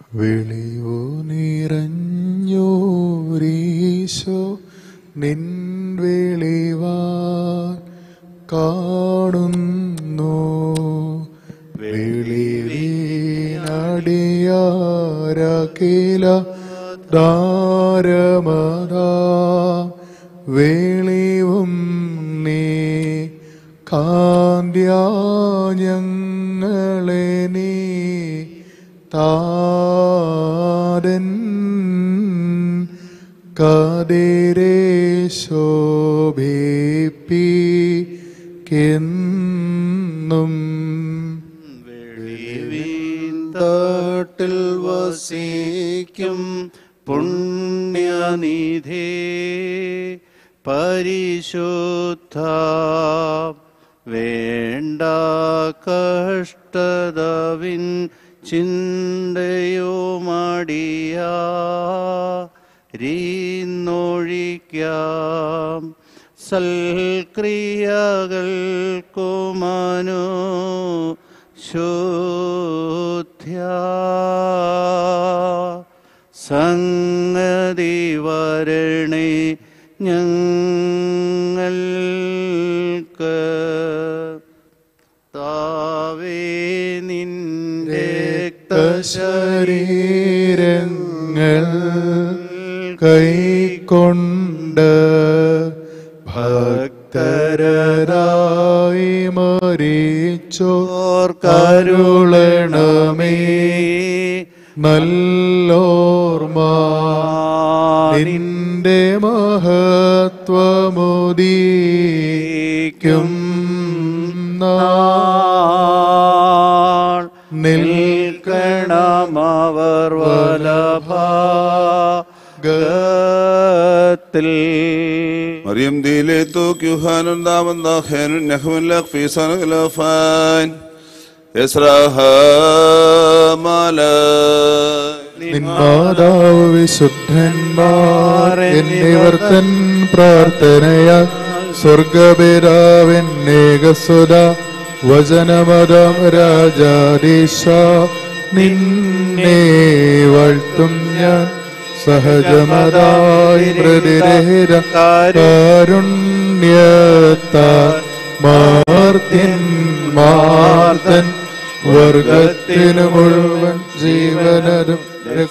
വെളിവു നിറഞ്ഞോരീശോ നിൻ വെളിവാ കാണുന്നു വെളിവീനടിയാരകില ദാരമതാ വെളിവും നീ കാന്ത്യാഞ്ഞങ്ങളെ നീ താരൻ കതിരെ ശോഭിപ്പിക്കെന്നും തട്ടിൽ വസിക്കും പുണ്യനിധി പരിശുദ്ധ വേണ്ട കഷ്ടതവിൻ ചിന്തയുമടിയ രീന്നൊഴിക്കാം സൽക്രിയകൾക്കുമനു ശുദ്ധ്യ സംഗതി വരണേ ഞങ്ങൾക്ക് താവേ നിന്റെ ശരീരങ്ങൾ കൈക്കൊണ്ട് ഭക്തരായി മരിച്ചോർ കരുളണമേ നല്ലോർമ്മ നിന്റെ മഹത്വമുദീക്കും നാൾ നിൽക്കണമവർ വലഭാഗത്തിൽ مريم دي ليتوك يوهان دامن داخل نحمل لك في سنة الأفان يسرها مالا നിന്മാതാവ് വിശുദ്ധന്മാർ എന്നിവർ തൻ പ്രാർത്ഥനയാ സ്വർഗപിതാവിന്നേകസുത വചനമതം രാജാദീശ നിന്നെ വാഴ്ത്തും ഞാൻ സഹജമതായി പ്രതിരഹിത കാരുണ്യത്താ മാർത്തിൻ മാർത്തൻ വർഗത്തിനു മുഴുവൻ ജീവനരും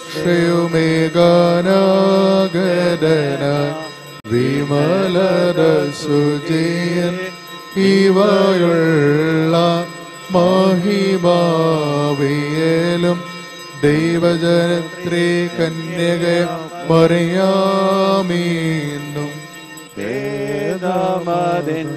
രക്ഷയുമേകാനാഗതനായി വിമലര സുജയൻ ഇവയുള്ള മഹിമാവിയലും ദൈവജനത്രീ കന്യക മറിയാമീന്നും വേദമതിൻ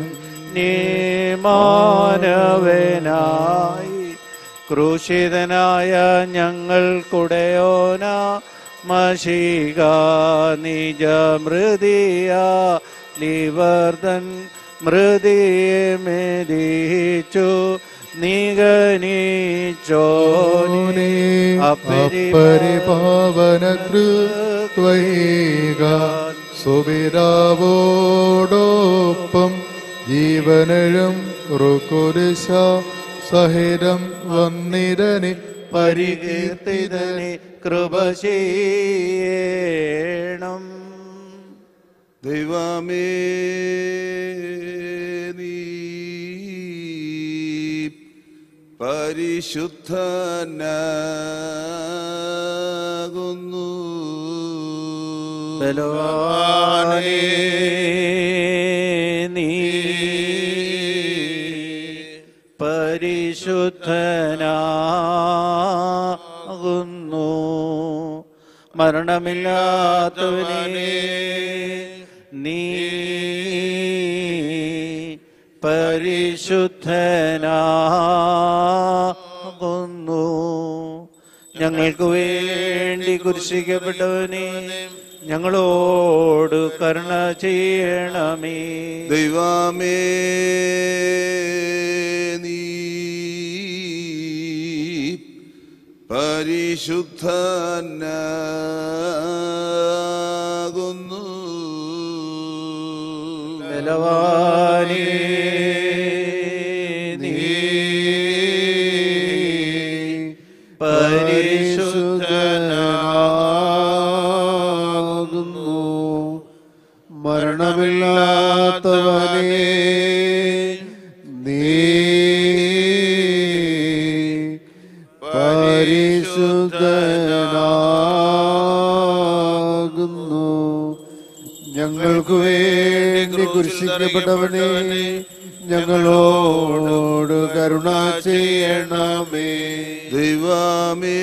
മാനവനായി ക്രൂശിതനായ ഞങ്ങൾക്കുടയോന മഷിക നിജ മൃതിയ നിവർദ്ധൻ മൃതിയെ മെതിച്ചു നിഗനിച്ചോനെ അപ്പരിപാവന കൃത്വൈക സുബിരാവോടൊപ്പം ജീവനഴും റുക്കുരിശ സഹിതം വന്നിരനി പരികീർത്തിതനെ കൃപ ചെയ്യണം ദൈവമേ നീ പരിശുദ്ധനാകുന്നു ബലവാനേ നീ പരിശുദ്ധനാകുന്നു മരണമില്ലാത്തവനെ നീ പരിശുദ്ധനാകുന്നു ഞങ്ങൾക്ക് വേണ്ടി കുരിശിക്കപ്പെട്ടവനെ ഞങ്ങളോട് കരുണ ചെയ്യണമേ ദൈവമേ നീ പരിശുദ്ധനാകുന്നു ബലവാനേ നീ പരിശുദ്ധനാകുന്നു മരണമില്ലാത്തവനേ നീ പരിശുദ്ധനാകുന്നു ഞങ്ങൾക്ക് വേണ്ടി കുരിശിക്കപ്പെട്ടവനെ ഞങ്ങളോട് കരുണ ചെയ്യണമേ ദൈവമേ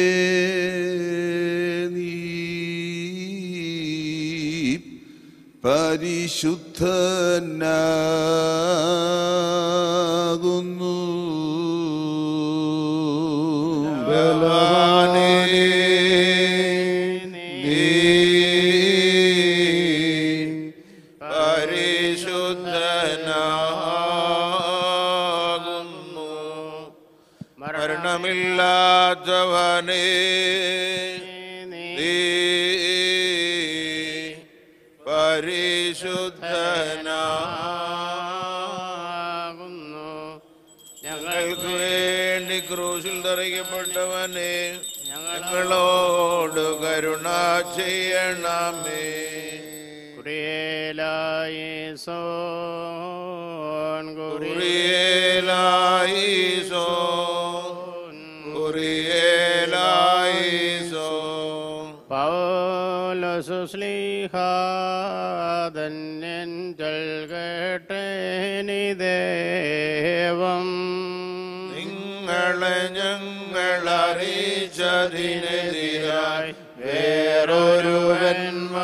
നീ പരിശുദ്ധനാകുന്നു ബലവാനേ നീ പരിശുദ്ധനാകുന്നു മരണമില്ലാത്തവനേ നീ പരിശുദ്ധനാകുന്നു ഞങ്ങൾക്ക് വേണ്ടി ക്രൂശിൽ തറയ്ക്കപ്പെട്ടവനെ ഞങ്ങളോട് കരുണ ചെയ്യണമേ കുറിയേലായിസോൻ കുറിയേലായിസോ കുറിയേലായിസോ പൗലസുസ്ലിഹാതന്യൻ കേട്ടേനി ദേവം നിങ്ങളെ ഞങ്ങൾ അറിയിച്ചതിനെതിരായി വേറൊരുവൻ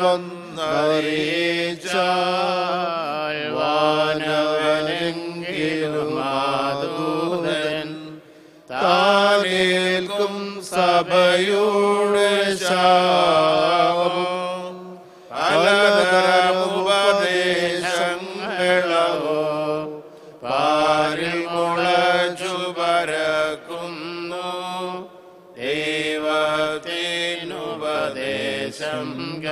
വന്നറിയിച്ചാൽ വാനവനെങ്കിലും മാതൂതൻ താനേൽക്കും സഭയുടെ ശാപം പലതരമുപദേശങ്ങളവോ പാരിൽ മുളച്ചു പരക്കുന്നു ദൈവത്തിനുപദേശം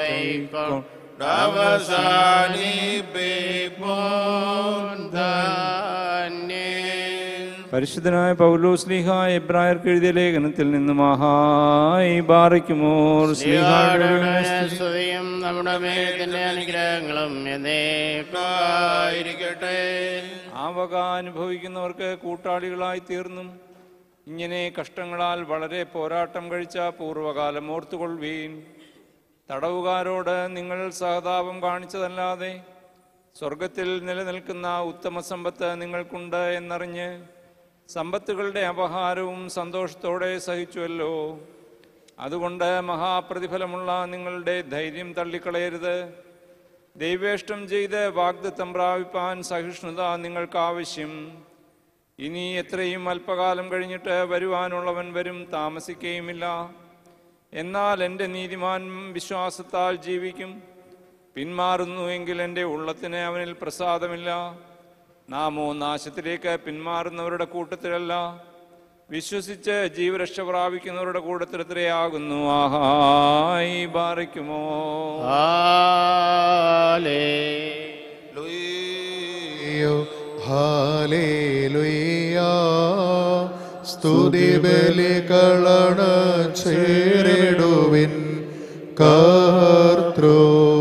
കൈക്കൊണ്ടവസാനിപ്പിപ്പോൻ പരിശുദ്ധനായ പൗലോസ്ലിഹ എബ്രായർക്ക് എഴുതിയ ലേഖനത്തിൽ നിന്ന് മഹായി ബാറയ്ക്കുമോർ സ്ലിഹായുടെ സ്തുതിയും നമ്മുടെ മേലത്തിന്റെ അനുഗ്രഹങ്ങളും എന്നേക്കായിരിക്കട്ടെ ആ വക അനുഭവിക്കുന്നവർക്ക് കൂട്ടാളികളായി തീർന്നും ഇങ്ങനെ കഷ്ടങ്ങളാൽ വളരെ പോരാട്ടം കഴിച്ച പൂർവ്വകാലം ഓർത്തുകൊള്ളുവീൻ തടവുകാരോട് നിങ്ങൾ സഹതാപം കാണിച്ചതല്ലാതെ സ്വർഗത്തിൽ നിലനിൽക്കുന്ന ഉത്തമ സമ്പത്ത് നിങ്ങൾക്കുണ്ട് എന്നറിഞ്ഞ് സമ്പത്തുകളുടെ അപഹാരവും സന്തോഷത്തോടെ സഹിച്ചുവല്ലോ അതുകൊണ്ട് മഹാപ്രതിഫലമുള്ള നിങ്ങളുടെ ധൈര്യം തള്ളിക്കളയരുത് ദൈവേഷ്ടം ചെയ്ത് വാഗ്ദത്തം പ്രാപിപ്പാൻ സഹിഷ്ണുത നിങ്ങൾക്ക് ആവശ്യം ഇനി എത്രയും അല്പകാലം കഴിഞ്ഞിട്ട് വരുവാനുള്ളവൻ വരും താമസിക്കുകയുമില്ല എന്നാൽ എൻ്റെ നീതിമാൻ വിശ്വാസത്താൽ ജീവിക്കും പിന്മാറുന്നു എങ്കിൽ എൻ്റെ ഉള്ളത്തിന് അവനിൽ പ്രസാദമില്ല നാമോ നാശത്തിലേക്ക് പിന്മാറുന്നവരുടെ കൂട്ടത്തിലല്ല വിശ്വസിച്ച് ജീവരക്ഷ പ്രാപിക്കുന്നവരുടെ കൂട്ടത്തിലെത്രയാകുന്നു ആഹായി ബാറിക്കുമോ ഹാലേ യോ ഹാലേലുയ്യ സ്തുതി ബലികളണ ചേരിടുവിൻ കർത്തൃ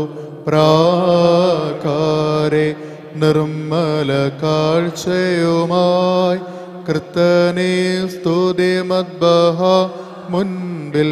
പ്രാകാരെ നിർമ്മല കാഴ്ചയുമായി കൃത്തനെ സ്തുതി മദ്ബഹ മുൻപിൽ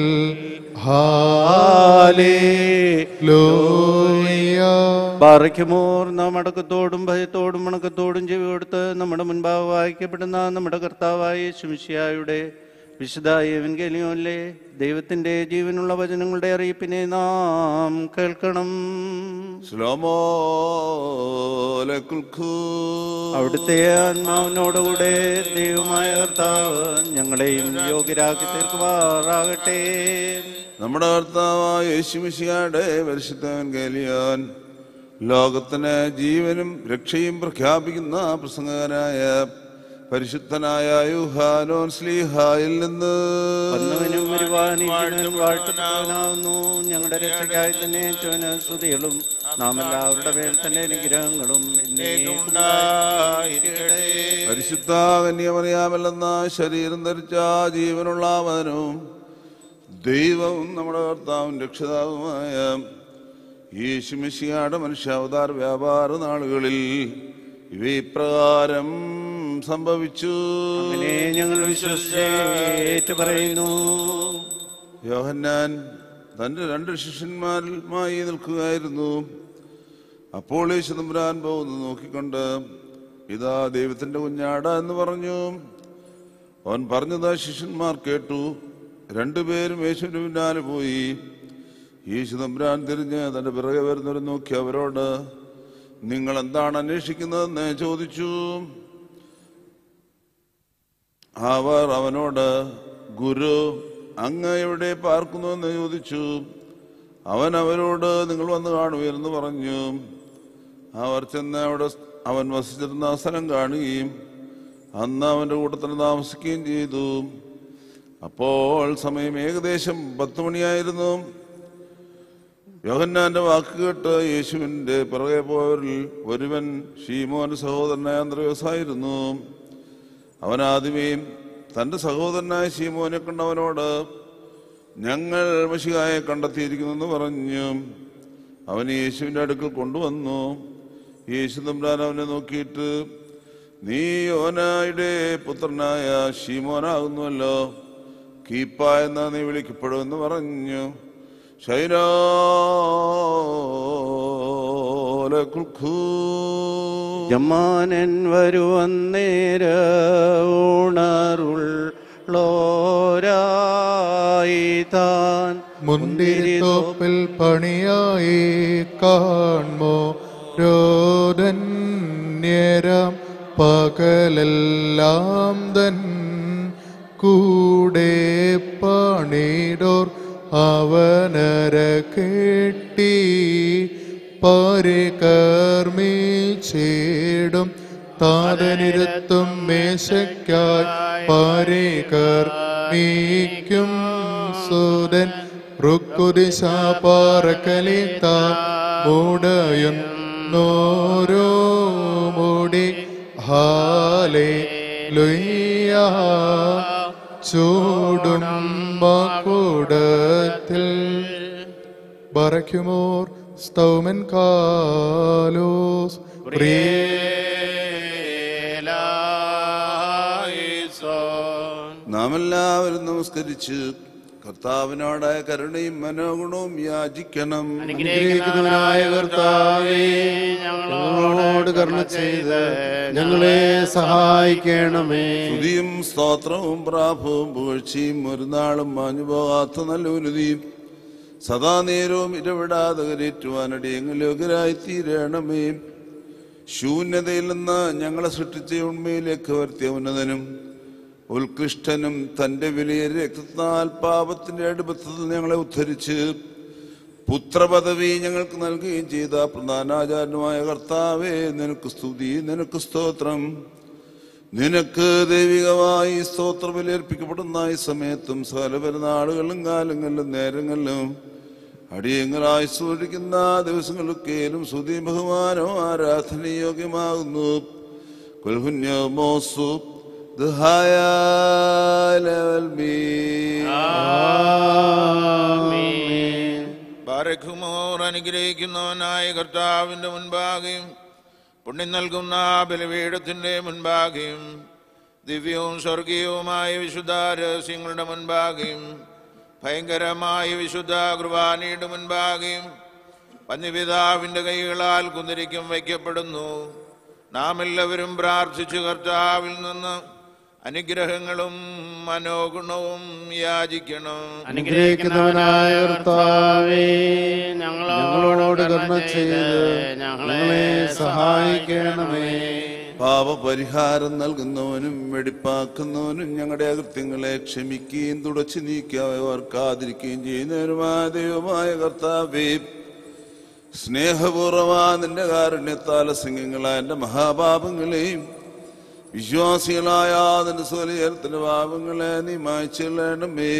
ഹാലേലൂയ ബാറയ്ക്കുമോർ നാം അടക്കത്തോടും ഭയത്തോടും വണക്കത്തോടും ചെവി കൊടുത്ത് നമ്മുടെ മുൻപാകെ വായിക്കപ്പെടുന്ന നമ്മുടെ കർത്താവായ ശുമിഷിയായുടെ വിശുദ്ധ ഏവൻഗേലിയോനിലെ ദൈവത്തിന്റെ ജീവനുള്ള വചനങ്ങളുടെ അറിയിപ്പിനെ നാം കേൾക്കണം സ്ലോമോ ലക്കുൽഖൂ. അവിടുത്തെ ആത്മാവിനോടുകൂടെ ദൈവമായ കർത്താവ് ഞങ്ങളെയും യോഗ്യരാക്കി തീർക്കുമാറാകട്ടെ നമ്മുടെ കർത്താവായ യേശുമിശിയുടെ പരിശുദ്ധവൻ ഗലിയോൻ ലോകത്തിന് ജീവനും രക്ഷയും പ്രഖ്യാപിക്കുന്ന പ്രസംഗകനായ പരിശുദ്ധനായ യുഹാനോൻ സ്ലീഹായിൽ നിന്ന് വന്നവനും വരുവാനിരിക്കുന്നവനും വാഴ്ത്തപ്പെട്ടവനാവുന്നു ഞങ്ങളുടെ രക്ഷയ്ക്കായി തന്നെ ചോന സ്തുതികളും നാം എല്ലാവരുടെ മേൽ തന്നെ അനുഗ്രഹങ്ങളും എന്നേക്കുമുണ്ടായിരിക്കട്ടെ. പരിശുദ്ധ കന്യമറിയാമല്ലെന്ന ശരീരം ധരിച്ച ജീവനുള്ള അവനും ദൈവവും നമ്മുടെ കർത്താവും രക്ഷിതാവുമായ യേശുമിശിയാട് മനുഷ്യാവതാര വ്യാപാര നാളുകളിൽ ഇവ ഇപ്രകാരം സംഭവിച്ചു അങ്ങനെ ഞങ്ങൾ വിശ്വസിച്ചേറ്റ് പറയുന്നു യോഹന്നാൻ തന്റെ രണ്ട് ശിഷ്യന്മാരുമായി നിൽക്കുകയായിരുന്നു അപ്പോൾ യേശുദമ്പുരാൻ പോകുന്നു നോക്കിക്കൊണ്ട് ഇതാ ദൈവത്തിന്റെ കുഞ്ഞാട എന്ന് പറഞ്ഞു അവൻ പറഞ്ഞത് ശിഷ്യന്മാർ കേട്ടു രണ്ടുപേരും യേശുവിന് പിന്നാലെ പോയി യേശു തമ്പുരാൻ തിരിഞ്ഞ് തന്റെ പിറകെ വരുന്നവരെ നോക്കി അവരോട് നിങ്ങൾ എന്താണ് അന്വേഷിക്കുന്നതെന്ന് ചോദിച്ചു അവർ അവനോട് ഗുരു അങ്ങ് എവിടെ പാർക്കുന്നുവെന്ന് ചോദിച്ചു അവൻ അവരോട് നിങ്ങൾ വന്ന് കാണുവീരെന്ന് പറഞ്ഞു അവർ ചെന്ന് അവിടെ അവൻ വസിച്ചിരുന്ന ആ സ്ഥലം കാണുകയും അന്ന് അവന്റെ കൂട്ടത്തിൽ താമസിക്കുകയും ചെയ്തു അപ്പോൾ സമയം ഏകദേശം പത്ത് മണിയായിരുന്നു യോഹന്നാന്റെ വാക്ക് കേട്ട് യേശുവിന്റെ പിറകെ പോയവരിൽ ഒരുവൻ ഷീമോൻ സഹോദരനായ അന്ത്രയോസായിരുന്നു അവൻ ആദ്യമേ തന്റെ സഹോദരനായ ശീമോനെ കണ്ടവനോട് ഞങ്ങൾ മഷികായെ കണ്ടെത്തിയിരിക്കുന്നെന്ന് പറഞ്ഞു അവൻ യേശുവിന്റെ അടുക്കൽ കൊണ്ടുവന്നു യേശു തമ്പ്രാൻ അവനെ നോക്കിയിട്ട് നീ യോനായുടെ പുത്രനായ ഷീമോനാകുന്നുവല്ലോ കീപ്പ എന്ന നീ വിളിക്കപ്പെടുമെന്ന് പറഞ്ഞു ശൈനോലക്കുൽഖൂ ജമാനൻ വരുവന്നേര ഉണറുള്ളോരായി താൻ മുന്തിരിത്തോപ്പിൽ പണിയായി കാൺമോ രോധന്യരം പകലെല്ലാം തൻ കൂടെ പണിടോർ അവനര കെട്ടി പരികർമ്മിച്ചിടും താതനിരുത്തും മേശയ്ക്കായി പരികർമ്മിക്കും സുതൻ റുക്കുദിശാപാറക്കലിത്താൻ മൂടയും നോരോ മുടി ഹാലേ ലുയ്യ ചൂടും മകുടത്തിൽ ബറയ്ക്കുമോർ സ്തൗമൻ കാലോസ് പ്രിയലായിസോൻ. നാം എല്ലാവരും നമസ്കരിച്ച് കർത്താവിനോടായ കരുണയും മനോഗുണവും യാചിക്കണം അനുഗ്രഹിക്കുന്നവനായ കർത്താവേ ഞങ്ങളോട് കരുണ ചെയ്ത് ഞങ്ങളെ സഹായിക്കണമേ സ്തുതിയും സ്തോത്രവും പ്രാഭവും പുകഴ്ചയും ഒരു നാളും മാഞ്ഞു പോകാത്ത നല്ല ഉന്നതിയും സദാ നേരവും ഇടപെടാതെ കരേറ്റുവാനടിയങ്ങളിലോകരായി തീരണമേ ശൂന്യതയിൽ നിന്ന് ഞങ്ങളെ സൃഷ്ടിച്ച ഉണ്മയിലേക്ക് വരുത്തിയ ഉന്നതനും ഉത്കൃഷ്ടനും തന്റെ വലിയ രക്തത്താൽ പാപത്തിന്റെ അടുപ്പത്തിൽ ഞങ്ങളെ ഉദ്ധരിച്ച് പുത്രപദവി ഞങ്ങൾക്ക് നൽകുകയും ചെയ്ത പ്രധാനാചാര്യനുമായ കർത്താവേ നിനക്ക് സ്തുതി നിനക്ക് സ്തോത്രം നിനക്ക് ദൈവികമായി സ്തോത്രം ബലിയർപ്പിക്കപ്പെടുന്ന ഈ സമയത്തും സകല പെരുന്നാളുകളിലും കാലങ്ങളിലും നേരങ്ങളിലും അടിയങ്ങളായി സൂക്ഷിക്കുന്ന ദിവസങ്ങളൊക്കെയും സ്തുതി ബഹുമാനവും ആരാധനയോഗ്യമാകുന്നു കുൽഹുന്യമോസു ബാരഖുമോർ അനുഗ്രഹിക്കുന്നവനായ കർത്താവിന്റെ മുൻപാകെയും പുണ്യം നൽകുന്ന ബലിപീഠത്തിന്റെ മുൻപാകെയും ദിവ്യവും സ്വർഗീയവുമായ വിശുദ്ധ രഹസ്യങ്ങളുടെ മുൻപാകെയും ഭയങ്കരമായ വിശുദ്ധ കുർബാനയുടെ മുൻപാകെയും പഞ്ഞപിതാവിന്റെ കൈകളാൽ കുന്തിരിക്കും വയ്ക്കപ്പെടുന്നു നാം എല്ലാവരും പ്രാർത്ഥിച്ചു കർത്താവിൽ നിന്ന് അനുഗ്രഹങ്ങളും മനോഗുണവും യാചിക്കണം അനുഗ്രഹിക്കുന്നവനായ കർത്താവേ ഞങ്ങളോട് കരുണ ചെയ്ത് ഞങ്ങളെ സഹായിക്കണമേ പാപപരിഹാരം നൽകുന്നവനും വെടിപ്പാക്കുന്നവനും ഞങ്ങളുടെ അകൃത്യങ്ങളെ ക്ഷമിക്കുകയും തുടച്ചു നീക്കുകയും ഓർക്കാതിരിക്കുകയും ചെയ്യുന്നവനുമായ ദൈവമായ കർത്താവേ സ്നേഹപൂർവമാ നിന്റെ കാരുണ്യത്താൽ സിംഗങ്ങളായ എൻ്റെ മഹാപാപങ്ങളെയും വിശ്വാസികളായ നിന്റെ സ്വലീയത്തിന്റെ പാപങ്ങളെ നീ മായ്ച്ചെല്ലണമേ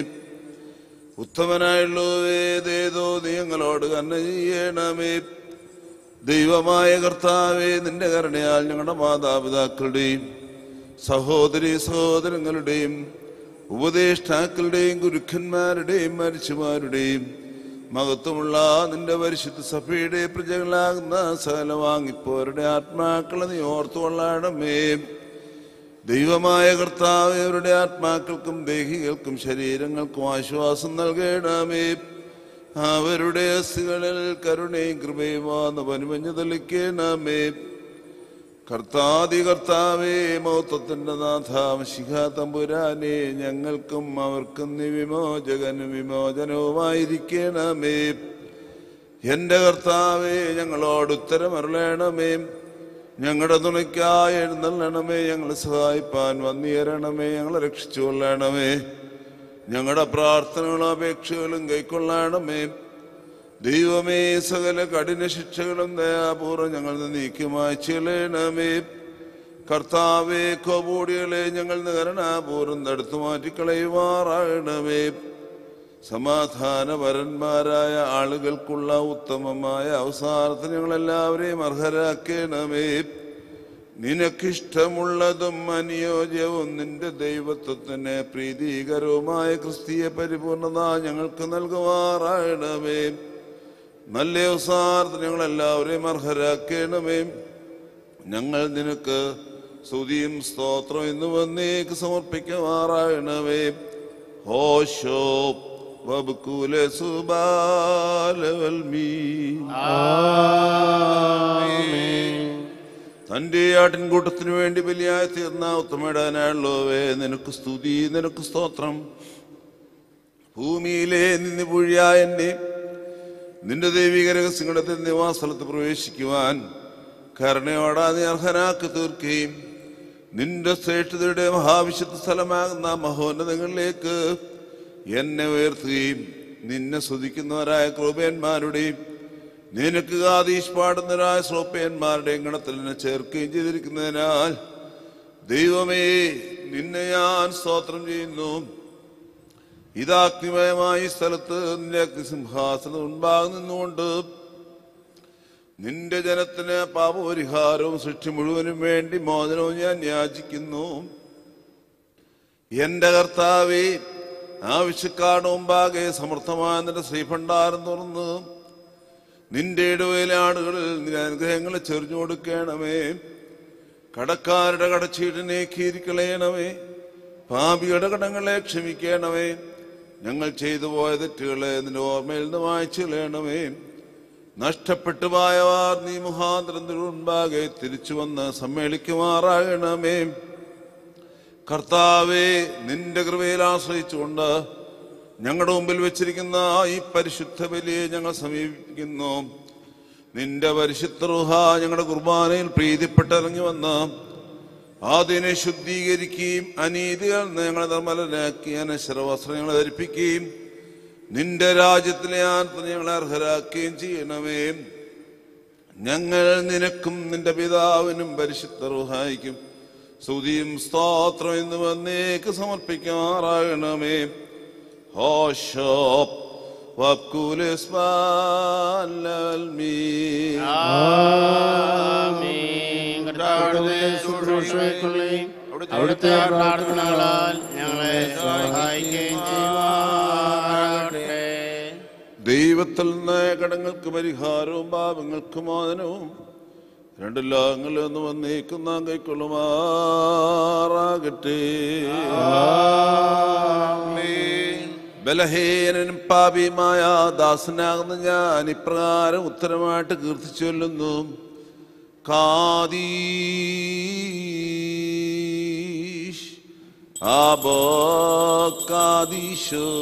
ഉത്തമനായുള്ളതേതോ നീ ഞങ്ങളോട് കന്ന ചെയ്യണമേ ദൈവമായ കർത്താവെ നിന്റെ കരുണയാൽ ഞങ്ങളുടെ മാതാപിതാക്കളുടെയും സഹോദരി സഹോദരങ്ങളുടെയും ഉപദേഷ്ടാക്കളുടെയും ഗുരുക്കന്മാരുടെയും മരിച്ചുമാരുടെയും മഹത്വമുള്ള നിന്റെ പരിശുദ്ധ സഭയുടെ പ്രജകളാകുന്ന സകല വാങ്ങിപ്പോരുടെ ആത്മാക്കളെ നീ ഓർത്തുകൊള്ളാടമേ ദൈവമായ കർത്താവ് അവരുടെ ആത്മാക്കൾക്കും ദേഹികൾക്കും ശരീരങ്ങൾക്കും ആശ്വാസം നൽകണമേ അവരുടെ അസ്ഥികളിൽ കരുണയും കൃപയും വന്ന് പനുമഞ്ഞു തെളിക്കണമേ കർത്താതി കർത്താവേ മൗത്വത്തിന്റെ നാഥാംശിഖ തമ്പുരാനെ ഞങ്ങൾക്കും അവർക്കും നീ വിമോചകനും വിമോചനവുമായിരിക്കണമേ എന്റെ കർത്താവേ ഞങ്ങളോട് ഉത്തരമരുളണമേ ഞങ്ങളുടെ തുണയ്ക്കായി എഴുന്നള്ളണമേ ഞങ്ങളെ സഹായിപ്പാൻ വന്നിയരണമേ ഞങ്ങളെ രക്ഷിച്ചു കൊള്ളണമേ ഞങ്ങളുടെ പ്രാർത്ഥനകളും അപേക്ഷകളും കൈക്കൊള്ളണമേ ദൈവമേ സകല കഠിന ശിക്ഷകളും ദയാപൂർവ്വം ഞങ്ങൾ നീക്കി മായ്ച്ചളയണമേ കർത്താവേ കോപൂടികളെ ഞങ്ങൾ കരുണാപൂർവ്വം തടുത്തു മാറ്റിക്കളയുമാറാകണമേ സമാധാനപരന്മാരായ ആളുകൾക്കുള്ള ഉത്തമമായ അവസാനത്തിന് ഞങ്ങളെല്ലാവരെയും അർഹരാക്കണമേ നിനക്കിഷ്ടമുള്ളതും അനുയോജ്യവും നിന്റെ ദൈവത്വത്തിന് പ്രീതികരവുമായ ക്രിസ്തീയ പരിപൂർണത ഞങ്ങൾക്ക് നൽകുമാറാകണമേ നല്ല അവസാനത്തിന് ഞങ്ങളെല്ലാവരെയും അർഹരാക്കണമേ ഞങ്ങൾ നിനക്ക് സ്തുതിയും സ്തോത്രം എന്ന് വന്നേക്ക് സമർപ്പിക്കുമാറാകണമേ ഹോശോ വബുക്കുലെ സുബാലവൽമീ തന്റെ ആട്ടിൻകൂട്ടത്തിനു വേണ്ടി ബലിയായി തീർന്ന ഉത്തമയിടാനായുള്ളവേ നിനക്ക് സ്തുതി നിനക്ക് സ്തോത്രം ഭൂമിയിലെ നിന്ന് പുഴിയായ എന്നെ നിന്റെ ദൈവിക രഹസ്യങ്ങളുടെ നിവാസസ്ഥലത്ത് പ്രവേശിക്കുവാൻ കരുണയോടാ നീ അർഹനാക്കി തീർക്കുകയും നിന്റെ ശ്രേഷ്ഠതയുടെ മഹാവിശുദ്ധ സ്ഥലമാകുന്ന മഹോന്നതങ്ങളിലേക്ക് എന്നെ ഉയർത്തുകയും നിന്നെ സ്തുതിക്കുന്നവരായ ക്രൂപന്മാരുടെയും നിനക്ക് ആദീഷ് പാടുന്നവരായ ശ്രോപ്പയന്മാരുടെയും ഗണത്തിൽ എന്നെ ചേർക്കുകയും ചെയ്തിരിക്കുന്നതിനാൽ ദൈവമേ നിന്നെ ഞാൻ സ്തോത്രം ചെയ്യുന്നു ഇതാഗ്നിമയമായ ഈ സ്ഥലത്ത് നിന്റെ അഗ്നിസിംഹാസനം മുൻപാകെ നിന്നുകൊണ്ട് നിന്റെ ജനത്തിന് പാപപരിഹാരവും സൃഷ്ടി മുഴുവനും വേണ്ടി മോചനവും ഞാൻ യാചിക്കുന്നു എന്റെ കർത്താവേ ആവശ്യക്കാരുടെ മുമ്പാകെ സമർത്ഥമായ നിന്റെ ശ്രീഭണ്ഡാരം തുറന്ന് നിന്റെ ഇടവേല ആടുകളിൽ നിന്റെ അനുഗ്രഹങ്ങളെ ചെറിഞ്ഞു കൊടുക്കണമേ കടക്കാരുടെ കടച്ചീടിനെ കീരിക്കളയണമേ പാപിയുടെ കടങ്ങളെ ക്ഷമിക്കണമേ ഞങ്ങൾ ചെയ്തു പോയ തെറ്റുകളെ നിന്റെ ഓർമ്മയിൽ നിന്ന് വായിച്ചു കളയണമേ നഷ്ടപ്പെട്ടു പോയവാർ നീ മുഖാന്തരം മുൻപാകെ തിരിച്ചു വന്ന് സമ്മേളിക്കുമാറാകണമേ കർത്താവെ നിന്റെ കൃപയിൽ ആശ്രയിച്ചുകൊണ്ട് ഞങ്ങളുടെ മുമ്പിൽ വെച്ചിരിക്കുന്ന ഈ പരിശുദ്ധ ബലിയെ ഞങ്ങൾ സമീപിക്കുന്നു നിന്റെ പരിശുദ്ധ റുഹ ഞങ്ങളുടെ കുർബാനയിൽ പ്രീതിപ്പെട്ടിറങ്ങി വന്ന് അതിനെ ശുദ്ധീകരിക്കുകയും അനീതികൾ ഞങ്ങളെ നിർമ്മലനാക്കി അനശ്വര വസ്ത്രങ്ങളെ ധരിപ്പിക്കുകയും നിന്റെ രാജ്യത്തിലെ ആനത്തിന് ഞങ്ങളെ അർഹരാക്കുകയും ചെയ്യണമേ ഞങ്ങൾ നിനക്കും നിന്റെ പിതാവിനും പരിശുദ്ധ റുഹായിക്കും സ്തുതിയും സ്തോത്രം എന്ന് വന്നേക്ക് സമർപ്പിക്കാറാകണമേ ഹോഷോ ആമീൻ. കർത്താവിന്റെ ശുശ്രൂഷകൾക്കുള്ളയും അവിടുത്തെ പ്രാർത്ഥനകളാൽ ഞങ്ങളെ സഹായിക്കുകയും ചെയ്യുമാറാകട്ടെ ദൈവത്തിൽ നിന്ന് കടങ്ങൾക്ക് പരിഹാരവും പാപങ്ങൾക്ക് മോചനവും രണ്ട് ലോകങ്ങളിൽ നിന്ന് വന്നേക്കും നാം കൈക്കൊള്ളുമാറാകട്ടെ ബലഹീനനും പാപിയുമായ ദാസനാകുന്ന ഞാൻ ഇപ്രകാരം ഉത്തരമായിട്ട് കീർത്തിച്ചു ചൊല്ലുന്നു കാദീഷ് ആബോ കാദീശോ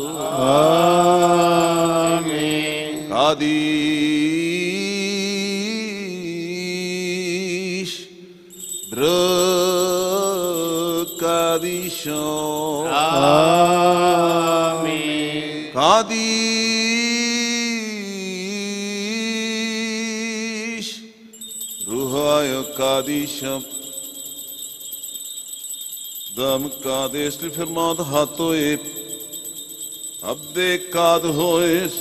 കാദീഷ് ബ്രകാദീശോ കാദീഷ് റുഹായ കാദീശം دم قادش فرماد هاتوی عبد قاد هویش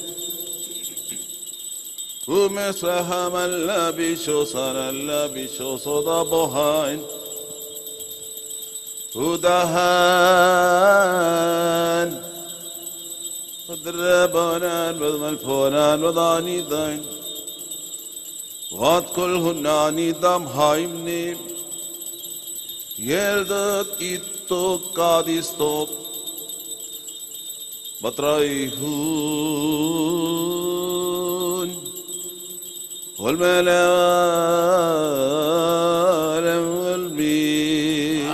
و مسهم الله بیشو سر الله بیشو صدا بوهاین و دهن الربانان والملفونان وضانيدان وات كل هناني دم هايمني يلدت إتو قادستو بطريهون والملائكة والمين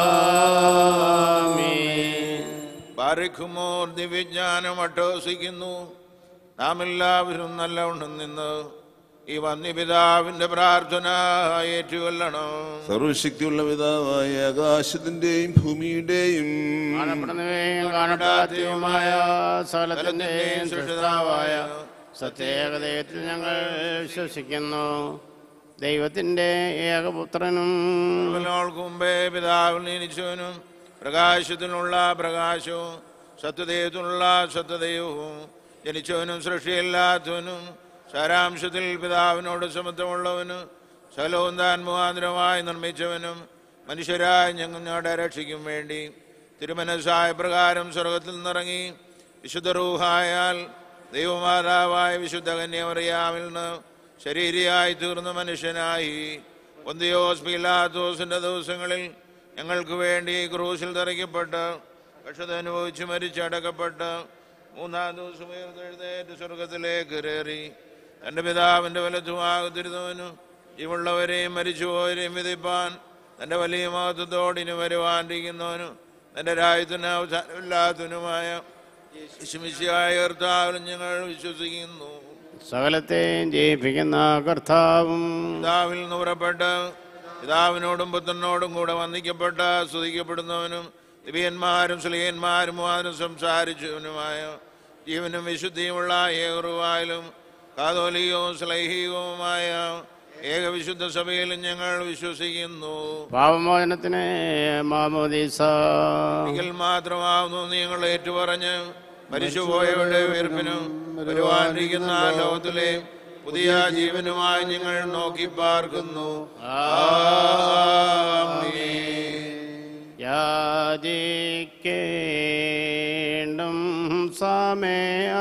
ബാരിഖുമോർ ദിവ്യജ്ഞാനം അട്ടോസിക്കുന്നു നാം എല്ലാവരും നല്ലവണ്ണം നിന്ന് ഈ വന്യപിതാവിന്റെ പ്രാർത്ഥന ഏറ്റുകൊല്ലണം സർവശക്തിയുള്ള പിതാവായ ആകാശത്തിന്റെയും ഭൂമിയുടെയും കാണപ്പെടുന്നവയും കാണപ്പെടാത്തതുമായ സകലത്തിന്റെയും സൃഷ്ടാവായ സത്യേകതയത്തിൽ ഞങ്ങൾ വിശ്വസിക്കുന്നു ദൈവത്തിന്റെ ഏകപുത്രനും നാൾക്ക് മുമ്പേ പിതാവിൽ നീനിച്ചവനും പ്രകാശത്തിനുള്ള പ്രകാശവും സത്യദൈവത്തിനുള്ള സത്യദൈവവും ജനിച്ചവനും സൃഷ്ടിയില്ലാത്തവനും സാരാംശത്തിൽ പിതാവിനോട് സമത്വമുള്ളവനും സകലവും താൻ മുഖാന്തരമായി നിർമ്മിച്ചവനും മനുഷ്യരായ ഞങ്ങളുടെ രക്ഷയ്ക്കും വേണ്ടി തിരുമനസായ പ്രകാരം സ്വർഗത്തിൽ നിന്നിറങ്ങി വിശുദ്ധ റൂഹായാൽ ദൈവമാതാവായ വിശുദ്ധ കന്യമറിയാമിൽ നിന്ന് ശരീരിയായി തീർന്ന മനുഷ്യനായി ഒന്തിയോസ് പീലാത്തോസിന്റെ ദിവസങ്ങളിൽ ഞങ്ങൾക്ക് വേണ്ടി ക്രൂശിൽ തറയ്ക്കപ്പെട്ട് കക്ഷത അനുഭവിച്ച് മരിച്ചടക്കപ്പെട്ട് മൂന്നാം ദിവസം ഉയർത്തെഴുന്നേറ്റ് സ്വർഗത്തിലേക്ക് കയറി തന്റെ പിതാവിന്റെ വലത്തുമാകത്തിരുന്നവനും ഇവുള്ളവരെയും മരിച്ചുപോയവരെയും വിധിപ്പാൻ തന്റെ വലിയ മഹത്വത്തോട് ഇനി വരുവാണ്ടിരിക്കുന്നവനും തന്റെ രാജ്യത്തിന് അവസാനമില്ലാത്തവനുമായ യേശുമിശിയായ കർത്താവിലും ഞങ്ങൾ വിശ്വസിക്കുന്നു സകലത്തെയും ജയിപ്പിക്കുന്ന കർത്താവും പിതാവിൽ നിന്ന് പുറപ്പെട്ട് പിതാവിനോടും പുത്രനോടും കൂടെ വന്ദിക്കപ്പെട്ട സ്തുതിക്കപ്പെടുന്നവനും ദിവ്യന്മാരും സ്ലീയന്മാരും മുഖാനും സംസാരിച്ചവനുമായ ജീവനും വിശുദ്ധിയുമുള്ള ഏറുവായാലും കാതോലികവും സ്ലൈഹികവുമായ ഏകവിശുദ്ധ സഭയിലും ഞങ്ങൾ വിശ്വസിക്കുന്നു പാപമോചനത്തിന് മാമോദീസ എങ്കിൽ മാത്രമാവുന്നു നിങ്ങൾ ഏറ്റുപറഞ്ഞ് മരിച്ചുപോയവരുടെ ഉയർപ്പിനും വരുവാനിരിക്കുന്ന ലോകത്തിലെ പുതിയ ജീവനുമായി ഞങ്ങൾ നോക്കി പാർക്കുന്നു യാചിക്കേണ്ടും സമയാമിത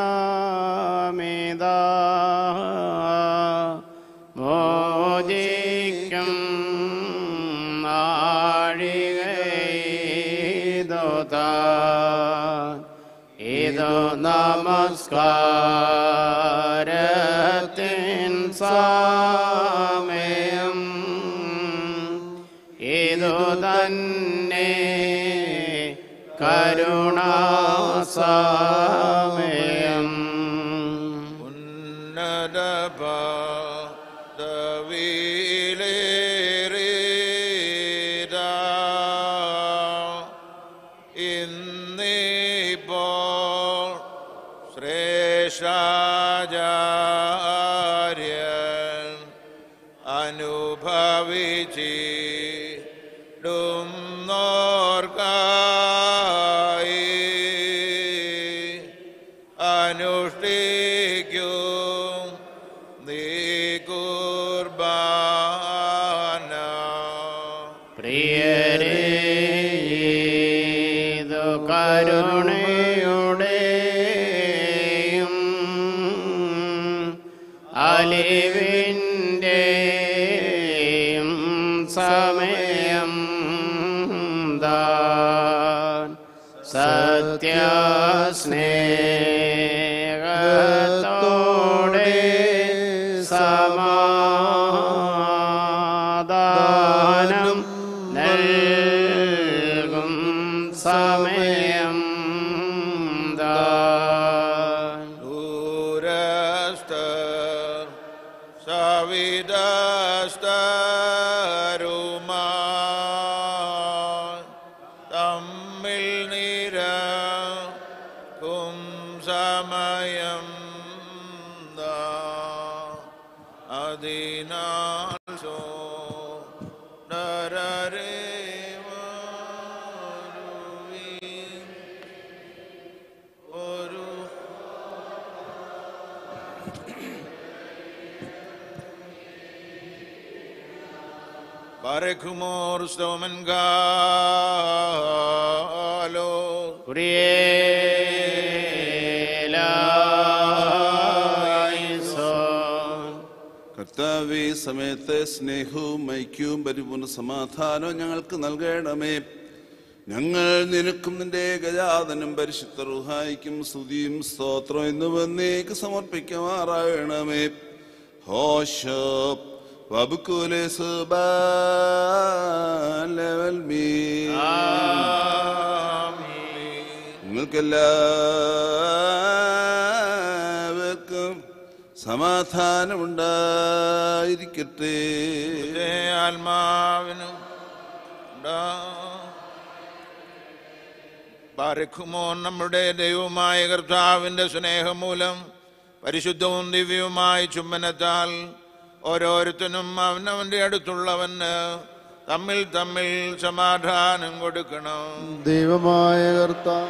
മോചിക്കും നാഴികേതോതാ ഇതു നമസ്കാരത്തിൻ സമയം ഇതു തന്നെ കരുണാസമയം ഉന്നത പദവിയിലേറിയതാ ഇന്നിപ്പോൾ ശ്രേഷ്ഠാചാര്യൻ അനുഭവിച്ചിടും നോർക്കായി അനുഷ്ഠിക്കും നീ കുർബാന പ്രിയരേ ഇതു കരുണയുടെയും അലിവിൻ്റെയും സമയം താൻ സത്യസ്നേഹത്തോടെ സമാധാനം നൽകും സമയം താൻ ദൂരസ്ഥ സവിതസ്തരുമാ തമ്മിൽ നിരക്കും സമയം ദാ. അതിനാൽ സോ നരരേ വരുവീൻ. ഒരു Barekumor Stomen Galo കുറിയേ കർത്താവേ ഈ സമയത്ത് സ്നേഹവും ഐക്യവും പരിപൂർണ്ണ സമാധാനവും ഞങ്ങൾക്ക് നൽകണമേ ഞങ്ങൾ നിനക്കും നിന്റെ ഗജാതനും പരിശുദ്ധ റുഹായിക്കും സ്തുതിയും സ്തോത്രം എന്ന് വന്നേക്ക് സമർപ്പിക്കുമാറാകണമേ ഹോഷോ വബുക്കുലെ സുബാലവൽ മീ നിങ്ങൾക്കെല്ലാവർക്കും സമാധാനമുണ്ടായിരിക്കട്ടെ നിന്റെ ആത്മാവിനും പാരഖുമോ നമ്മുടെ ദൈവമായ കർത്താവിന്റെ സ്നേഹം മൂലം പരിശുദ്ധവും ദിവ്യവുമായ ചുംബനത്താൽ ഓരോരുത്തനും അവനവന്റെ അടുത്തുള്ളവന് തമ്മിൽ തമ്മിൽ സമാധാനം കൊടുക്കണം ദൈവമായ കർത്താവ്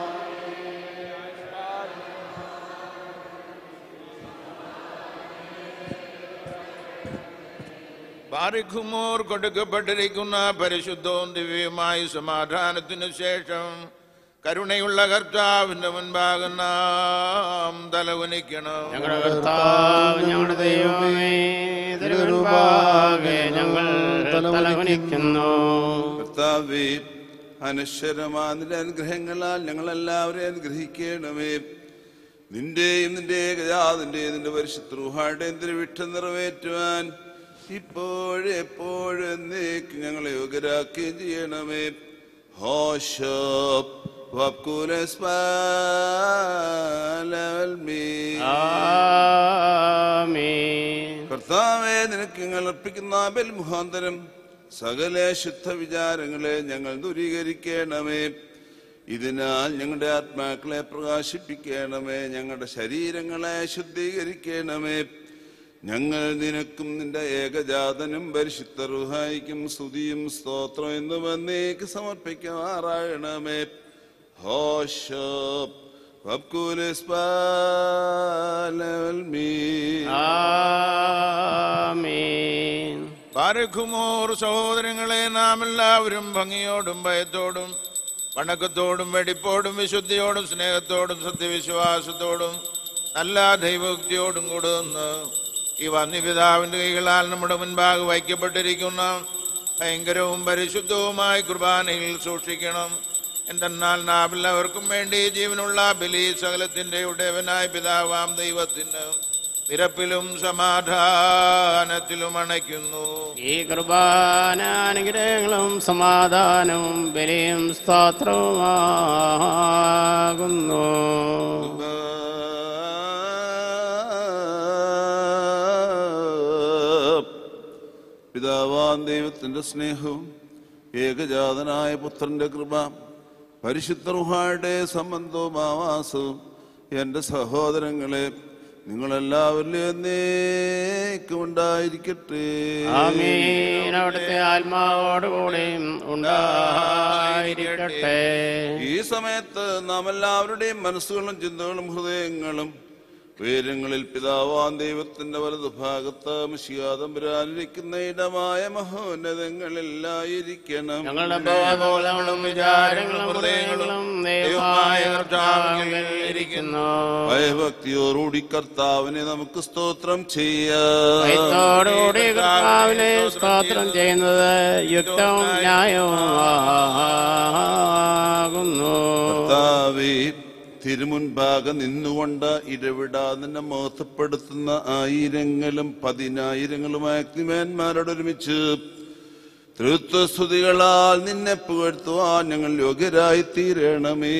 പാരിഖുമോർ കൊടുക്കപ്പെട്ടിരിക്കുന്ന പരിശുദ്ധവും ദിവ്യമായ സമാധാനത്തിനു ശേഷം കരുണയുള്ള കർത്താവിന്റെ മുൻപാകെ നാം തലകുനിക്കണം ഞങ്ങളുടെ കർത്താവ് ഞങ്ങളുടെ ദൈവമേ തിരുവൻപാകെ ഞങ്ങൾ തലവനിക്കുന്നു കർത്താവേ അനശ്വരമാതിന്റെ അനുഗ്രഹങ്ങളാൽ ഞങ്ങളെല്ലാവരെയും അനുഗ്രഹിക്കണമേ നിന്റെയും നിന്റെ ഗജാതിന്റെയും നിന്റെ പരിശുദ്രൂഹായുടെയും തിരുവിട്ടം നിറവേറ്റുവാൻ ഇപ്പോഴെപ്പോഴും എന്നേക്ക് ഞങ്ങളെ യോഗ്യരാക്കുകയും ചെയ്യണമേ ഹോഷോപ് ആമീൻ കർത്താവെ നിനക്ക് ഞങ്ങൾ അർപ്പിക്കുന്ന ബൽ മുഖാന്തരം സകല ശുദ്ധ വിചാരങ്ങളെ ഞങ്ങൾ ദൂരീകരിക്കണമേ ഇതിനാൽ ഞങ്ങളുടെ ആത്മാക്കളെ പ്രകാശിപ്പിക്കണമേ ഞങ്ങളുടെ ശരീരങ്ങളെ ശുദ്ധീകരിക്കണമേ ഞങ്ങൾ നിനക്കും നിന്റെ ഏകജാതനും പരിശുദ്ധ റുഹായിക്കും സ്തുതിയും സ്തോത്രം എന്ന് വന്നേക്ക് സമർപ്പിക്കുമാറാകണമേ ഹോഷോ ആമീൻ പാരഖുമോർ സഹോദരങ്ങളെ നാം എല്ലാവരും ഭംഗിയോടും ഭയത്തോടും വണക്കത്തോടും വെടിപ്പോടും വിശുദ്ധിയോടും സ്നേഹത്തോടും സത്യവിശ്വാസത്തോടും നല്ല ദൈവഭക്തിയോടും കൂടെ നിന്ന് ഈ വന്യപിതാവിന്റെ കൈകളാൽ നമ്മുടെ മുൻപാകെ വയ്ക്കപ്പെട്ടിരിക്കുന്ന ഭയങ്കരവും പരിശുദ്ധവുമായ കുർബാനയിൽ സൂക്ഷിക്കണം എന്തെന്നാൽ നാം എല്ലാവർക്കും വേണ്ടി ജീവനുള്ള ബലി സകലത്തിന്റെ ഉടയവനായ പിതാവാം ദൈവത്തിന് നിരപ്പിലും സമാധാനത്തിലും അണയ്ക്കുന്നു ഈ കുർബാന അനുഗ്രഹങ്ങളും സമാധാനവും ബലിയും സ്തോത്രവുമാകുന്നു പിതാവാൻ ദൈവത്തിന്റെ സ്നേഹവും ഏകജാതനായ പുത്രന്റെ കൃപ പരിശുദ്ധ റുഹായുടെ സംബന്ധവും ആവാസവും എൻ്റെ സഹോദരങ്ങളെ നിങ്ങളെല്ലാവരിലും എന്നേക്കും ഉണ്ടായിരിക്കട്ടെ ആമീൻ അവിടുത്തെ ആത്മാവോടുകൂടിയും ഉണ്ടായിരിക്കട്ടെ ഈ സമയത്ത് നാം എല്ലാവരുടെയും മനസ്സുകളും ചിന്തകളും ഹൃദയങ്ങളും ഉയരങ്ങളിൽ പിതാവാൻ ദൈവത്തിന്റെ വലതുഭാഗത്ത് മിശിയാതമ്പുരാനിരിക്കുന്ന ഇടമായ മഹോന്നതങ്ങളിലായിരിക്കണം ഞങ്ങളുടെ ബോധങ്ങളും വിചാരങ്ങളും ഹൃദയങ്ങളും ദൈവമായ കർത്താവിൽ ഇരിക്കുന്നു ഭയഭക്തിയോടുകൂടി കർത്താവിനെ നമുക്ക് സ്തോത്രം ചെയ്യാം ഭയത്തോടുകൂടി കർത്താവിനെ സ്തോത്രം ചെയ്യുന്നത് യുക്തവും ന്യായവും ആകുന്നു കർത്താവേ തിരുമുൻപാകെ നിന്നുകൊണ്ട് ഇടവിടാതെ നിന്നെ മോഹപ്പെടുത്തുന്ന ആയിരങ്ങളും പതിനായിരങ്ങളുമായ അഗ്നിമേന്മാരോടൊരുമിച്ച് തൃത്വസ്തുതികളാൽ നിന്നെ പുകഴ്ത്തുവാൻ ഞങ്ങൾ യോഗ്യരായി തീരണമേ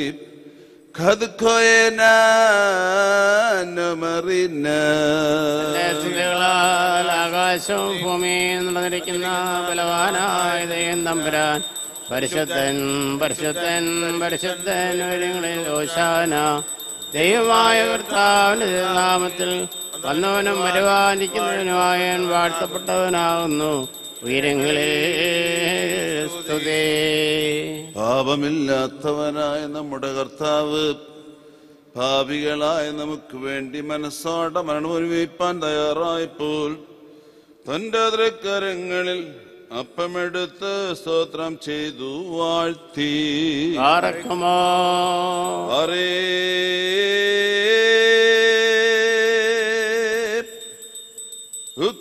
സ്തുതികളാൽ ആകാശവും ഭൂമിയും നടന്നിരിക്കുന്ന ബലവാനായ ദൈവം തമ്പുരാൻ പരിശുദ്ധൻ പരിശുദ്ധൻ പരിശുദ്ധൻ ഉയരങ്ങളിൽ ഓശാന ദൈവമായ കർത്താവിന്റെ നാമത്തിൽ വന്നവനും വരുവാനിക്കുന്നതിനുമായ വാഴ്ത്തപ്പെട്ടവനാകുന്നു ഉയരങ്ങളിൽ സ്തുതി പാപമില്ലാത്തവനായ നമ്മുടെ കർത്താവ് പാപികളായ നമുക്ക് വേണ്ടി മനസ്സോടെ മരണമൊരുമിപ്പാൻ തയ്യാറായപ്പോൾ തന്റെ തൃക്കരങ്ങളിൽ അപ്പമെടുത്ത് സ്തോത്രം ചെയ്തു വാഴ്ത്തി പാറക്കുമോ അറേ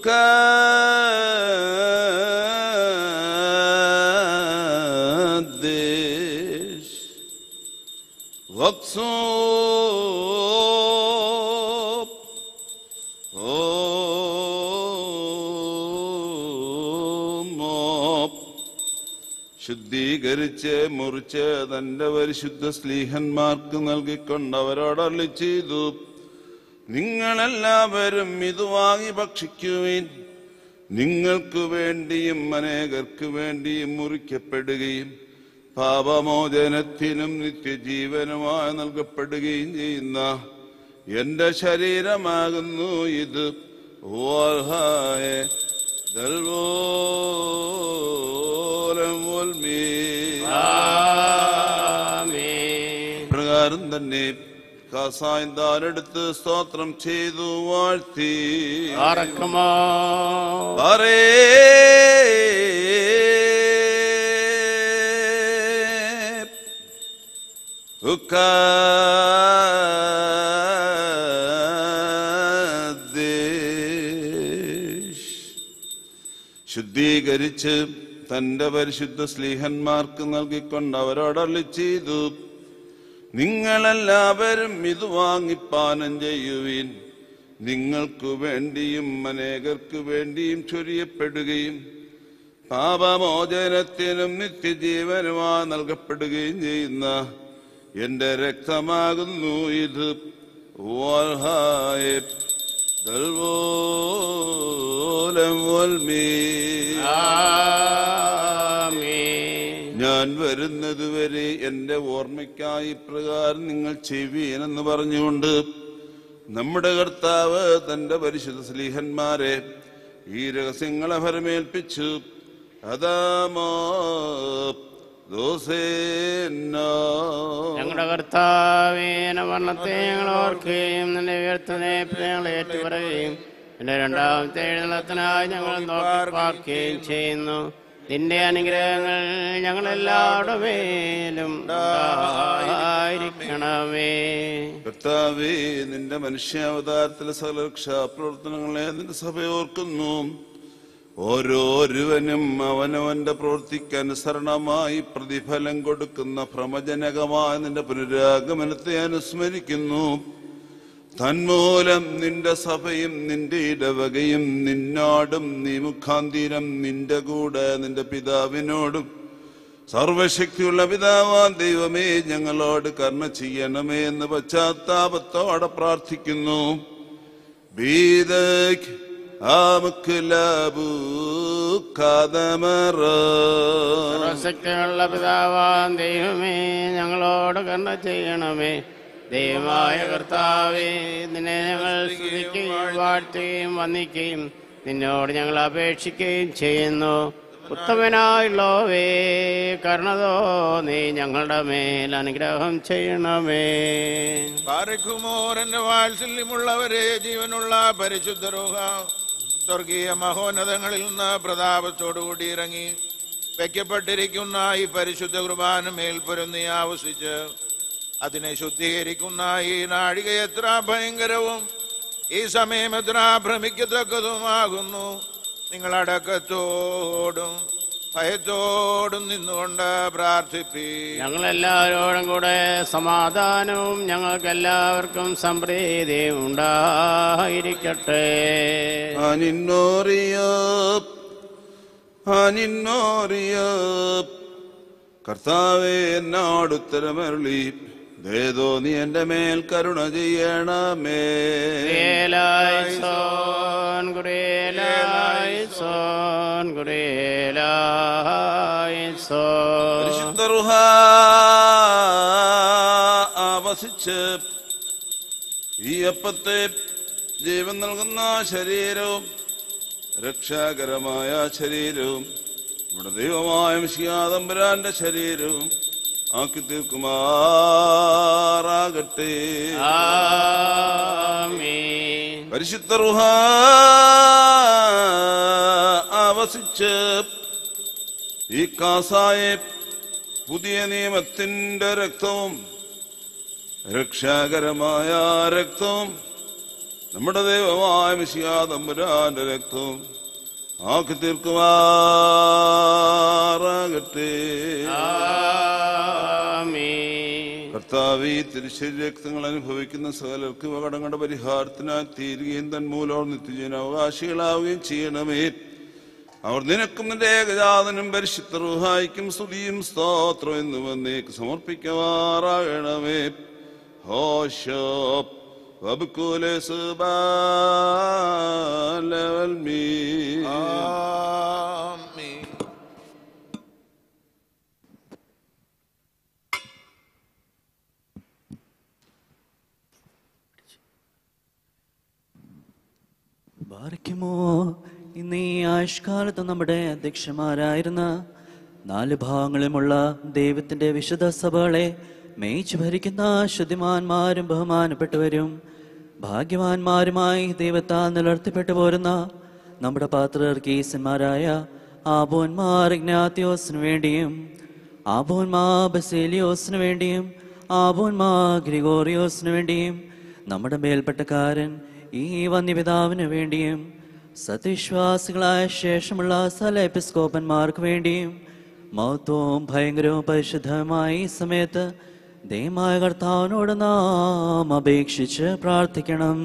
قدش غطسوب ഓമോപ് ശുദ്ധീകരിച്ച് മുറിച്ച് തന്റെ പരിശുദ്ധ സ്ലീഹന്മാർക്ക് നൽകിക്കൊണ്ട് അവരോട് അരുളി ചെയ്തു നിങ്ങളെല്ലാവരും ഇത് വാങ്ങി ഭക്ഷിക്കുവിൻ നിങ്ങൾക്ക് വേണ്ടിയും അനേകർക്ക് വേണ്ടിയും മുറിക്കപ്പെടുകയും പാപമോചനത്തിനും നിത്യജീവനുമായി നൽകപ്പെടുകയും ചെയ്യുന്ന എന്റെ ശരീരമാകുന്നു ഇത് ഓർഹായ ദൽവോലം ഉൽമീ. ആമേൻ പ്രകാരം തന്നെ കാസായം താരെടുത്ത് സ്തോത്രം ചെയ്തു വാഴ്ത്തി ആർക്കുമോ പറേ ഉക്കാദേശ്. ശുദ്ധീകരിച്ച് തന്റെ പരിശുദ്ധ സ്ലീഹന്മാർക്ക് നൽകിക്കൊണ്ട് അവരോടള്ളി ചെയ്തു നിങ്ങളെല്ലാവരും ഇത് വാങ്ങിപ്പാനം ചെയ്യുവിൻ നിങ്ങൾക്കു വേണ്ടിയും അനേകർക്കു വേണ്ടിയും ചൊരിയപ്പെടുകയും പാപമോചനത്തിനും നിത്യജീവനുമായി നൽകപ്പെടുകയും ചെയ്യുന്ന എന്റെ രക്തമാകുന്നു ഇത് ഓർഹായ ദൽവോലം വൽമീ. ആമേൻ ഞാൻ വരുന്നതുവരെ എന്റെ ഓർമ്മയ്ക്കായി പ്രകാരം നിങ്ങൾ ചെയ്യുവീനെന്ന് പറഞ്ഞുകൊണ്ട് നമ്മുടെ കർത്താവ് തന്റെ പരിശുദ്ധ സ്ലീഹന്മാരെ ഈ രഹസ്യങ്ങളെ ഫലമേൽപ്പിച്ചു അതാമോ ദോസേന്നോ ഞങ്ങളുടെ കർത്താവേന വർണ്ണത്തെ ഞങ്ങൾ ഓർക്കുകയും നിന്റെ ഉയർത്തനെ ഞങ്ങൾ ഏറ്റുപറയുകയും നിന്റെ രണ്ടാമത്തെ എഴുന്നള്ളത്തിനായി ഞങ്ങൾ നോക്കി പാർക്കുകയും ചെയ്യുന്നു നിന്റെ അനുഗ്രഹങ്ങൾ ഞങ്ങളെല്ലാവരുടെ മേലും ഉണ്ടായിരിക്കണമേ കർത്താവേ നിന്റെ മനുഷ്യാവതാരത്തിലെ സകല രക്ഷാപ്രവർത്തനങ്ങളെ നിന്റെ സഭ ഓർക്കുന്നു ഓരോരുവനും അവനവന്റെ പ്രവൃത്തിക്ക് അനുസരണമായി പ്രതിഫലം കൊടുക്കുന്ന ഭ്രമജനകമായ നിന്റെ പുനരാഗമനത്തെ അനുസ്മരിക്കുന്നു തന്മൂലം നിന്റെ സഭയും നിന്റെ ഇടവകയും നിന്നോടും നീ മുഖാന്തീരം നിന്റെ കൂടെ നിന്റെ പിതാവിനോടും സർവശക്തിയുള്ള പിതാവാൻ ദൈവമേ ഞങ്ങളോട് കർണ ചെയ്യണമേ എന്ന് പശ്ചാത്താപത്തോടെ പ്രാർത്ഥിക്കുന്നു ബീദക് ആമുക്കുലാബു കാതമറ സർവശക്തിയുള്ള പിതാവാൻ ദൈവമേ ഞങ്ങളോട് കരുണ ചെയ്യണമേ ദൈവമായ കർത്താവേ നിന്നെ ഞങ്ങൾ സ്തുതിക്കുകയും വാഴ്ത്തുകയും വന്ദിക്കുകയും നിന്നോട് ഞങ്ങൾ അപേക്ഷിക്കുകയും ചെയ്യുന്നു ഉത്തമനായുള്ളവേ കരുണതോ നീ ഞങ്ങളുടെ മേൽ അനുഗ്രഹം ചെയ്യണമേ പാറയ്ക്കുമോർ എന്റെ വാത്സല്യമുള്ളവരെ ജീവനുള്ള പരിശുദ്ധ രൂഹ സ്വർഗീയ മഹോന്നതങ്ങളിൽ നിന്ന് പ്രതാപത്തോടുകൂടി ഇറങ്ങി വയ്ക്കപ്പെട്ടിരിക്കുന്ന ഈ പരിശുദ്ധ കുർബാന മേൽ പൊരുന്നി ആവസിച്ച് അതിനെ ശുദ്ധീകരിക്കുന്ന ഈ നാഴിക എത്ര ഭയങ്കരവും ഈ സമയം എത്ര ഭ്രമിക്കത്തക്കതുമാകുന്നു നിങ്ങളടക്കത്തോടും ഭയത്തോടും നിന്നുകൊണ്ട് പ്രാർത്ഥിപ്പീ ഞങ്ങളെല്ലാവരോടും കൂടെ സമാധാനവും ഞങ്ങൾക്കെല്ലാവർക്കും സംപ്രീതിയും ഉണ്ടായിരിക്കട്ടെ അനിന്നോറിയപ്പ് അനിന്നോറിയപ്പ് കർത്താവേ എന്നോട് ഉത്തരമരുളി ദേതോ നീ എന്റെ മേൽ കരുണ ചെയ്യണമേ ഗുരേലായി സോൻ ഗുരേലായി സോൻ ഗുരേലായി സോൻ പരിശുദ്ധ റുഹ ആവസിച്ച് ഈ അപ്പത്തെ ജീവൻ നൽകുന്ന ശരീരവും രക്ഷാകരമായ ശരീരവും നമ്മുടെ ദൈവമായ മിശിയാതമ്പരാന്റെ ശരീരവും ആക്കി തീർക്കുമാറാകട്ടെ ആമീൻ പരിശുദ്ധ റുഹ ആവസിച്ച് ഈ കാസായെ പുതിയ നിയമത്തിന്റെ രക്തവും രക്ഷാകരമായ രക്തവും നമ്മുടെ ദൈവമായ വിശിയാതമ്പുരാന്റെ രക്തവും ആക്കി തീർക്കുമാറാകട്ടെ ആമീൻ കർത്താവ് ഈ തിരുശരി രക്തങ്ങൾ അനുഭവിക്കുന്ന സകലർക്ക് കടങ്ങളുടെ പരിഹാരത്തിനായി തീരുകയും തന്മൂലം നിത്യജന അവകാശികളാവുകയും ചെയ്യണമേ അവർ നിനക്കും നിന്റെ ഏകജാതനും പരിശുദ്ധ റുഹായിക്കും സ്തുതിയും സ്തോത്രം എന്ന് വന്നേക്ക് സമർപ്പിക്കുമാറാകണമേ ഹോഷോപ്പ് വബുക്കൂലെ സുബാലവൽമീ ആമീൻ ബാധിക്കുമോ ഇന്ന് ഈ ആയുഷ്കാലത്ത് നമ്മുടെ അധ്യക്ഷന്മാരായിരുന്ന നാല് ഭാഗങ്ങളുമുള്ള ദൈവത്തിന്റെ വിശുദ്ധ സഭകളെ മേയിച്ചു ഭരിക്കുന്ന ശുദ്ധിമാന്മാരും ബഹുമാനപ്പെട്ടവരും ഭാഗ്യവാന്മാരുമായി ദൈവത്താൽ നിലർത്തിപ്പെട്ടു പോരുന്ന നമ്മുടെ പാത്രർക്കീസന്മാരായ ആബോന്മാർ ഇഗ്നാത്യോസിനു വേണ്ടിയും ആബോന്മാ ബസേലിയോസിനു വേണ്ടിയും ആബോന്മാ ഗ്രിഗോറിയോസിനു വേണ്ടിയും നമ്മുടെ മേൽപ്പെട്ടക്കാരൻ ഈ വന്യപിതാവിന് വേണ്ടിയും സത്യവിശ്വാസികളായ ശേഷമുള്ള സ്ഥല എപ്പിസ്കോപ്പന്മാർക്ക് വേണ്ടിയും മഹത്വവും ഭയങ്കരവും പരിശുദ്ധമായ ഈ സമയത്ത് ദൈവമായ കർത്താവിനോട് നാം അപേക്ഷിച്ച് പ്രാർത്ഥിക്കണം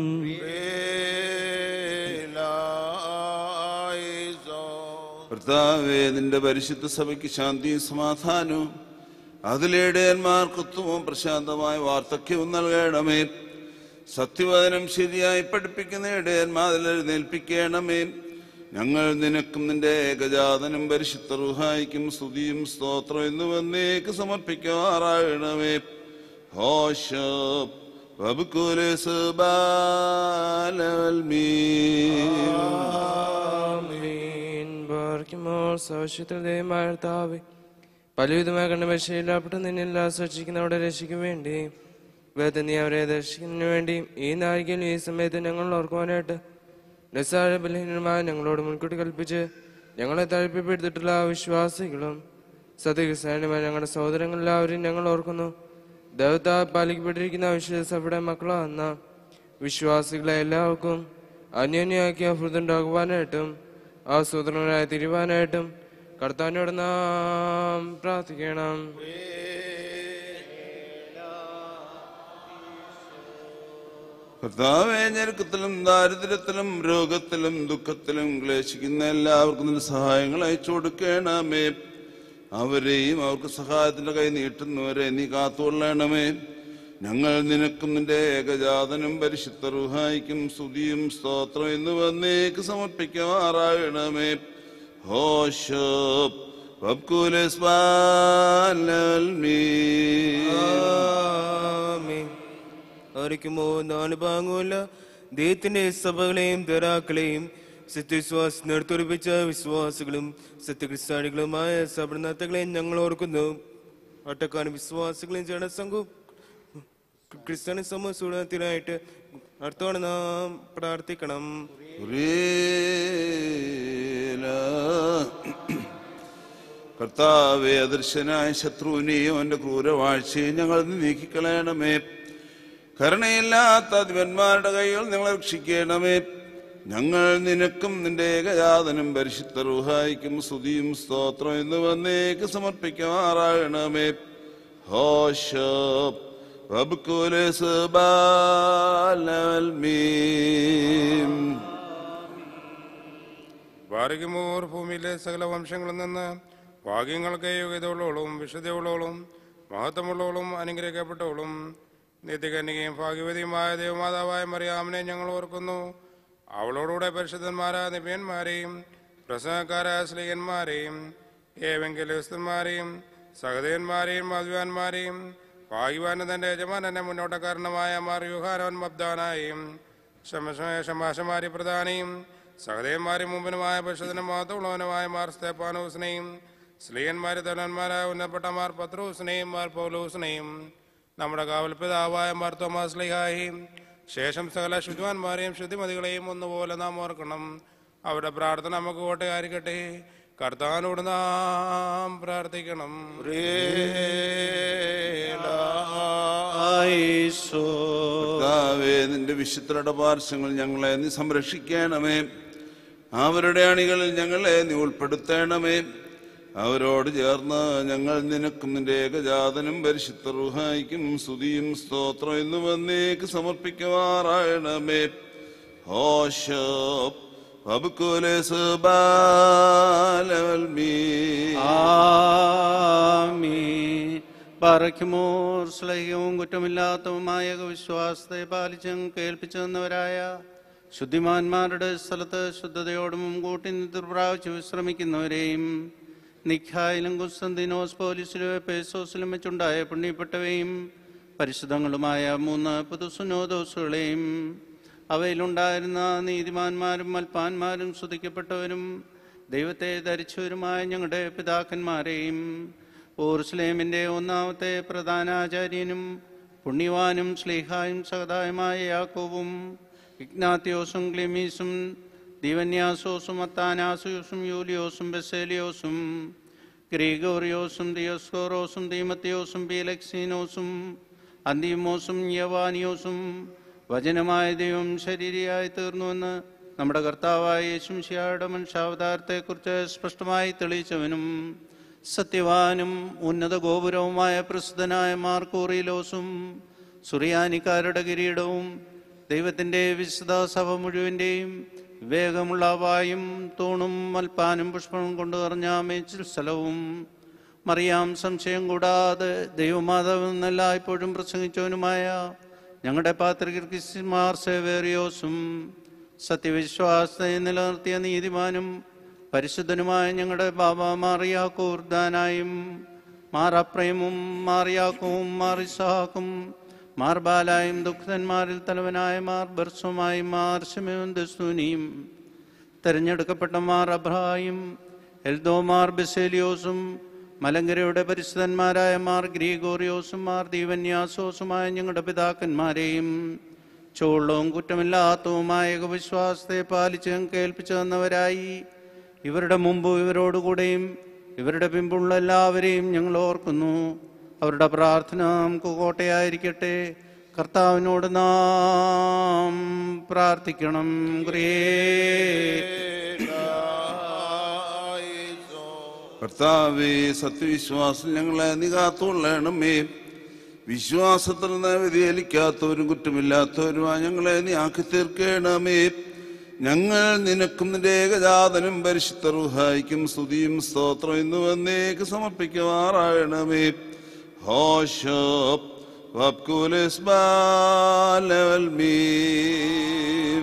കർത്താവേ നിന്റെ പരിശുദ്ധ സഭയ്ക്ക് ശാന്തിയും സമാധാനവും അതിലേടയന്മാർക്കൊത്തുവും പ്രശാന്തമായ വാർദ്ധക്യവും നൽകണമേ സത്യവചനം ശരിയായി പഠിപ്പിക്കുന്ന ഇടയന്മാർ എഴുന്നേൽപ്പിക്കണമേ ഞങ്ങൾ നിനക്കും നിന്റെ ഏകജാതനും പരിശുദ്ധ റുഹായിക്കും സ്തുതിയും സ്തോത്രം എന്ന് വന്നേക്ക് സമർപ്പിക്കാറാകണമേ ഹോഷ വബുക്കുലസ് ബാലവൽമീ ആമീൻ. ബാർക്കുമോർ സൗഷ്യത്തിൽ ദൈവമായ കർത്താവേ, പലവിധമായ കണ്ണപരിശയില്ലാപ്പെട്ട നിന്നെല്ലാം സൂക്ഷിക്കുന്നവരുടെ രക്ഷയ്ക്ക് വേണ്ടി വേദന നീ അവരെ ദർശിക്കുന്നതിന് വേണ്ടി ഈ നാഴികയിൽ ഈ സമയത്ത് ഞങ്ങൾ ഓർക്കുവാനായിട്ട് നിസ്സാര ബലഹീനമായ ഞങ്ങളോട് മുൻകൂട്ടി കൽപ്പിച്ച് ഞങ്ങളെ തഴപ്പിപ്പെടുത്തിട്ടുള്ള വിശ്വാസികളും സത്യക്രിസ്ത്യാനിയുമായ ഞങ്ങളുടെ സഹോദരങ്ങളെല്ലാവരും ഞങ്ങൾ ഓർക്കുന്നു ദൈവത്താ പാലിക്കപ്പെട്ടിരിക്കുന്ന വിശുദ്ധ സഭയുടെ മക്കളാകുന്ന വിശ്വാസികളെ എല്ലാവർക്കും അന്യോന്യമാക്കിയ ഹൃദുണ്ടാകുവാനായിട്ടും ആസൂത്രങ്ങളായി തിരുവാനായിട്ടും കർത്താവിനോട് നാം പ്രാർത്ഥിക്കണം കർത്താവേ ഞെരുക്കത്തിലും ദാരിദ്ര്യത്തിലും രോഗത്തിലും ദുഃഖത്തിലും ക്ലേശിക്കുന്ന എല്ലാവർക്കും നിന്റെ സഹായങ്ങൾ അയച്ചു കൊടുക്കണമേ അവരെയും അവർക്ക് സഹായത്തിന്റെ കൈ നീട്ടുന്നവരെ നീ കാത്തുകൊള്ളണമേ ഞങ്ങൾ നിനക്കും നിന്റെ ഏകജാതനും പരിശുദ്ധ റുഹായിക്കും സ്തുതിയും സ്തോത്രം എന്ന് വന്നേക്ക് സമർപ്പിക്കുമാറാകണമേ ഹോഷോപ്പ് വബ്കുലസ് ബാലൽമീ ആമേൻ. ആർക്കുമോ നാല് ഭാഗവുമല്ല ദൈവത്തിന്റെ സഭകളെയും തെറാക്കളെയും സത്യവിശ്വാസം നിർത്തുറപ്പിച്ച വിശ്വാസികളും സത്യക്രിസ്ത്യാനികളുമായ സഭനത്തകളെയും ഞങ്ങൾ ഓർക്കുന്നു ഒട്ടക്കാനും വിശ്വാസികളെയും ജനസംഘവും ക്രിസ്ത്യാനി സമൂഹത്തിനായിട്ട് അടുത്തോടെ നാം പ്രാർത്ഥിക്കണം ഉറേല. കർത്താവെ അദൃശ്യനായ ശത്രുവിനെയും അവന്റെ ക്രൂരവാഴ്ചയും ഞങ്ങൾ നീക്കിക്കളയണമേ കരുണയില്ലാത്ത അധിപന്മാരുടെ കൈകൾ ഞങ്ങൾ രക്ഷിക്കണമേ ഞങ്ങൾ നിനക്കും നിന്റെ ഏകജാതനും പരിശുദ്ധ റുഹായിക്കും സ്തുതിയും സ്തോത്രം എന്ന് വന്നേക്ക് സമർപ്പിക്കുമാറാകണമേ ഹോഷപ്പ് വബ്കുലസ് ബാലൽമീം വാരികമോർ ഭൂമിയിലെ സകല വംശങ്ങളിൽ നിന്ന് ഭാഗ്യങ്ങൾക്ക് യോഗ്യതയുള്ളവളും വിശുദ്ധയുള്ളവളും മഹത്വമുള്ളവളും അനുഗ്രഹിക്കപ്പെട്ടവളും നിത്യകന്യകയും ഭാഗ്യവതിയുമായ ദേവമാതാവായ മറിയാമിനെ ഞങ്ങൾ ഓർക്കുന്നു അവളോടുകൂടെ പരിശുദ്ധന്മാരായ നിപ്യന്മാരെയും പ്രസംഗക്കാരായ സ്ത്രീകന്മാരെയും ഏവെങ്കിലസ്തന്മാരെയും സഹദേവന്മാരെയും മധുവാന്മാരെയും ഭാഗ്യവാനും തന്റെ യജമാനന്റെ മുന്നോട്ടക്കാരനുമായ മാർ യുഹാനവൻ മബ്ദാനായും ശമാശമാരി പ്രധാനിയും സഹദേവന്മാരെ മുമ്പിനുമായ പരിശുദ്ധനും മഹത്വമുള്ളവനുമായ മാർ സ്തേപ്പാനൂസിനെയും സ്ത്രീയന്മാരെ തലവന്മാരായ ഉന്നപ്പെട്ട മാർ പത്രൂസിനെയും മാർ പൗലൂസിനെയും നമ്മുടെ കാവൽ പിതാവായ മാർ തോമാസ് ലിഹായും ശേഷം സകല ശുദ്ധിവാന്മാരെയും ശുദ്ധിമതികളെയും ഒന്നുപോലെ നാം ഓർക്കണം അവരുടെ പ്രാർത്ഥന നമുക്ക് കോട്ടയായിരിക്കട്ടെ കർത്താനോട് നാം പ്രാർത്ഥിക്കണം കർത്താവേ നിന്റെ വിശുദ്ധരുടെ പാർശ്വങ്ങൾ ഞങ്ങളെ നീ സംരക്ഷിക്കണമേ അവരുടെ അണികളിൽ ഞങ്ങളെ നീ ഉൾപ്പെടുത്തണമേ അവരോട് ചേർന്ന് ഞങ്ങൾ നിനക്കും നിന്റെ ഏകജാതനും പരിശുദ്ധ റുഹായിക്കും സ്തുതിയും സ്തോത്രം എന്ന് വന്നേക്ക് സമർപ്പിക്കുമാറായണമേ ഹോശോ ആമീൻ. പാറയ്ക്കുമോർ സ്ലൈഹ്യവും കുറ്റമില്ലാത്തതുമായ വിശ്വാസത്തെ പാലിച്ചും കേൾപ്പിച്ചു തന്നവരായ ശുദ്ധിമാന്മാരുടെ സ്ഥലത്ത് ശുദ്ധതയോടും കൂട്ടി നിർപ്രാവശ്യം വിശ്രമിക്കുന്നവരെയും നിഖായിലും കുസ്തന്തിനോസ് പോലീസിലും പേസോസിലും വെച്ചുണ്ടായ പുണ്യപ്പെട്ടവയും പരിശുദ്ധങ്ങളുമായ മൂന്ന് പുതുസുനോദോസുകളെയും അവയിലുണ്ടായിരുന്ന നീതിമാന്മാരും മൽപ്പാന്മാരും സ്തുതിക്കപ്പെട്ടവരും ദൈവത്തെ ധരിച്ചവരുമായ ഞങ്ങളുടെ പിതാക്കന്മാരെയും ഓർസ്ലേമിൻ്റെ ഒന്നാമത്തെ പ്രധാനാചാര്യനും പുണ്യവാനും സ്ലീഹായും സഹതായുമായ യാക്കോവും ഇഗ്നാത്യോസും ക്ലിമീസും ദിവന്യാസോസും അത്താനാസോസും യൂലിയോസും ബെസേലിയോസും ഗ്രീഗോറിയോസും ദിയോസ്കോറോസും ദീമത്തിയോസും ബീലക്സീനോസും അന്തിമോസും യവാനിയോസും വചനമായ ദൈവം ശരീരിയായി തീർന്നുവെന്ന് നമ്മുടെ കർത്താവായ യേശുംശിയായുടെ മനുഷ്യാവതാരത്തെക്കുറിച്ച് സ്പഷ്ടമായി തെളിയിച്ചവനും സത്യവാനും ഉന്നത ഗോപുരവുമായ പ്രസിദ്ധനായ മാർക്കോറിലോസും സുറിയാനിക്കാരുടെ കിരീടവും ദൈവത്തിൻ്റെ വിശുദ്ധ സഭ മുഴുവൻ്റെയും വിവേകമുള്ള വായും തൂണും മൽപ്പാനും പുഷ്പവും കൊണ്ടു നിറഞ്ഞ മേച്ചിൽ സ്ഥലവും മറിയാം സംശയം കൂടാതെ ദൈവമാതാവ് എന്നെല്ലായ്പ്പോഴും പ്രസംഗിച്ചവനുമായ ഞങ്ങളുടെ പാത്രികർക്കിസ്മാർ സേവേറിയോസും സത്യവിശ്വാസത്തെ നിലനിർത്തിയ നീതിമാനും പരിശുദ്ധനുമായ ഞങ്ങളുടെ ബാബ മാറിയാക്കൂർദാനായും മാറപ്രേമും മാറിയാക്കും മാറിസാക്കും മാർബാലായും ദുഃഖിതന്മാരിൽ തലവനായ മാർ ബർസുമായും മാർ ശിമയും ദസ്തുനിയും തെരഞ്ഞെടുക്കപ്പെട്ട മാർ അബ്രായും എൽദോമാർ ബെസേലിയോസും മലങ്കരയുടെ പരിശുദ്ധന്മാരായ മാർ ഗ്രീഗോറിയോസും മാർ ദീവന്യാസോസുമായ ഞങ്ങളുടെ പിതാക്കന്മാരെയും ചോളവും കുറ്റമില്ലാത്തതുമായ വിശ്വാസത്തെ പാലിച്ച് കേൾപ്പിച്ചു തന്നവരായി ഇവരുടെ മുമ്പ് ഇവരോടുകൂടെയും ഇവരുടെ പിമ്പുള്ള എല്ലാവരെയും ഞങ്ങൾ ഓർക്കുന്നു അവരുടെ പ്രാർത്ഥന നമുക്ക് കോട്ടയായിരിക്കട്ടെ കർത്താവിനോട് നാം പ്രാർത്ഥിക്കണം ക്രിയേ കർത്താവേ സത്യവിശ്വാസം ഞങ്ങളെ നീ കാത്തുകൊള്ളണമേ വിശ്വാസത്തിൽ നിന്ന് വ്യതിചലിക്കാത്തവരും കുറ്റമില്ലാത്തവരുമായി ഞങ്ങളെ നീ ആക്കി തീർക്കണമേ ഞങ്ങൾ നിനക്കും നിന്റെ ഏകജാതനും പരിശുദ്ധ റുഹായിക്കും സ്തുതിയും സ്തോത്രം എന്ന് വന്നേക്ക് സമർപ്പിക്കുമാറാകണമേ ഹോഷോ വബ്കുലിസ് ബാലവൽ മീം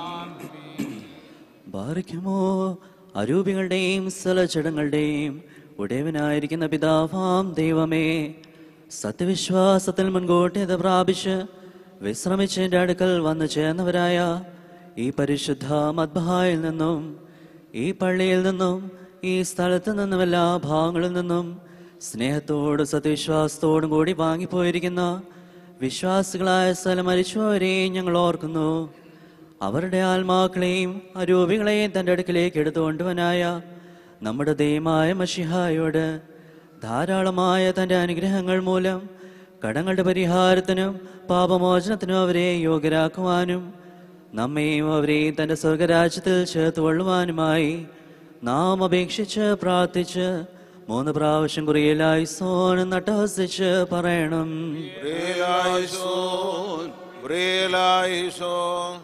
ബാറിക്കുമോ അരൂപികളുടെയും സ്ഥലചടങ്ങളുടെയും ഉടയവനായിരിക്കുന്ന പിതാവാം ദൈവമേ സത്യവിശ്വാസത്തിൽ മുൻകൂട്ടിയത് പ്രാപിച്ച് വിശ്രമിച്ചതിൻ്റെ അടുക്കൽ വന്നു ചേർന്നവരായ ഈ പരിശുദ്ധ മദ്ബഹായിൽ നിന്നും ഈ പള്ളിയിൽ നിന്നും ഈ സ്ഥലത്ത് നിന്നും എല്ലാ ഭാഗങ്ങളിൽ നിന്നും സ്നേഹത്തോടും സത്യവിശ്വാസത്തോടും കൂടി വാങ്ങിപ്പോയിരിക്കുന്ന വിശ്വാസികളായ സ്ഥലം മരിച്ചവരെയും ഞങ്ങൾ ഓർക്കുന്നു അവരുടെ ആത്മാക്കളെയും അരൂപികളെയും തൻ്റെ അടുക്കിലേക്ക് എടുത്തുകൊണ്ടുവനായ നമ്മുടെ ദൈവമായ മഷിഹായോട് ധാരാളമായ തൻ്റെ അനുഗ്രഹങ്ങൾ മൂലം കടങ്ങളുടെ പരിഹാരത്തിനും പാപമോചനത്തിനും അവരെ യോഗ്യരാക്കുവാനും നമ്മെയും അവരെയും തൻ്റെ സ്വർഗരാജ്യത്തിൽ ചേർത്തുകൊള്ളുവാനുമായി നാം അപേക്ഷിച്ച് പ്രാർത്ഥിച്ച് മൂന്ന് പ്രാവശ്യം കുറിയലായി സോൺ നട്ടഹസിച്ച് പറയണം Kurielaiso, Kurielaiso,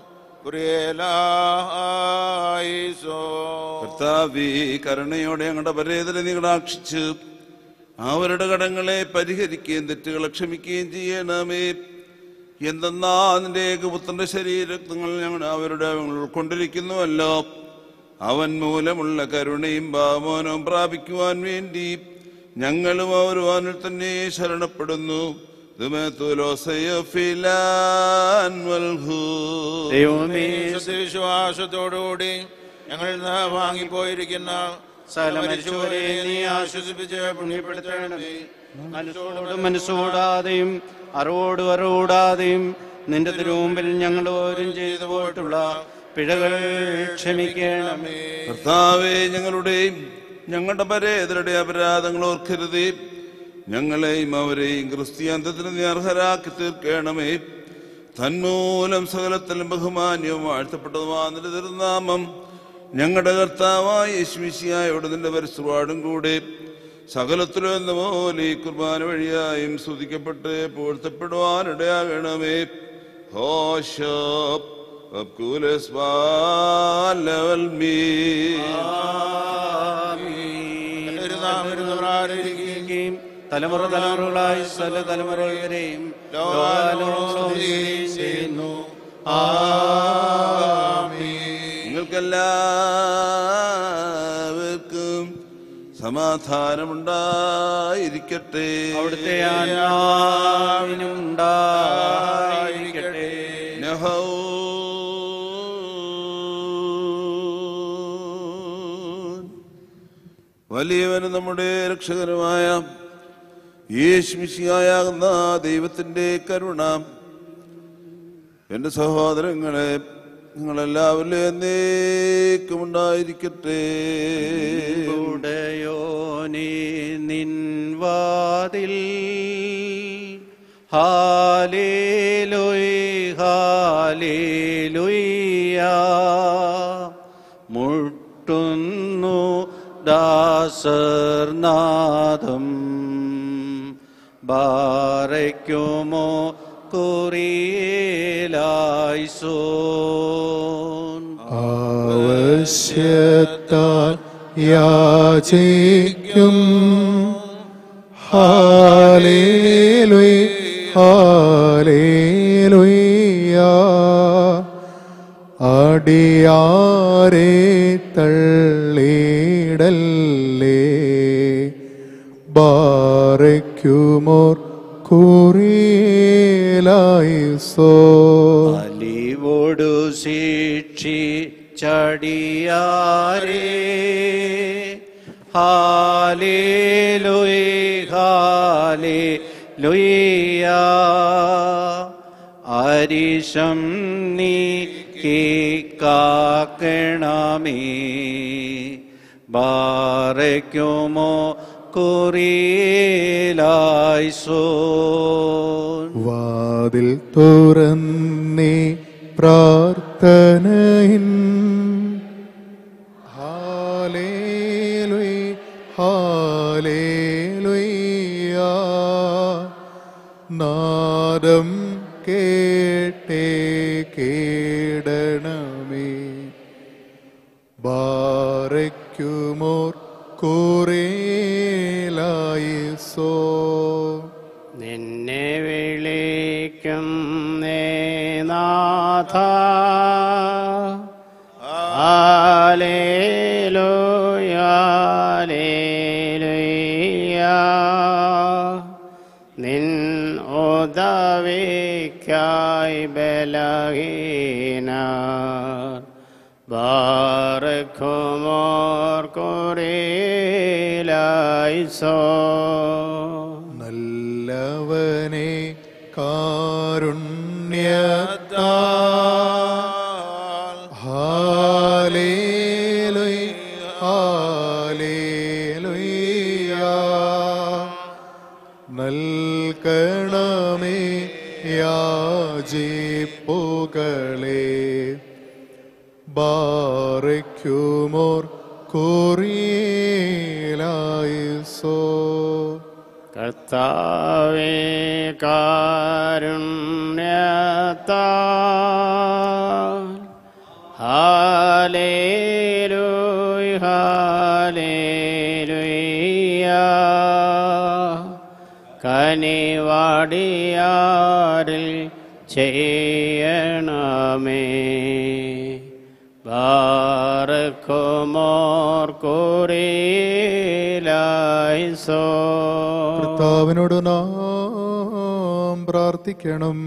Kurielaiso. കർത്താവേ കരുണയോടെ ഞങ്ങളുടെ പരേതരെ നീ കടാക്ഷിച്ച് അവരുടെ കടങ്ങളെ പരിഹരിക്കുകയും തെറ്റുകളെ ക്ഷമിക്കുകയും ചെയ്യണമേ എന്തെന്നാ നിന്റെ ഏകപുത്രന്റെ ശരീരങ്ങൾ ഞങ്ങൾ അവരുടെ ഉൾക്കൊണ്ടിരിക്കുന്നുവല്ലോ അവൻ മൂലമുള്ള കരുണയും ഭാവനവും പ്രാപിക്കുവാൻ വേണ്ടി ഞങ്ങളും അവരുവാനിൽ തന്നെ ശരണപ്പെടുന്നു ദൈവമേ വിശ്വാസത്തോടുകൂടി ഞങ്ങളിൽ നിന്ന് വാങ്ങിപ്പോയിരിക്കുന്ന സകല മരിച്ചവരെ നീ ആശ്വസിപ്പിച്ച് പുണ്യപ്പെടുത്തണമേ മനസ്സോട് മനസ്സോടാതെയും അറോട് അറോടാതെയും നിന്റെ തിരുമുമ്പിൽ ഞങ്ങൾ ഓരും ചെയ്തു പോയിട്ടുള്ള പിഴകൾ ക്ഷമിക്കണമേ കർത്താവേ ഞങ്ങളുടെയും ഞങ്ങളുടെ പരേതരുടെ അപരാധങ്ങൾ ഓർക്കരുതേ ഞങ്ങളെയും അവരെയും ക്രിസ്ത്യാന്തത്തിന് നീ അർഹരാക്കി തീർക്കണമേ തന്മൂലം സകലത്തിലും ബഹുമാന്യവും വാഴ്ത്തപ്പെട്ടതുമായ നിന്റെ തിരുനാമം ഞങ്ങളുടെ കർത്താവായ യേശുമിശിയായോട് നിന്റെ പരിശ്രവാടും കൂടെ സകലത്തിലും എന്ന പോലെ ഈ കുർബാന വഴിയായും സ്തുതിക്കപ്പെട്ട് പൂഴ്ത്തപ്പെടുവാനിടയാകണമേ ഹോഷോ അബ്കുലസ് ലെവൽ മീ ഒരു നാം ഇരുന്ന് പ്രാർത്ഥിക്കുകയും തലമുറ തലമുറകളായി സകല തലമുറകൾ വരെയും ലോകാലോകം ചെയ്യുന്നു നിങ്ങൾക്കെല്ലാവർക്കും സമാധാനമുണ്ടായിരിക്കട്ടെ അവിടുത്തെ ആത്മാവിനും ഉണ്ടായിരിക്കട്ടെ നഹൗ വലിയവനും നമ്മുടെ രക്ഷകനുമായ യേശുമിശിയായാകുന്ന ദൈവത്തിന്റെ കരുണ എന്റെ സഹോദരങ്ങളെ നിങ്ങളെല്ലാവരിലും എന്നേക്കും ഉണ്ടായിരിക്കട്ടെ ഉടയോനെ നിൻ വാതിൽ ഹാലേലുയ് ഹാലേലുയ്യ മുട്ടുന്നു ദാസർനാഥം ബാരയ്ക്കുമോ കുറിയേലായിസോൻ ആവശ്യത്താൽ യാചിക്കും ഹാലേലുയ് ഹാലേലുയ്യ അടിയാരെ തള്ളിടല്ലേ ബാറയ്ക്കുമോർ കുറിയേലായിസോ അലിവോടു ശിക്ഷി ചടിയാരേ ഹാലേലുയ് ഹാലേലുയ്യ അരിശം നീ കാക്കണമേ ബാറയ്ക്കുമോ കുറിയിലായിസോൻ വാതിൽ തുറന്നേ പ്രാർത്ഥനയിൻ ഹാലേലുയ് ഹാലേലുയ്യ നാദം കേട്ടേ കേടണമേ ബാറയ്ക്കുമോർ കുറേലായിസോ നിന്നെ വിളിക്കും നാഥ ആലേലുയാലേലുയ നിൻ ഉദവിക്കായി ബലഹീന ബാറഖുമോർ കുറിയിലായിസോ നല്ലവനെ കാരുണ്യത്താ ഹാലേലുയ് ഹാലേലുയ്യ നൽകണമേ യാചിപ്പുകളെ ബാറയ്ക്കുമോർ കുറിയിലായിസോ കർത്താവേ കാരുണ്യത്താ ഹാലേലൂയ ഹാലേലൂയ കനിവാടിയാറിൽ ചെയ്യണമേ ബാറക്കുമോർ കുറിയിലായിസോ കർത്താവിനോട് നാം പ്രാർത്ഥിക്കണം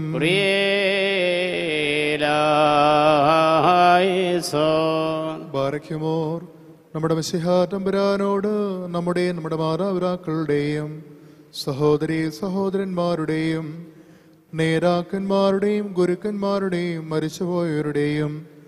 പ്രിയേലായിസോ ബാരയ്ക്കുമോർ നമ്മുടെ മിശിഹാറ്റമ്പുരാനോട് നമ്മുടെ നമ്മുടെ മാതാപിതാക്കളുടെയും സഹോദരി സഹോദരന്മാരുടെയും നേതാക്കന്മാരുടെയും ഗുരുക്കന്മാരുടെയും മരിച്ചുപോയവരുടെയും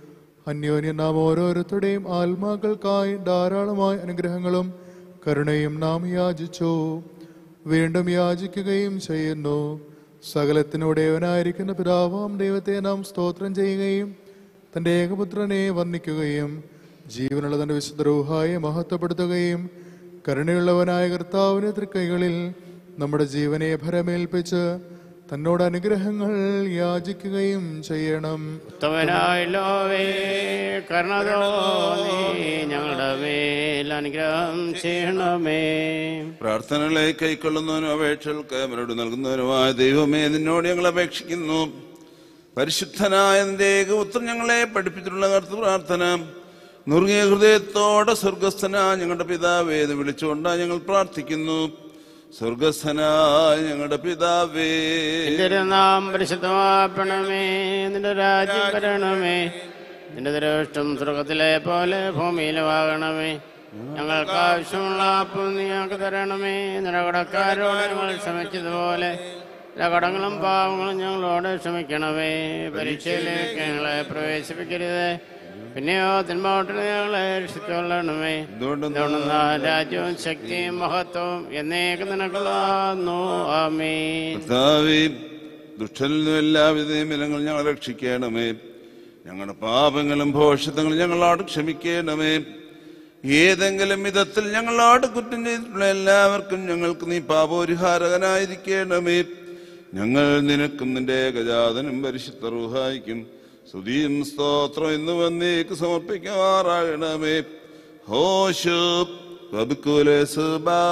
അന്യോന്യം നാം ഓരോരുത്തരുടെയും ആത്മാക്കൾക്കായി ധാരാളമായ അനുഗ്രഹങ്ങളും കരുണയും നാം യാചിച്ചു വീണ്ടും യാചിക്കുകയും ചെയ്യുന്നു സകലത്തിനുടേവനായിരിക്കുന്ന പിതാവാം ദൈവത്തെ നാം സ്തോത്രം ചെയ്യുകയും തൻ്റെ ഏകപുത്രനെ വർണ്ണിക്കുകയും ജീവനുള്ള തൻ്റെ വിശുദ്ധ റൂഹായെ മഹത്വപ്പെടുത്തുകയും കരുണയുള്ളവനായ കർത്താവിന്റെ തൃക്കൈകളിൽ നമ്മുടെ ജീവനെ ഭരമേൽപ്പിച്ച് തന്നോട് അനുഗ്രഹങ്ങൾ യാചിക്കുകയും ചെയ്യണം ഉത്തമനായല്ലോവേ കരുണ തോന്നി ഞങ്ങളുടെ മേൽ അനുഗ്രഹം ചെയ്യണമേ പ്രാർത്ഥനകളെ കൈക്കൊള്ളുന്നവനും അപേക്ഷകൾക്ക് മറുപടി നൽകുന്നവനുമായ ദൈവമേ നിന്നോട് ഞങ്ങൾ അപേക്ഷിക്കുന്നു പരിശുദ്ധനായ നിന്റെ ഏകപുത്രൻ ഞങ്ങളെ പഠിപ്പിച്ചിട്ടുള്ള കർത്ത പ്രാർത്ഥന നുറുങ്ങിയ ഹൃദയത്തോടെ സ്വർഗസ്ഥന ഞങ്ങളുടെ പിതാവേ എന്ന് വിളിച്ചുകൊണ്ടാണ് ഞങ്ങൾ പ്രാർത്ഥിക്കുന്നു സ്വർഗസ്ഥനായ ഞങ്ങളുടെ പിതാവേ നിന്റെ നാം പരിശുദ്ധമാക്കണമേ നിന്റെ രാജ്യം വരണമേ നിന്റെ ദൃഷ്ടം സ്വർഗത്തിലെ പോലെ ഭൂമിയിലുമാകണമേ ഞങ്ങൾക്ക് ആവശ്യമുള്ള അപ്പം നീ ഞങ്ങൾക്ക് തരണമേ നിന്റെ കടക്കാരോട് ഞങ്ങൾ ക്ഷമിച്ചതുപോലെ എല്ലാ കടങ്ങളും പാവങ്ങളും ഞങ്ങളോട് ക്ഷമിക്കണമേ പരീക്ഷയിലേക്ക് ഞങ്ങളെ പ്രവേശിപ്പിക്കരുത് പിന്നെയോ തിന്മോട്ടിന് ഞങ്ങളെ രക്ഷിച്ചുകൊള്ളണമേ എന്തുകൊണ്ടെന്നാ രാജ്യവും ശക്തിയും മഹത്വവും എന്നേക്ക് നിനക്കുള്ളാന്നു ആമേ കർത്താവേ ദുഷ്ടനിൽ നിന്നും എല്ലാവിധ നിയമങ്ങളും ഞങ്ങൾ രക്ഷിക്കണമേ ഞങ്ങളുടെ പാപങ്ങളും ഭോഷത്വങ്ങളും ഞങ്ങളോട് ക്ഷമിക്കണമേ ഏതെങ്കിലും വിധത്തിൽ ഞങ്ങളോട് കുറ്റം ചെയ്തിട്ടുള്ള എല്ലാവർക്കും ഞങ്ങൾക്ക് നീ പാപോരിഹാരകനായിരിക്കണമേ ഞങ്ങൾ നിനക്കും നിന്റെ ഏകജാതനും പരിശുദ്ധ റൂഹായിക്കും സ്തുതിയും സ്തോത്രം എന്ന് വന്നേക്ക് സമർപ്പിക്കുമാറാകണമേ ഹോഷു വബുക്കുലസ്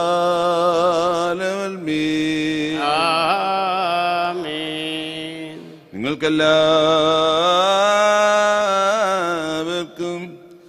ബാലവൽമീ ആമേൻ നിങ്ങൾക്കെല്ലാവർക്കും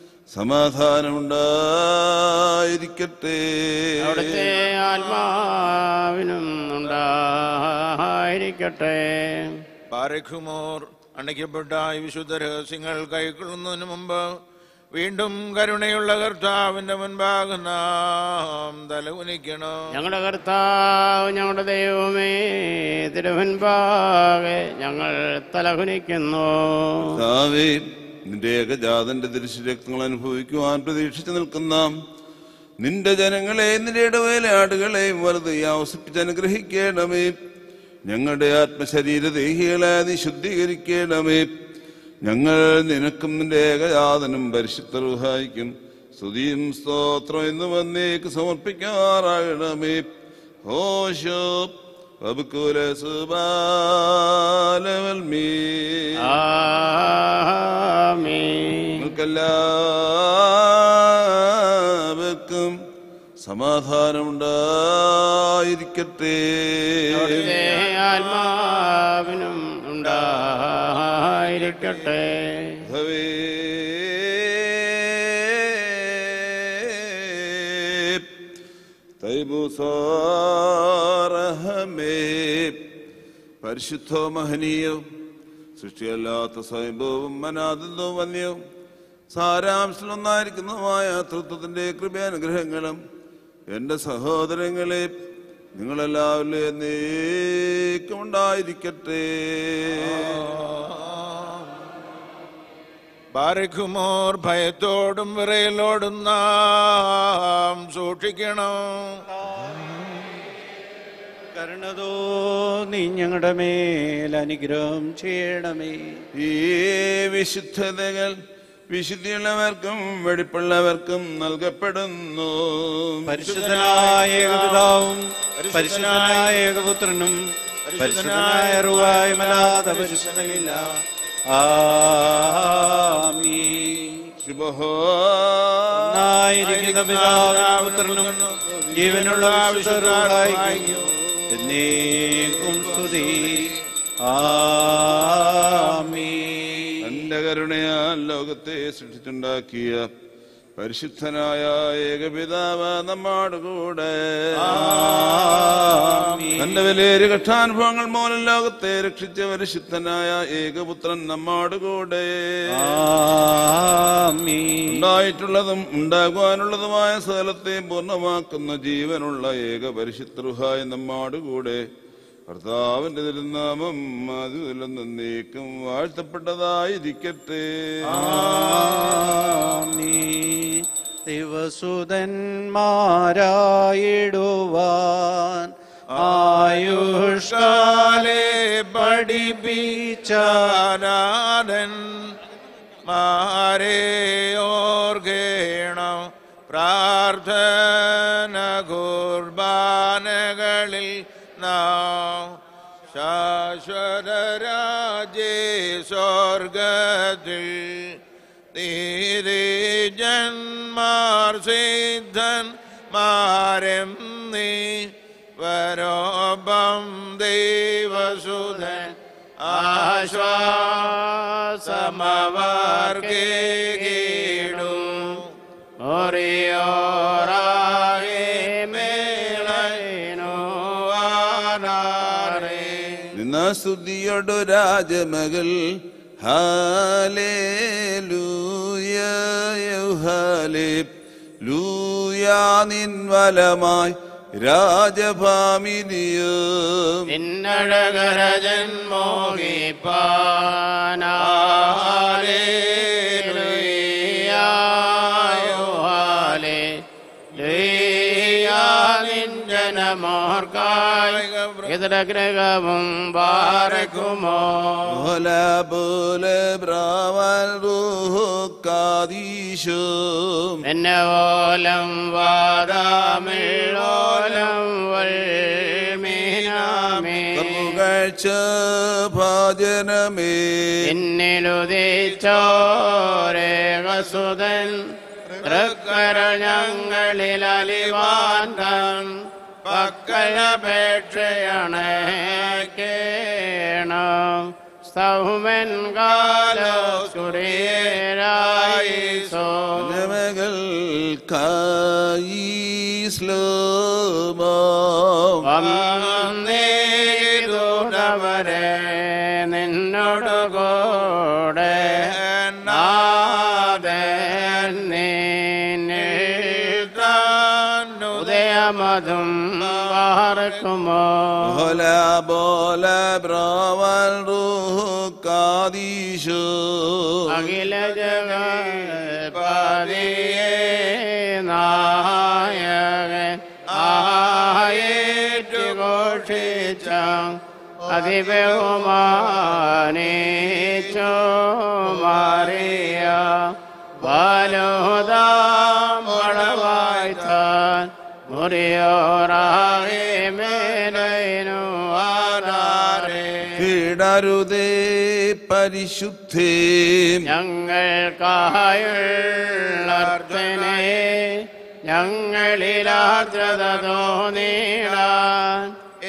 സമാധാനമുണ്ടായിരിക്കട്ടെ അവിടുത്തെ ആത്മാവിനും ഉണ്ടായിരിക്കട്ടെ പാരഖുമോർ അണയ്ക്കപ്പെട്ട ഈ വിശുദ്ധ രഹസ്യങ്ങൾ കൈക്കൊള്ളുന്നതിന് മുമ്പ് വീണ്ടും കരുണയുള്ള കർത്താവിന്റെ മുൻപാകെ നാം തലകുനിക്കണം ഞങ്ങളുടെ കർത്താവ് ഞങ്ങളുടെ ദൈവമേ തിരുവൻപാകെ ഞങ്ങൾ തലകുനിക്കുന്നു കർത്താവേ നിന്റെ ഏകജാതന്റെ ദൃശ്യരക്തങ്ങൾ അനുഭവിക്കുവാൻ പ്രതീക്ഷിച്ചു നിൽക്കുന്ന നിന്റെ ജനങ്ങളെ നിന്റെ ഇടവേല ആടുകളെയും വെറുതെ ആവസിപ്പിച്ച് അനുഗ്രഹിക്കണമേ ഞങ്ങളുടെ ആത്മശരീര ദേഹികളെ നീ ശുദ്ധീകരിക്കണമേ ഞങ്ങൾ നിനക്കും നിന്റെ ഏകജാതനും പരിശുദ്ധ റുഹായിക്കും സ്തുതിയും സ്തോത്രം എന്ന് വന്നേക്ക് സമർപ്പിക്കാറാകണമേ ഹോശോ വബുക്കുലസുബാലവൽമീ ആമേൻ നിങ്ങൾക്കെല്ലാവർക്കും സമാധാനമുണ്ടായിരിക്കട്ടെ അവിടുത്തെ ആത്മാവിനും ഉണ്ടായിരിക്കട്ടെ ഭവേ തൈബുസാരഹമേ പരിശുദ്ധോ മഹനീയോ സൃഷ്ടിയല്ലാത്ത സ്വയംഭവവും അനാഥത്വവും വന്യവും സാരാംശത്തിലൊന്നായിരിക്കുന്നതുമായ തൃത്വത്തിന്റെ കൃപയാനുഗ്രഹങ്ങളും എൻ്റെ സഹോദരങ്ങളെ നിങ്ങളെല്ലാവരും എന്നേക്കും ഉണ്ടായിരിക്കട്ടെ പാരഖുമോർ ഭയത്തോടും വിറയലോടും നാം സൂക്ഷിക്കണം കരുണതോ നീ ഞങ്ങളുടെ മേൽ അനുഗ്രഹം ചെയ്യണമേ ഈ വിശുദ്ധതകൾ വിശുദ്ധിയുള്ളവർക്കും വെടിപ്പുള്ളവർക്കും നൽകപ്പെടുന്നു പരിശുദ്ധനായ ഏകപിതാവും പരിശുദ്ധനായ ഏകപുത്രനും പരിശുദ്ധനായ റുവായുമല്ലാതെ പരിശുദ്ധമില്ല ആമീൻ ഒന്നായിരിക്കുന്ന പിതാവും പുത്രനും ജീവനുള്ള വിശുദ്ധരായിരിക്കും എന്നേക്കും സ്തുതി ആമീൻ തന്റെ കരുണയാൽ ലോകത്തെ സൃഷ്ടിച്ചുണ്ടാക്കിയ പരിശുദ്ധനായ ഏകപിതാവ് നമ്മോട് കൂടെ തന്റെ വിലയേറിയ കഷ്ടാനുഭവങ്ങൾ മൂലം ലോകത്തെ രക്ഷിച്ച പരിശുദ്ധനായ ഏകപുത്രൻ നമ്മോട് കൂടെ ഉണ്ടായിട്ടുള്ളതും ഉണ്ടാകുവാനുള്ളതുമായ സകലത്തെ പൂർണ്ണമാക്കുന്ന ജീവനുള്ള ഏക പരിശുദ്ധരുഹായ നമ്മോട് കൂടെ കർത്താവിന്റെ തിരുനാമം അതുതലും നന്നേക്കും വാഴ്ത്തപ്പെട്ടതായിരിക്കട്ടെ ആമീൻ. ദിവസുതന്മാരായിടുവാൻ ആയുഷ്കാലെ പഠിപ്പിച്ചാനാഥൻ മാരെ ഓർഗേണം പ്രാർത്ഥന കുർബാനകളിൽ നാം ശാശ്വതരാജേ സ്വർഗത്തിൽ നീതിജന്മാർ സിദ്ധൻ മാരം നീ വരോപം ദൈവസുധൻ ആശ്വാസമവർക്കേടും ഓറിയോറാകെ മേളൈനോ ആനാരേ നിന്ന സ്തുതിയോടു രാജമകൾ ഹാലേ ലൂയാ നിൻ വലമായി രാജഭാമിനിയും നിന്നഴകരജൻ മോഹിപ്പാനാലേലുയായോഹാലേ നിഞ്ചനമോർക്കായി ഇതരഗ്രഹവും പാറക്കുമോ ഓല പോലെ ബ്രാവൽ റൂഹുക്കാദീശും എന്നെ ഓലം വാദാമിഴോലം വൽമീനാമേ പുകഴ്ച ഭാജനമേ എന്നിലുദിച്ചോരേകസുതൻ തൃക്കര ഞങ്ങളിൽ അലിവാന്തൻ പക്കലപേക്ഷയണേക്കേണം സൗമൻ കാലോസ്കുറിയരായി സോ ജനമകൾ കായിസ്ലോമോ വന്നേതുടവരെ നിന്നോട് കൂടെ നാദൻ നിന്നിൽ ഉദയമതും വാർക്കുമോ ഓല ബോല ബ്രാവൽ റൂഹുക്കാദീശു അഖില ജഗപതിയേ നായകൻ ആയേറ്റു ഘോഷിച്ച അതിബഹുമാനിച്ചോ മാറിയ വലുതാം വളവായ്ത്താൻ മുറിയോറാകെ മേലൈനു ആധാരേ കീടരുതേ പരിശുദ്ധേ ഞങ്ങൾക്കായുള്ളർത്തനെ ഞങ്ങളിലാദ്രത തോന്നിടാൻ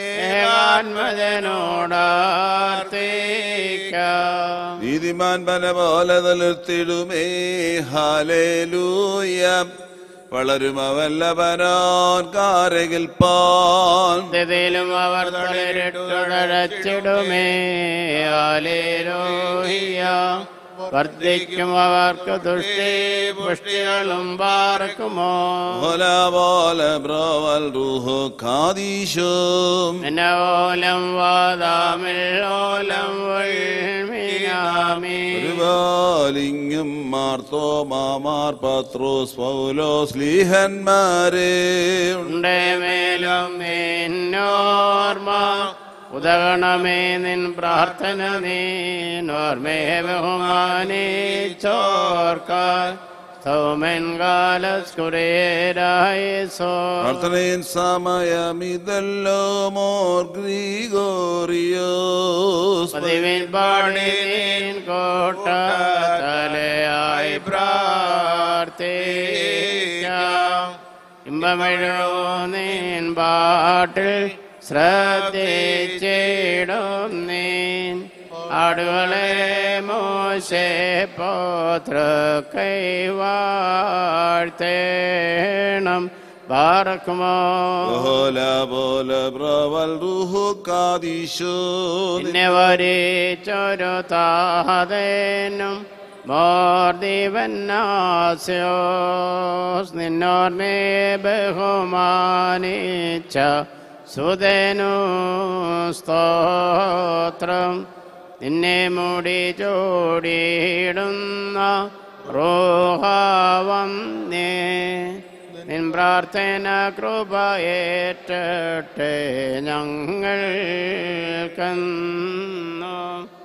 ഏകാത്മജനോടാർത്തേക്കാം നീതിമാൻ പല പോലെ തളിർത്തിടുമേ ഹാലേലൂയ വളരും അവല്ലവനാൻ കാരകിൽ പാൻ ഇതിലും അവർ തളിരിട്ടുടച്ചിടുമേ ആലേരോഹിയ വർദ്ധിക്കും അവർക്ക് ദുഷ്ടി പുഷ്ടികളും പാർക്കുമോ ഓല പോലെ ബ്രോവൽ റൂഹു കാദീശും ഓലം വാദാമിൽ ഓലം വൾമീനാമീ ഒരുപാലിങ്ങും മാർത്തോ മാമാർ പത്രോസ് പൗലോസ് ലീഹന്മാരെ ഉണ്ടേ മേലും എന്നോർമ്മ ഉദകണമേ നിൻ പ്രാർത്ഥന നീനോർമേ ബഹുമാനിച്ചോർക്കാൻ സൗമൻ കാലസ്കുരേരായി സോ പ്രാർത്ഥനയിൻ സമയമിതല്ലോ മോർ ഗ്രീഗോറിയോസ് പതിവിൻ പാടി നീൻ കോട്ട തലയായി പ്രാർത്ഥിക്കാം ഇമ്പമെഴോ നീൻ പാട്ടിൽ ശ്രദ്ധിച്ചിടും നീൻ ആടുകളെ മോശെ പോത്ര കൈവാഴ്ത്തേണം പാർക്കുമോ ഓല പോലെ ബ്രവൽ റുഹു കാദീശോ നിന്നെ വരിച്ചൊരു താതേനും മോർദിവന്നാസ്യോസ് നിന്നോർമേ ബഹുമാനിച്ച സുതനു സ്തോത്രം നിന്നെ മൂടി ചോടിയിടുന്ന റോഹാവന്നേ നിൻ പ്രാർത്ഥന കൃപയേറ്റട്ടെ ഞങ്ങൾക്കെന്നു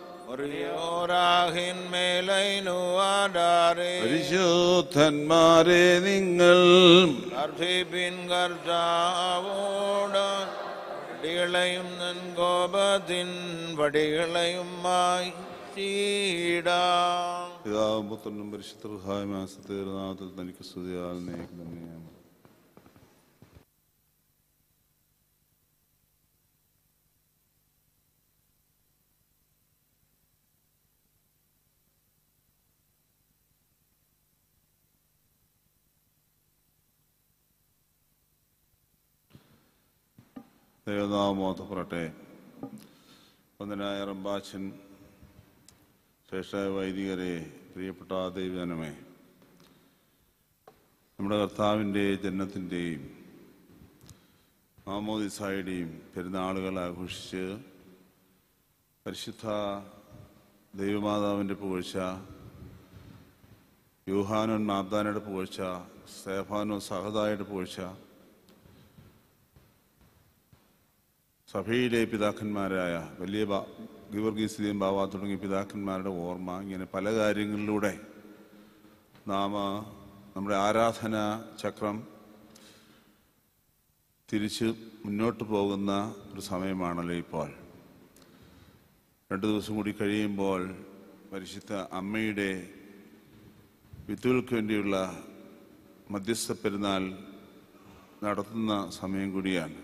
ഓരാഹിന്മേലൈനുവാടാറേ പരിശുദ്ധന്മാരെ നിങ്ങൾ അർഹിപ്പിൻ കർത്താവോട് വടികളെയും നൻ കോപത്തിൻ വടികളെയുമായി ചീടാം പിതാവും പുത്രനും പരിശുദ്ധ മാസത്തേർനാഥത്തിൽ തനിക്ക് സ്തുതിയാൽ നയിക്കുന്നു ദേവനാമോത്തപ്പെടട്ടെ വന്ദനായ റബ്ബാച്ചൻ ശ്രേഷ്ഠ വൈദികരെ പ്രിയപ്പെട്ട ദൈവജനമേ നമ്മുടെ കർത്താവിൻ്റെ ജന്മത്തിൻ്റെയും മാമോദിസായുടെയും പെരുന്നാളുകൾ ആഘോഷിച്ച് പരിശുദ്ധ ദൈവമാതാവിൻ്റെ പുകഴ്ച യൂഹാനോൻ മാബ്ദാനയുടെ പുകഴ്ച സ്തേഫാനോ സഹദായുടെ പുകഴ്ച സഭയിലെ പിതാക്കന്മാരായ വലിയ ബാ- ഗിവർഗീസിലെയും ബാവ തുടങ്ങിയ പിതാക്കന്മാരുടെ ഓർമ്മ ഇങ്ങനെ പല കാര്യങ്ങളിലൂടെ നാം നമ്മുടെ ആരാധന ചക്രം തിരിച്ച് മുന്നോട്ട് പോകുന്ന ഒരു സമയമാണല്ലോ ഇപ്പോൾ രണ്ട് ദിവസം കൂടി കഴിയുമ്പോൾ പരിശുദ്ധ അമ്മയുടെ വിത്തുകൾക്ക് വേണ്ടിയുള്ള മധ്യസ്ഥ പെരുന്നാൾ നടത്തുന്ന സമയം കൂടിയാണ്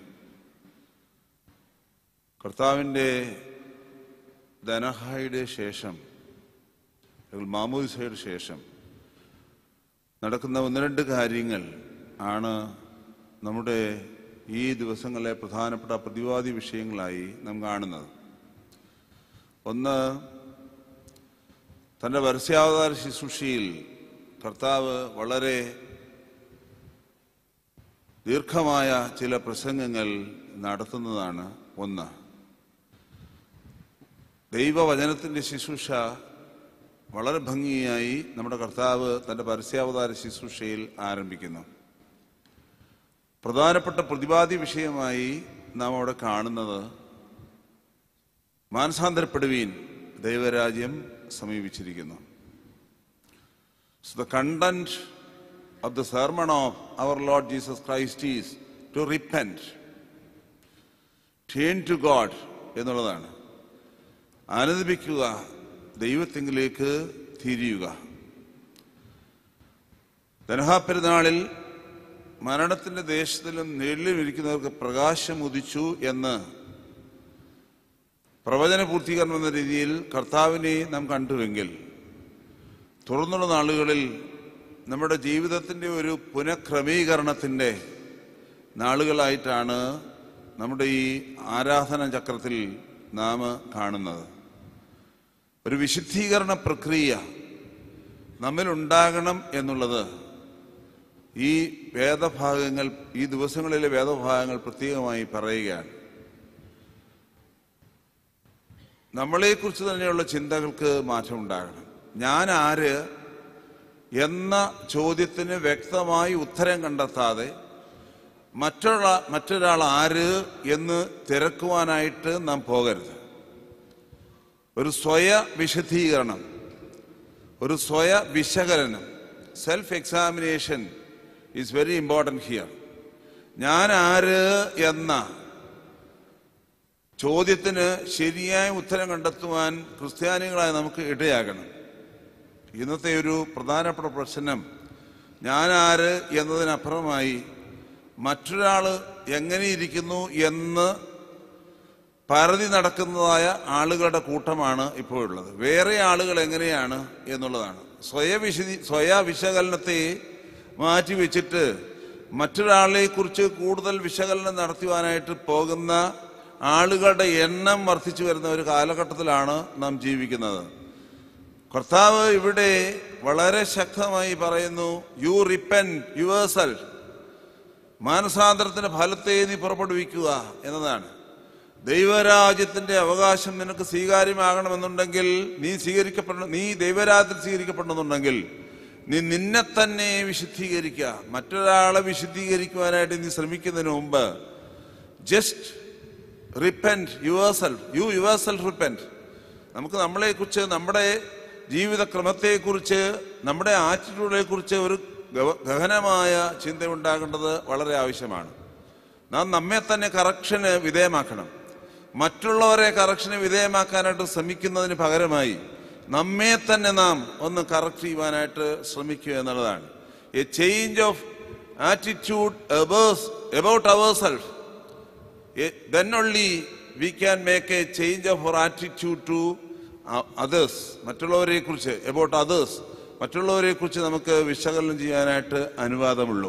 കർത്താവിൻ്റെ ധനഹായുടെ ശേഷം അല്ലെങ്കിൽ മാമോദിസയുടെ ശേഷം നടക്കുന്ന ഒന്ന് രണ്ട് കാര്യങ്ങൾ ആണ് നമ്മുടെ ഈ ദിവസങ്ങളിലെ പ്രധാനപ്പെട്ട പ്രതിവാദി വിഷയങ്ങളായി നാം കാണുന്നത് ഒന്ന് തൻ്റെ പരസ്യാവതാര ശുശ്രൂഷയിൽ കർത്താവ് വളരെ ദീർഘമായ ചില പ്രസംഗങ്ങൾ നടത്തുന്നതാണ് ഒന്ന് ദൈവവചനത്തിൻ്റെ ശുശ്രൂഷ വളരെ ഭംഗിയായി നമ്മുടെ കർത്താവ് തൻ്റെ പരസ്യാവതാര ശുശ്രൂഷയിൽ ആരംഭിക്കുന്നു പ്രധാനപ്പെട്ട പ്രതിപാദ്യ വിഷയമായി നാം അവിടെ കാണുന്നത് മാനസാന്തരപ്പെടുവീൻ ദൈവരാജ്യം സമീപിച്ചിരിക്കുന്നു So the content of the sermon of our Lord Jesus Christ is to repent, turn to God എന്നുള്ളതാണ് ആനന്ദിപ്പിക്കുക ദൈവത്തെങ്കിലേക്ക് തിരിയുക ധനഹാപ്പെരുന്നാളിൽ മരണത്തിന്റെ ദേശത്തിലും നേരിലും ഇരിക്കുന്നവർക്ക് പ്രകാശം ഉദിച്ചു എന്ന് പ്രവചന പൂർത്തീകരണം എന്ന രീതിയിൽ കർത്താവിനെ നാം കണ്ടുവെങ്കിൽ തുടർന്നുള്ള നാളുകളിൽ നമ്മുടെ ജീവിതത്തിൻ്റെ ഒരു പുനഃക്രമീകരണത്തിൻ്റെ നാളുകളായിട്ടാണ് നമ്മുടെ ഈ ആരാധന ചക്രത്തിൽ നാം കാണുന്നത് ഒരു വിശുദ്ധീകരണ പ്രക്രിയ നമ്മിലുണ്ടാകണം എന്നുള്ളത് ഈ വേദഭാഗങ്ങൾ ഈ ദിവസങ്ങളിലെ വേദഭാഗങ്ങൾ പ്രത്യേകമായി പറയുകയാണ് നമ്മളെക്കുറിച്ച് തന്നെയുള്ള ചിന്തകൾക്ക് മാറ്റമുണ്ടാകണം ഞാൻ ആര് എന്ന ചോദ്യത്തിന് വ്യക്തമായി ഉത്തരം കണ്ടെത്താതെ മറ്റൊരാ മറ്റൊരാൾ ആര് എന്ന് തിരക്കുവാനായിട്ട് നാം പോകരുത് ഒരു സ്വയ വിശദീകരണം ഒരു സ്വയ വിശകലനം self examination is very important here ഞാൻ ആര് എന്ന ചോദ്യത്തിന് ശരിയായ ഉത്തരം കണ്ടെത്തുവാൻ ക്രിസ്ത്യാനികളായി നമുക്ക് ഇടയാകണം ഇന്നത്തെ ഒരു പ്രധാനപ്പെട്ട പ്രശ്നം ഞാൻ ആര് എന്നതിനപ്പുറമായി മറ്റൊരാൾ എങ്ങനെയിരിക്കുന്നു എന്ന് പരതി നടക്കുന്നതായ ആളുകളുടെ കൂട്ടമാണ് ഇപ്പോഴുള്ളത് വേറെ ആളുകൾ എങ്ങനെയാണ് എന്നുള്ളതാണ് സ്വയവിശദി സ്വയ വിശകലനത്തെ മാറ്റി വെച്ചിട്ട് മറ്റൊരാളെ കുറിച്ച് കൂടുതൽ വിശകലനം നടത്തുവാനായിട്ട് പോകുന്ന ആളുകളുടെ എണ്ണം വർദ്ധിച്ചു വരുന്ന ഒരു കാലഘട്ടത്തിലാണ് നാം ജീവിക്കുന്നത് കർത്താവ് ഇവിടെ വളരെ ശക്തമായി പറയുന്നു യു റിപ്പൻ യുവർ സെൽഫ് മാനസാന്തരത്തിന്റെ ഫലത്തെ നീ പുറപ്പെടുവിക്കുക എന്നതാണ് ദൈവരാജ്യത്തിന്റെ അവകാശം നിനക്ക് സ്വീകാര്യമാകണമെന്നുണ്ടെങ്കിൽ നീ സ്വീകരിക്കപ്പെടണം നീ ദൈവരാജ്യത്തിൽ സ്വീകരിക്കപ്പെടണമെന്നുണ്ടെങ്കിൽ നീ നിന്നെ തന്നെ വിശുദ്ധീകരിക്കുക മറ്റൊരാളെ വിശുദ്ധീകരിക്കുവാനായിട്ട് നീ ശ്രമിക്കുന്നതിന് മുമ്പ് just repent yourself you yourself repent നമുക്ക് നമ്മളെക്കുറിച്ച് നമ്മുടെ ജീവിതക്രമത്തെക്കുറിച്ച് നമ്മുടെ ആറ്റിറ്റ്യൂഡിനെ കുറിച്ച് ഒരു ഗവ- ഗഹനമായ ചിന്ത ഉണ്ടാകേണ്ടത് വളരെ ആവശ്യമാണ് നാം നമ്മെ തന്നെ കറക്ഷന് വിധേയമാക്കണം മറ്റുള്ളവരെ കറക്ഷന് വിധേയമാക്കാനായിട്ട് ശ്രമിക്കുന്നതിന് പകരമായി നമ്മെ തന്നെ നാം ഒന്ന് കറക്റ്റ് ചെയ്യുവാനായിട്ട് ശ്രമിക്കുക എന്നുള്ളതാണ് a change of attitude about ourself then only we can make a change of our attitude to uh, others മറ്റുള്ളവരെ കുറിച്ച് അബൌട്ട് അതേഴ്സ് മറ്റുള്ളവരെ കുറിച്ച് നമുക്ക് വിശകലനം ചെയ്യാനായിട്ട് അനുവാദമുള്ളൂ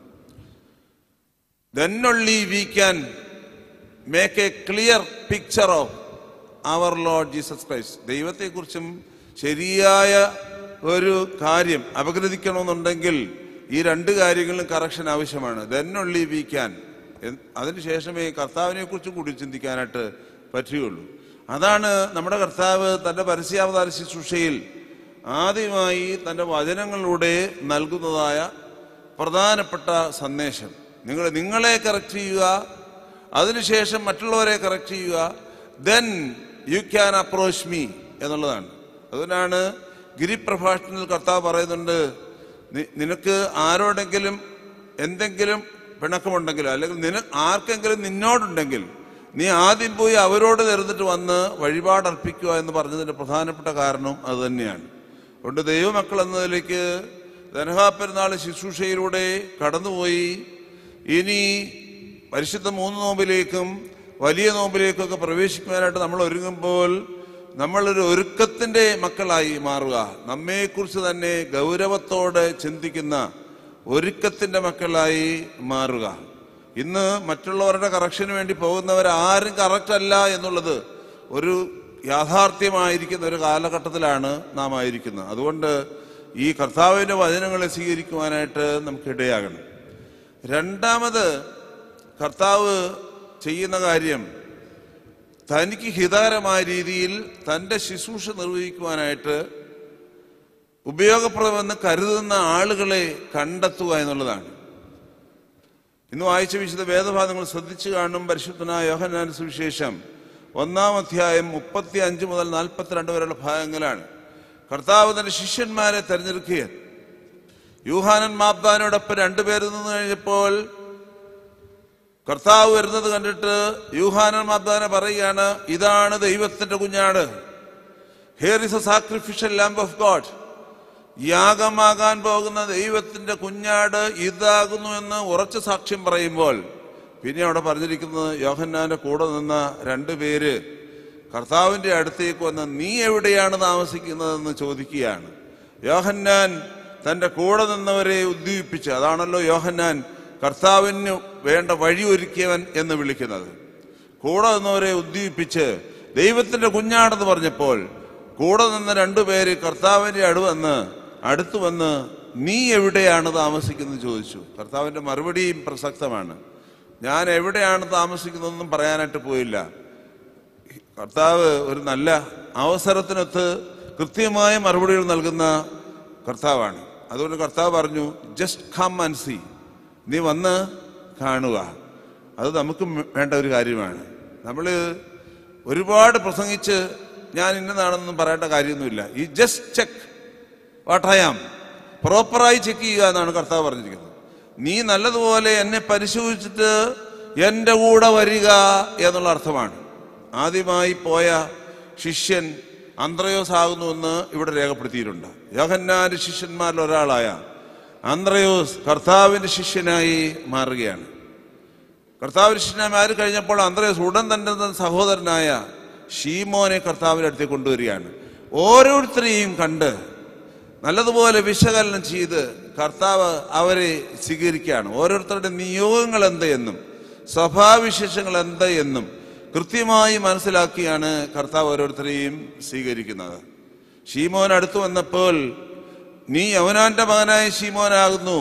then only we can make a clear picture of our Lord Jesus Christ ദൈവത്തെക്കുറിച്ചും ശരിയായ ഒരു കാര്യം അപഗ്രഥിക്കണമെന്നുണ്ടെങ്കിൽ ഈ രണ്ട് കാര്യങ്ങളിലും കറക്ഷൻ ആവശ്യമാണ് then only we can എൻ- അതിനുശേഷമേ കർത്താവിനെ കുറിച്ചും കൂടി ചിന്തിക്കാനായിട്ട് പറ്റുകയുള്ളൂ അതാണ് നമ്മുടെ കർത്താവ് തൻ്റെ പരസ്യാവതാര ശുശ്രൂഷയിൽ ആദ്യമായി തൻ്റെ വചനങ്ങളിലൂടെ നൽകുന്നതായ പ്രധാനപ്പെട്ട സന്ദേശം നിങ്ങൾ നിങ്ങളെ കറക്റ്റ് ചെയ്യുക അതിനുശേഷം മറ്റുള്ളവരെ കറക്റ്റ് ചെയ്യുക then you can approach me എന്നുള്ളതാണ് അതുകൊണ്ടാണ് ഗിരിപ്രഭാഷണത്തിൽ കർത്താവ് പറയുന്നുണ്ട് "നി- നിനക്ക് ആരോടെങ്കിലും എന്തെങ്കിലും പിണക്കമുണ്ടെങ്കിലോ അല്ലെങ്കിൽ നിന ആർക്കെങ്കിലും നിന്നോടുണ്ടെങ്കിൽ നീ ആദ്യം പോയി അവരോട് നേർന്നിട്ട് വന്ന് വഴിപാടർപ്പിക്കുക എന്ന് പറഞ്ഞതിന്റെ പ്രധാനപ്പെട്ട കാരണം അത് തന്നെയാണ് അതുകൊണ്ട് ദൈവമക്കൾ എന്നതിലേക്ക് ധനഹാപ്പെരുന്നാൾ ശുശ്രൂഷയിലൂടെ കടന്നുപോയി ഇനി പരിശുദ്ധ മൂന്ന് നോമ്പിലേക്കും വലിയ നോമ്പിലേക്കൊക്കെ പ്രവേശിക്കുവാനായിട്ട് നമ്മൾ ഒരുങ്ങുമ്പോൾ നമ്മളൊരു ഒരുക്കത്തിന്റെ മക്കളായി മാറുക നമ്മെക്കുറിച്ച് തന്നെ ഗൗരവത്തോടെ ചിന്തിക്കുന്ന ഒരുക്കത്തിന്റെ മക്കളായി മാറുക ഇന്ന് മറ്റുള്ളവരുടെ കറക്ഷന് വേണ്ടി പോകുന്നവർ ആരും കറക്റ്റ് അല്ല എന്നുള്ളത് ഒരു യാഥാർത്ഥ്യമായിരിക്കുന്ന ഒരു കാലഘട്ടത്തിലാണ് നാം ആയിരിക്കുന്നത് അതുകൊണ്ട് ഈ കർത്താവിന്റെ വചനങ്ങളെ സ്വീകരിക്കുവാനായിട്ട് നമുക്ക് ഇടയാകണം രണ്ടാമത് കർത്താവ് ചെയ്യുന്ന കാര്യം തനിക്ക് ഹിതകരമായ രീതിയിൽ തൻ്റെ ശുശ്രൂഷ നിർവഹിക്കുവാനായിട്ട് ഉപയോഗപ്രദമെന്ന് കരുതുന്ന ആളുകളെ കണ്ടെത്തുക എന്നുള്ളതാണ് ഇന്ന് വായിച്ച വിശുദ്ധ വേദഭാഗങ്ങൾ ശ്രദ്ധിച്ചു കാണും പരിശുദ്ധനായ യോഹന്നാൻ സുവിശേഷം ഒന്നാം അധ്യായം മുപ്പത്തി അഞ്ച് മുതൽ നാൽപ്പത്തിരണ്ട് വരെയുള്ള ഭാഗങ്ങളാണ് കർത്താവ് തന്റെ ശിഷ്യന്മാരെ തെരഞ്ഞെടുക്കുക യൂഹാനൻ മാബ്ദാനോടൊപ്പം രണ്ടുപേരിൽ നിന്ന് കഴിഞ്ഞപ്പോൾ കർത്താവ് വരുന്നത് കണ്ടിട്ട് യൂഹാനൻ മാബ്ദാനെ പറയുകയാണ് ഇതാണ് ദൈവത്തിന്റെ കുഞ്ഞാട് here is a sacrificial lamb of God യാഗമാകാൻ പോകുന്ന ദൈവത്തിന്റെ കുഞ്ഞാട് ഇതാകുന്നു എന്ന് ഉറച്ച സാക്ഷ്യം പറയുമ്പോൾ പിന്നെ അവിടെ പറഞ്ഞിരിക്കുന്നത് യോഹന്നാന്റെ കൂടെ നിന്ന രണ്ടുപേര് കർത്താവിന്റെ അടുത്തേക്ക് വന്ന് നീ എവിടെയാണ് താമസിക്കുന്നതെന്ന് ചോദിക്കുകയാണ് യോഹന്നാൻ തന്റെ കൂടെ നിന്നവരെ ഉദ്ദീപിച്ച് അതാണല്ലോ യോഹന്നാൻ കർത്താവിന് വേണ്ട വഴി ഒരുക്കിയവൻ എന്ന് വിളിക്കുന്നത് കൂടെ നിന്നവരെ ഉദ്ദീപിച്ച് ദൈവത്തിന്റെ കുഞ്ഞാടെന്ന് പറഞ്ഞപ്പോൾ കൂടെ നിന്ന രണ്ടുപേര് കർത്താവിന്റെ അടുവന്ന് അടുത്തു വന്ന് നീ എവിടെയാണ് താമസിക്കുന്നത് ചോദിച്ചു കർത്താവിന്റെ മറുപടിയും പ്രസക്തമാണ് ഞാൻ എവിടെയാണ് താമസിക്കുന്നതെന്നും പറയാനായിട്ട് പോയില്ല കർത്താവ് ഒരു നല്ല അവസരത്തിനൊത്ത് കൃത്യമായ മറുപടികൾ നൽകുന്ന കർത്താവാണ് അതുകൊണ്ട് കർത്താവ് പറഞ്ഞു ജസ്റ്റ് കം ആൻഡ് സി നീ വന്ന് കാണുക അത് നമുക്കും വേണ്ട ഒരു കാര്യമാണ് നമ്മൾ ഒരുപാട് പ്രസംഗിച്ച് ഞാൻ ഇന്നതാണെന്നൊന്നും പറയേണ്ട കാര്യമൊന്നുമില്ല ഈ just check what I am പ്രോപ്പറായി ചെക്ക് ചെയ്യുക എന്നാണ് കർത്താവ് പറഞ്ഞിരിക്കുന്നത് നീ നല്ലതുപോലെ എന്നെ പരിശോധിച്ചിട്ട് എൻ്റെ കൂടെ വരിക എന്നുള്ള അർത്ഥമാണ് ആദ്യമായി പോയ ശിഷ്യൻ അന്ത്രയോസ് ആകുന്നുവെന്ന് ഇവിടെ രേഖപ്പെടുത്തിയിട്ടുണ്ട് യോഹന്നാന്റെ ശിഷ്യന്മാരിൽ ഒരാളായ അന്ത്രയോസ് കർത്താവിന്റെ ശിഷ്യനായി മാറുകയാണ് കർത്താവിന്റെ ശിഷ്യനായി മാറി കഴിഞ്ഞപ്പോൾ അന്ത്രയോസ് ഉടൻ തന്നെ തന്റെ സഹോദരനായ ഷീമോനെ കർത്താവിന്റെ അടുത്തേക്ക് കൊണ്ടുവരികയാണ് ഓരോരുത്തരെയും കണ്ട് നല്ലതുപോലെ വിശകലനം ചെയ്ത് കർത്താവ് അവരെ സ്വീകരിക്കുകയാണ് ഓരോരുത്തരുടെ നിയോഗങ്ങൾ എന്ത് എന്നും സഭാവിശേഷങ്ങൾ എന്ത് എന്നും കൃത്യമായി മനസ്സിലാക്കിയാണ് കർത്താവ് ഓരോരുത്തരെയും സ്വീകരിക്കുന്നത് ഷീമോൻ അടുത്തു വന്നപ്പോൾ നീ യവനാന്റെ മകനായ ഷീമോനാകുന്നു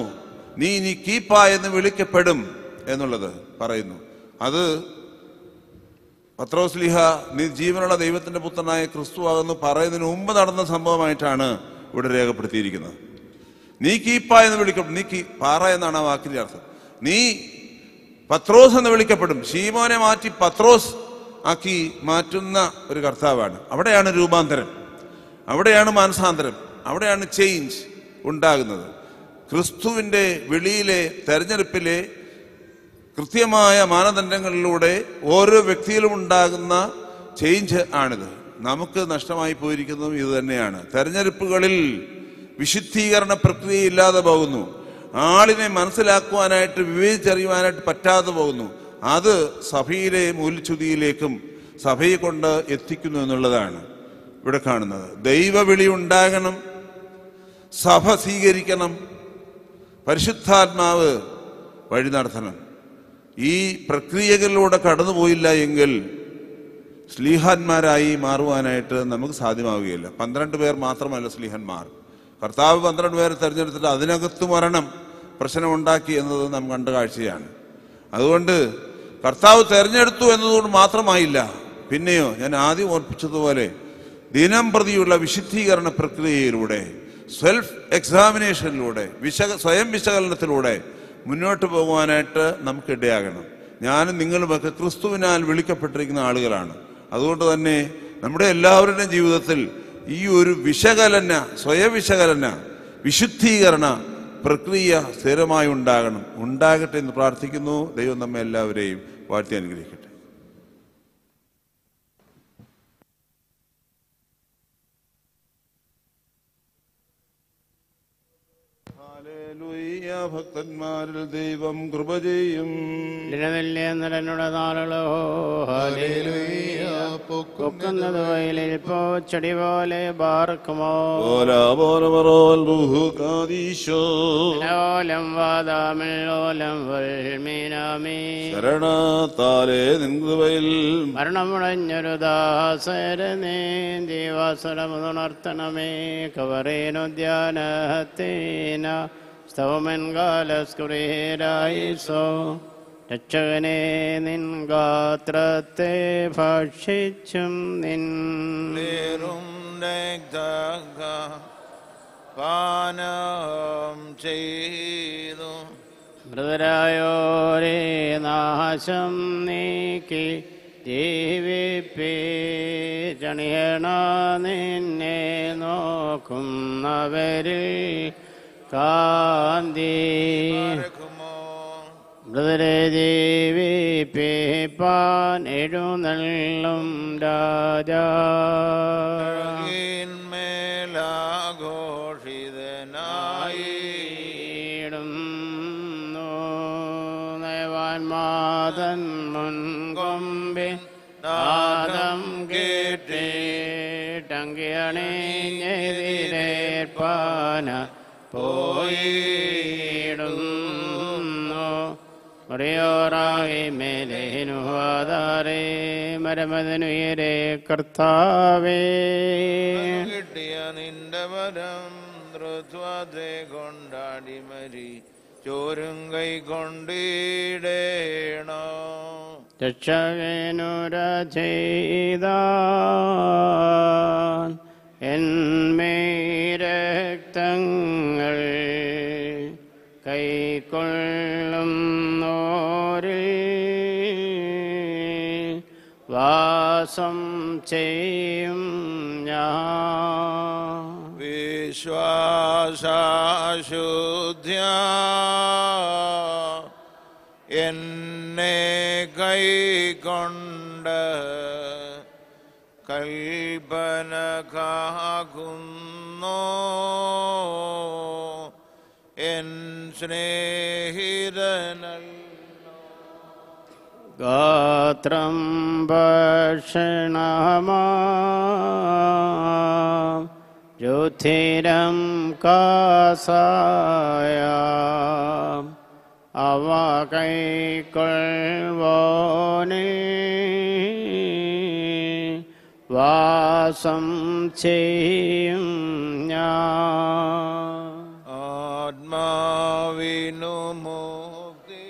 നീ ഇനി കീപ്പ എന്ന് വിളിക്കപ്പെടും എന്നുള്ളത് പറയുന്നു അത് പത്രോസ്ലിഹ നീ ജീവനുള്ള ദൈവത്തിന്റെ പുത്രനായ ക്രിസ്തു ആകുന്നു പറയുന്നതിന് മുമ്പ് നടന്ന സംഭവമായിട്ടാണ് ഇവിടെ രേഖപ്പെടുത്തിയിരിക്കുന്നത് നീ കീപ്പ എന്ന് വിളിക്കപ്പെടും നീ കീ പാറ എന്നാണ് ആ വാക്കിന്റെ അർത്ഥം നീ പത്രോസ് എന്ന് വിളിക്കപ്പെടും ഷീമോനെ മാറ്റി പത്രോസ് ആക്കി മാറ്റുന്ന ഒരു കർത്താവാണ് അവിടെയാണ് രൂപാന്തരം അവിടെയാണ് മാനസാന്തരം അവിടെയാണ് ചേഞ്ച് ഉണ്ടാകുന്നത് ക്രിസ്തുവിൻ്റെ വിളിയിലെ തെരഞ്ഞെടുപ്പിലെ കൃത്യമായ മാനദണ്ഡങ്ങളിലൂടെ ഓരോ വ്യക്തിയിലും ഉണ്ടാകുന്ന ചേഞ്ച് ആണിത് നമുക്ക് നഷ്ടമായി പോയിരിക്കുന്നതും ഇത് തന്നെയാണ് തെരഞ്ഞെടുപ്പുകളിൽ വിശുദ്ധീകരണ പ്രക്രിയ ഇല്ലാതെ പോകുന്നു ആളിനെ മനസ്സിലാക്കുവാനായിട്ട് വിവേചിച്ചറിയുവാനായിട്ട് പറ്റാതെ പോകുന്നു അത് സഭയിലെ മൂല്യച്യുതിയിലേക്കും സഭയെ കൊണ്ട് എത്തിക്കുന്നു എന്നുള്ളതാണ് ഇവിടെ കാണുന്നത് ദൈവവിളി ഉണ്ടാകണം സഭ സ്വീകരിക്കണം പരിശുദ്ധാത്മാവ് വഴി നടത്തണം ഈ പ്രക്രിയകളിലൂടെ കടന്നുപോയില്ല എങ്കിൽ സ്ലീഹന്മാരായി മാറുവാനായിട്ട് നമുക്ക് സാധ്യമാവുകയില്ല പന്ത്രണ്ട് പേർ മാത്രമല്ല സ്ലീഹന്മാർ കർത്താവ് പന്ത്രണ്ട് പേരെ തിരഞ്ഞെടുത്തിട്ട് അതിനകത്ത് മരണം പ്രശ്നമുണ്ടാക്കി എന്നത് നാം കണ്ട കാഴ്ചയാണ് അതുകൊണ്ട് കർത്താവ് തെരഞ്ഞെടുത്തു എന്നതുകൊണ്ട് മാത്രമായില്ല പിന്നെയോ ഞാൻ ആദ്യം ഓർപ്പിച്ചതുപോലെ ദിനം പ്രതിയുള്ള വിശുദ്ധീകരണ പ്രക്രിയയിലൂടെ സെൽഫ് എക്സാമിനേഷനിലൂടെ വിശക സ്വയം വിശകലനത്തിലൂടെ മുന്നോട്ട് പോകുവാനായിട്ട് നമുക്ക് ഇടയാകണം ഞാനും നിങ്ങളുമൊക്കെ ക്രിസ്തുവിനാൽ വിളിക്കപ്പെട്ടിരിക്കുന്ന ആളുകളാണ് അതുകൊണ്ട് തന്നെ നമ്മുടെ എല്ലാവരുടെയും ജീവിതത്തിൽ ഈ ഒരു വിശകലന സ്വയം വിശകലന വിശുദ്ധീകരണ പ്രക്രിയ സ്ഥിരമായി ഉണ്ടാകണം ഉണ്ടാകട്ടെ എന്ന് പ്രാർത്ഥിക്കുന്നു ദൈവം നമ്മെ എല്ലാവരെയും വാഴ്ത്തി അനുഗ്രഹിക്കട്ടെ ഹല്ലേലൂയ, ഭക്തന്മാരിൽ ദൈവം കൃപ ചെയ്യും നിലനില്ലേ നടനുടെ നാളുകളോ പൊക്കുന്നത് വയലിൽ പോച്ചടി പോലെ ബാർക്കുമോ ഓലാപോലമറോൽ റുഹു കാദീശോ. ഓലം വാദാമില്ലോലം വൽമീനാമീ ശരണത്താലേ നിൻകൃപയിൽ മരണമുടഞ്ഞൊരു ദാസരനേ ദീവാസനമുണർത്തണമേ കവറേനുദ്യാനഹത്തേന സ്തവമൻ കാലസ്കുരേരായിസോ രക്ഷകനെ നിൻ ഗാത്രത്തെ ഭക്ഷിച്ചും നിൻ ലേറും രക്തക പാനം ചെയ്തു മൃതരായോരേ നാശം നീക്കി ജീവിപ്പേ ചണിയണ നിന്നെ നോക്കുന്നവരിൽ കാന്തി മൃതരെ ജീവിപ്പിപ്പാൻ എഴുന്നള്ളും രാജാ മേലാഘോഷിതനായി നയവാൻമാതൻ മുൻകൊമ്പിൻ നാദം കേട്ടേട്ടങ്കിയണിഞ്ഞെതിരേൽപ്പാന പോയിടുന്നു മുറിയോറായി മേലേനുവാതാരേ മരമതിനുയരെ കർത്താവേ കിട്ടിയ നിന്റെ വരം ഋത്വത്തെ കൊണ്ടാടി മരി ചോരും കൈ കൊണ്ടിടേണോ രക്ഷകനുര ചെയ്ത എന്മേരക്തങ്ങൾ കൈക്കൊള്ളും നോരിൽ വാസം ചെയ്യും ഞാൻ വിശ്വാസശുദ്ധ്യ എന്നെ കൈകൊണ്ട് കൽപ്പന കാകുന്നു എൻ സ്നേഹിതനൽ ഗാത്രം ഭക്ഷണമാ രുധിരം കാസായ അവ കൈക്കൊള്ളുവോനെ വാസം ചെയ്യും ഞാൻ ആത്മാവിൻ വീണു മുക്തി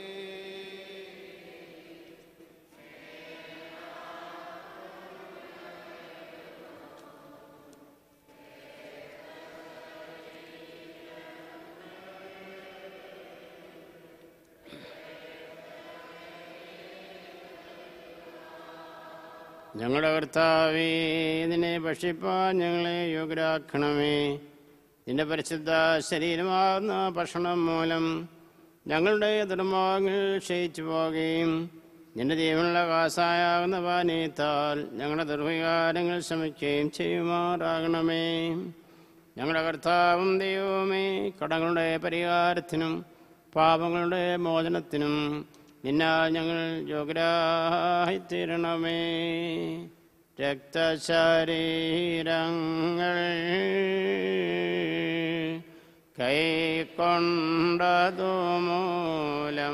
ഞങ്ങളുടെ കർത്താവേ ഇതിനെ ഭക്ഷിപ്പാൻ ഞങ്ങളെ യോഗ്യരാക്കണമേ നിന്റെ പരിശുദ്ധ ശരീരമാകുന്ന ഭക്ഷണം മൂലം ഞങ്ങളുടെ ദുർമാങ്ങൾ ക്ഷയിച്ചു പോകുകയും നിന്റെ ജീവനുള്ള കാസായാകുന്ന പാനീയത്താൽ ഞങ്ങളുടെ ദുർവികാരങ്ങൾ ശമിക്കുകയും ചെയ്യുമാറാകണമേ ഞങ്ങളുടെ കർത്താവും ദൈവവുമേ കടങ്ങളുടെ പരിഹാരത്തിനും പാപങ്ങളുടെ മോചനത്തിനും നിന്നാൽ ഞങ്ങൾ യോഗ്യരായിത്തീരണമേ രക്തശരീരങ്ങൾ കൈക്കൊണ്ടതു മൂലം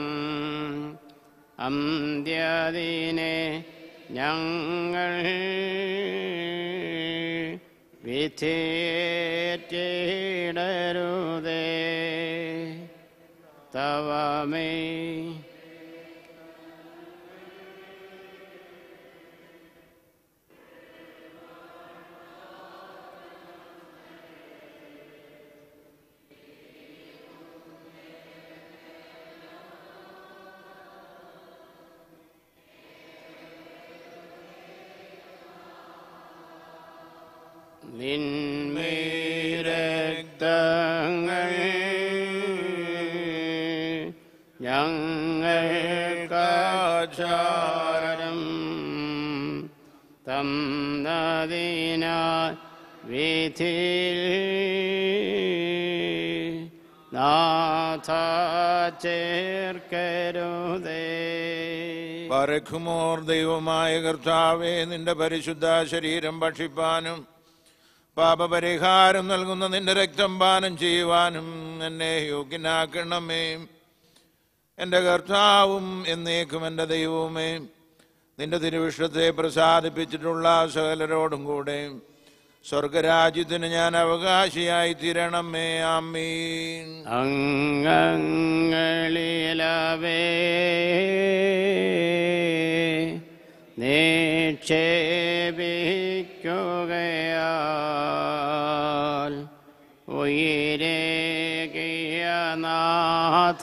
അന്ത്യദിനെ ഞങ്ങൾ വിധിയേറ്റിടരുതേ തവമേ നിന്മേരക്തങ്ങൾ ഞങ്ങൾക്കാചാരം തന്നതിനാൽ വിധി നാഥ ചേർക്കരുതേ പറക്കുമോർ ദൈവമായ കർത്താവേ നിന്റെ പരിശുദ്ധ ശരീരം ഭക്ഷിപ്പാനും പാപപരിഹാരം നൽകുന്ന നിന്റെ രക്തം പാനം ചെയ്യുവാനും എന്നെ യോഗ്യനാക്കണമേ എൻ്റെ കർത്താവും എന്നേക്കും എൻ്റെ ദൈവവുമേ നിന്റെ തിരുവിഷ്ടത്തെ പ്രസാദിപ്പിച്ചിട്ടുള്ള സകലരോടും കൂടെ സ്വർഗരാജ്യത്തിന് ഞാൻ അവകാശിയായി തീരണമേ ആമീൻ അംഗങ്ങളിലവേ നിക്ഷേപിക്കുകയാൽ ഉയരേകിയ നാഥ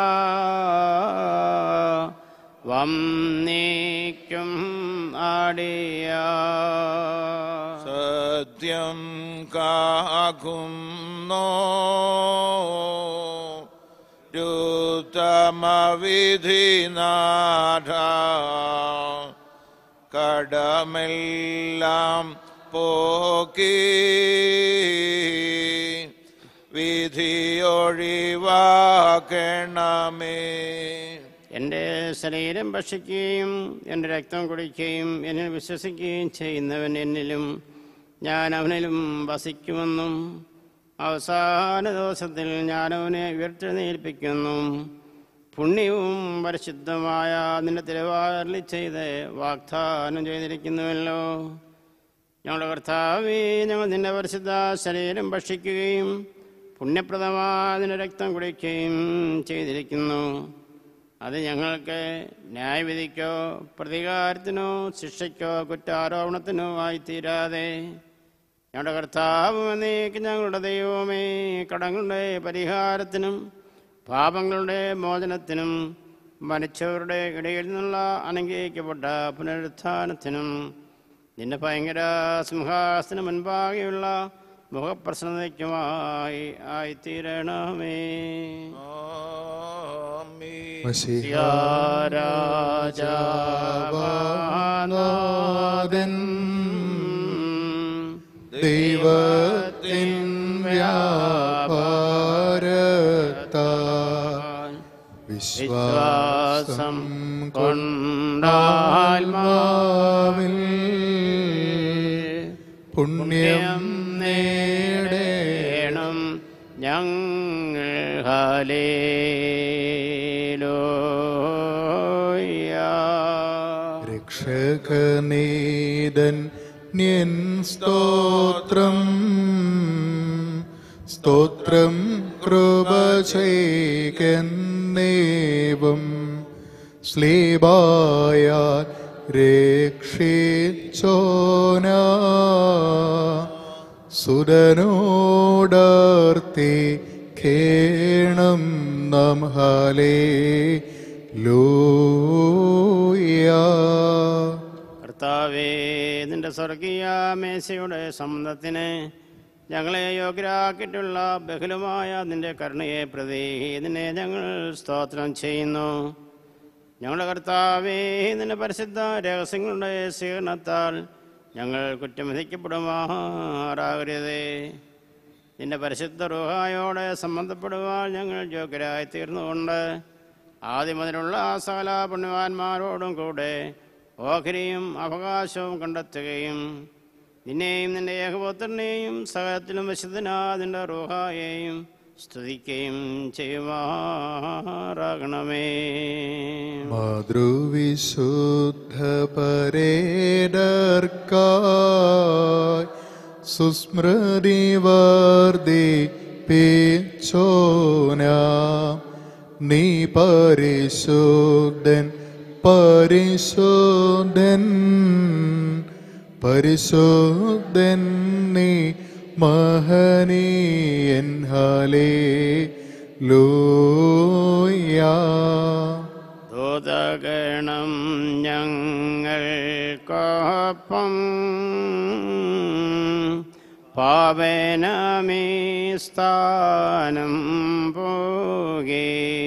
വന്നേക്കും അടിയാ സത്യം കാക്കുന്നോ രുത്തമവിധിനാഥ കടമെല്ലാം പോക്കി വിധിയൊഴിവാക്കണമേ എൻ്റെ ശരീരം ഭക്ഷിക്കുകയും എൻ്റെ രക്തം കുടിക്കുകയും എന്നിൽ വിശ്വസിക്കുകയും ചെയ്യുന്നവൻ എന്നിലും ഞാൻ അവനിലും വസിക്കുമെന്നും അവസാന ദിവസത്തിൽ ഞാൻ അവനെ ഉയർത്തെഴുന്നേൽപ്പിക്കുന്നു പുണ്യവും പരിശുദ്ധമായ നിന്റെ തിരുവാറിൽ ചെയ്ത് വാഗ്ദാനം ചെയ്തിരിക്കുന്നുവല്ലോ ഞങ്ങളുടെ കർത്താവേ ഞങ്ങൾ നിന്റെ പരിശുദ്ധ ശരീരം ഭക്ഷിക്കുകയും പുണ്യപ്രദമായ നിന്റെ രക്തം കുടിക്കുകയും ചെയ്തിരിക്കുന്നു അത് ഞങ്ങൾക്ക് ന്യായവിധിക്കോ പ്രതികാരത്തിനോ ശിക്ഷയ്ക്കോ കുറ്റാരോപണത്തിനോ ആയി തീരാതെ ഞങ്ങളുടെ കർത്താവ് എന്നേക്ക് ഞങ്ങളുടെ ദൈവമേ കടങ്ങളുടെ പരിഹാരത്തിനും പാപങ്ങളുടെ മോചനത്തിനും മരിച്ചവരുടെ ഇടയിൽ നിന്നുള്ള അനുഗ്രഹിക്കപ്പെട്ട പുനരുത്ഥാനത്തിനും നിന്റെ ഭയങ്കര സിംഹാസന മുൻപാകെയുള്ള മുഖപ്രസന്നതയ്ക്കുമായി ആയിത്തീരണമേ മഷിഹാരാജാവാനാഥൻ ദൈവത്തിൻ വ്യാപാരത്താൽ വിശ്വാസം കൊണ്ടാത്മാവിൽ പുണ്യം നേടേണം ഞങ്ങൾ ഹലേലോയ രക്ഷകനീതൻ നിൻ സ്തോത്രം സ്തോത്രം കൃപ ചെയ്ക നീക്കെന്നേവും സ്ലീബായ രക്ഷിച്ചോന സുരനോടർത്തി കേണം നംഹലേ ലൂയാ കർത്താവേ നിന്റെ സ്വർഗീയ മേശയുടെ സമ്മതത്തിന് ഞങ്ങളെ യോഗ്യരാക്കിയിട്ടുള്ള ബഹുലമായ നിന്റെ കരുണയെ പ്രതി നിന്നെ ഞങ്ങൾ സ്തോത്രം ചെയ്യുന്നു ഞങ്ങളുടെ കർത്താവേ നിന്റെ പരിശുദ്ധ രഹസ്യങ്ങളുടെ സ്വീകരണത്താൽ ഞങ്ങൾ കുറ്റം വിധിക്കപ്പെടുമാറാകരുതേ നിന്റെ പരിശുദ്ധ റുഹായോടെ സംബന്ധപ്പെടുവാൻ ഞങ്ങൾ യോഗ്യരായി തീർന്നുകൊണ്ട് ആദ്യം മുതലുള്ള സകല പുണ്യവാന്മാരോടും കൂടെ ഓഹരിയും അവകാശവും കണ്ടെത്തുകയും നിന്നെയും നിന്റെ ഏകപുത്രനെയും സകലത്തിലും വിശുദ്ധനാ നിന്റെ റുഹായെയും സ്തുതിക്കുകയും ചെയ്യുമാറാകണമേ മാതൃവിശുദ്ധ പരേടർക്കായി സുസ്മൃതി വർദ്ധിപ്പിച്ചോന നീ പരിശുദ്ധൻ പരിശുദ്ധൻ പരിശുദ്ധൻ നീ മഹനീയൻ ഹലേ ലൂയാ ദൂതഗണം ഞങ്ങൾക്കൊപ്പം പാവനമീ സ്ഥാനം പോകെ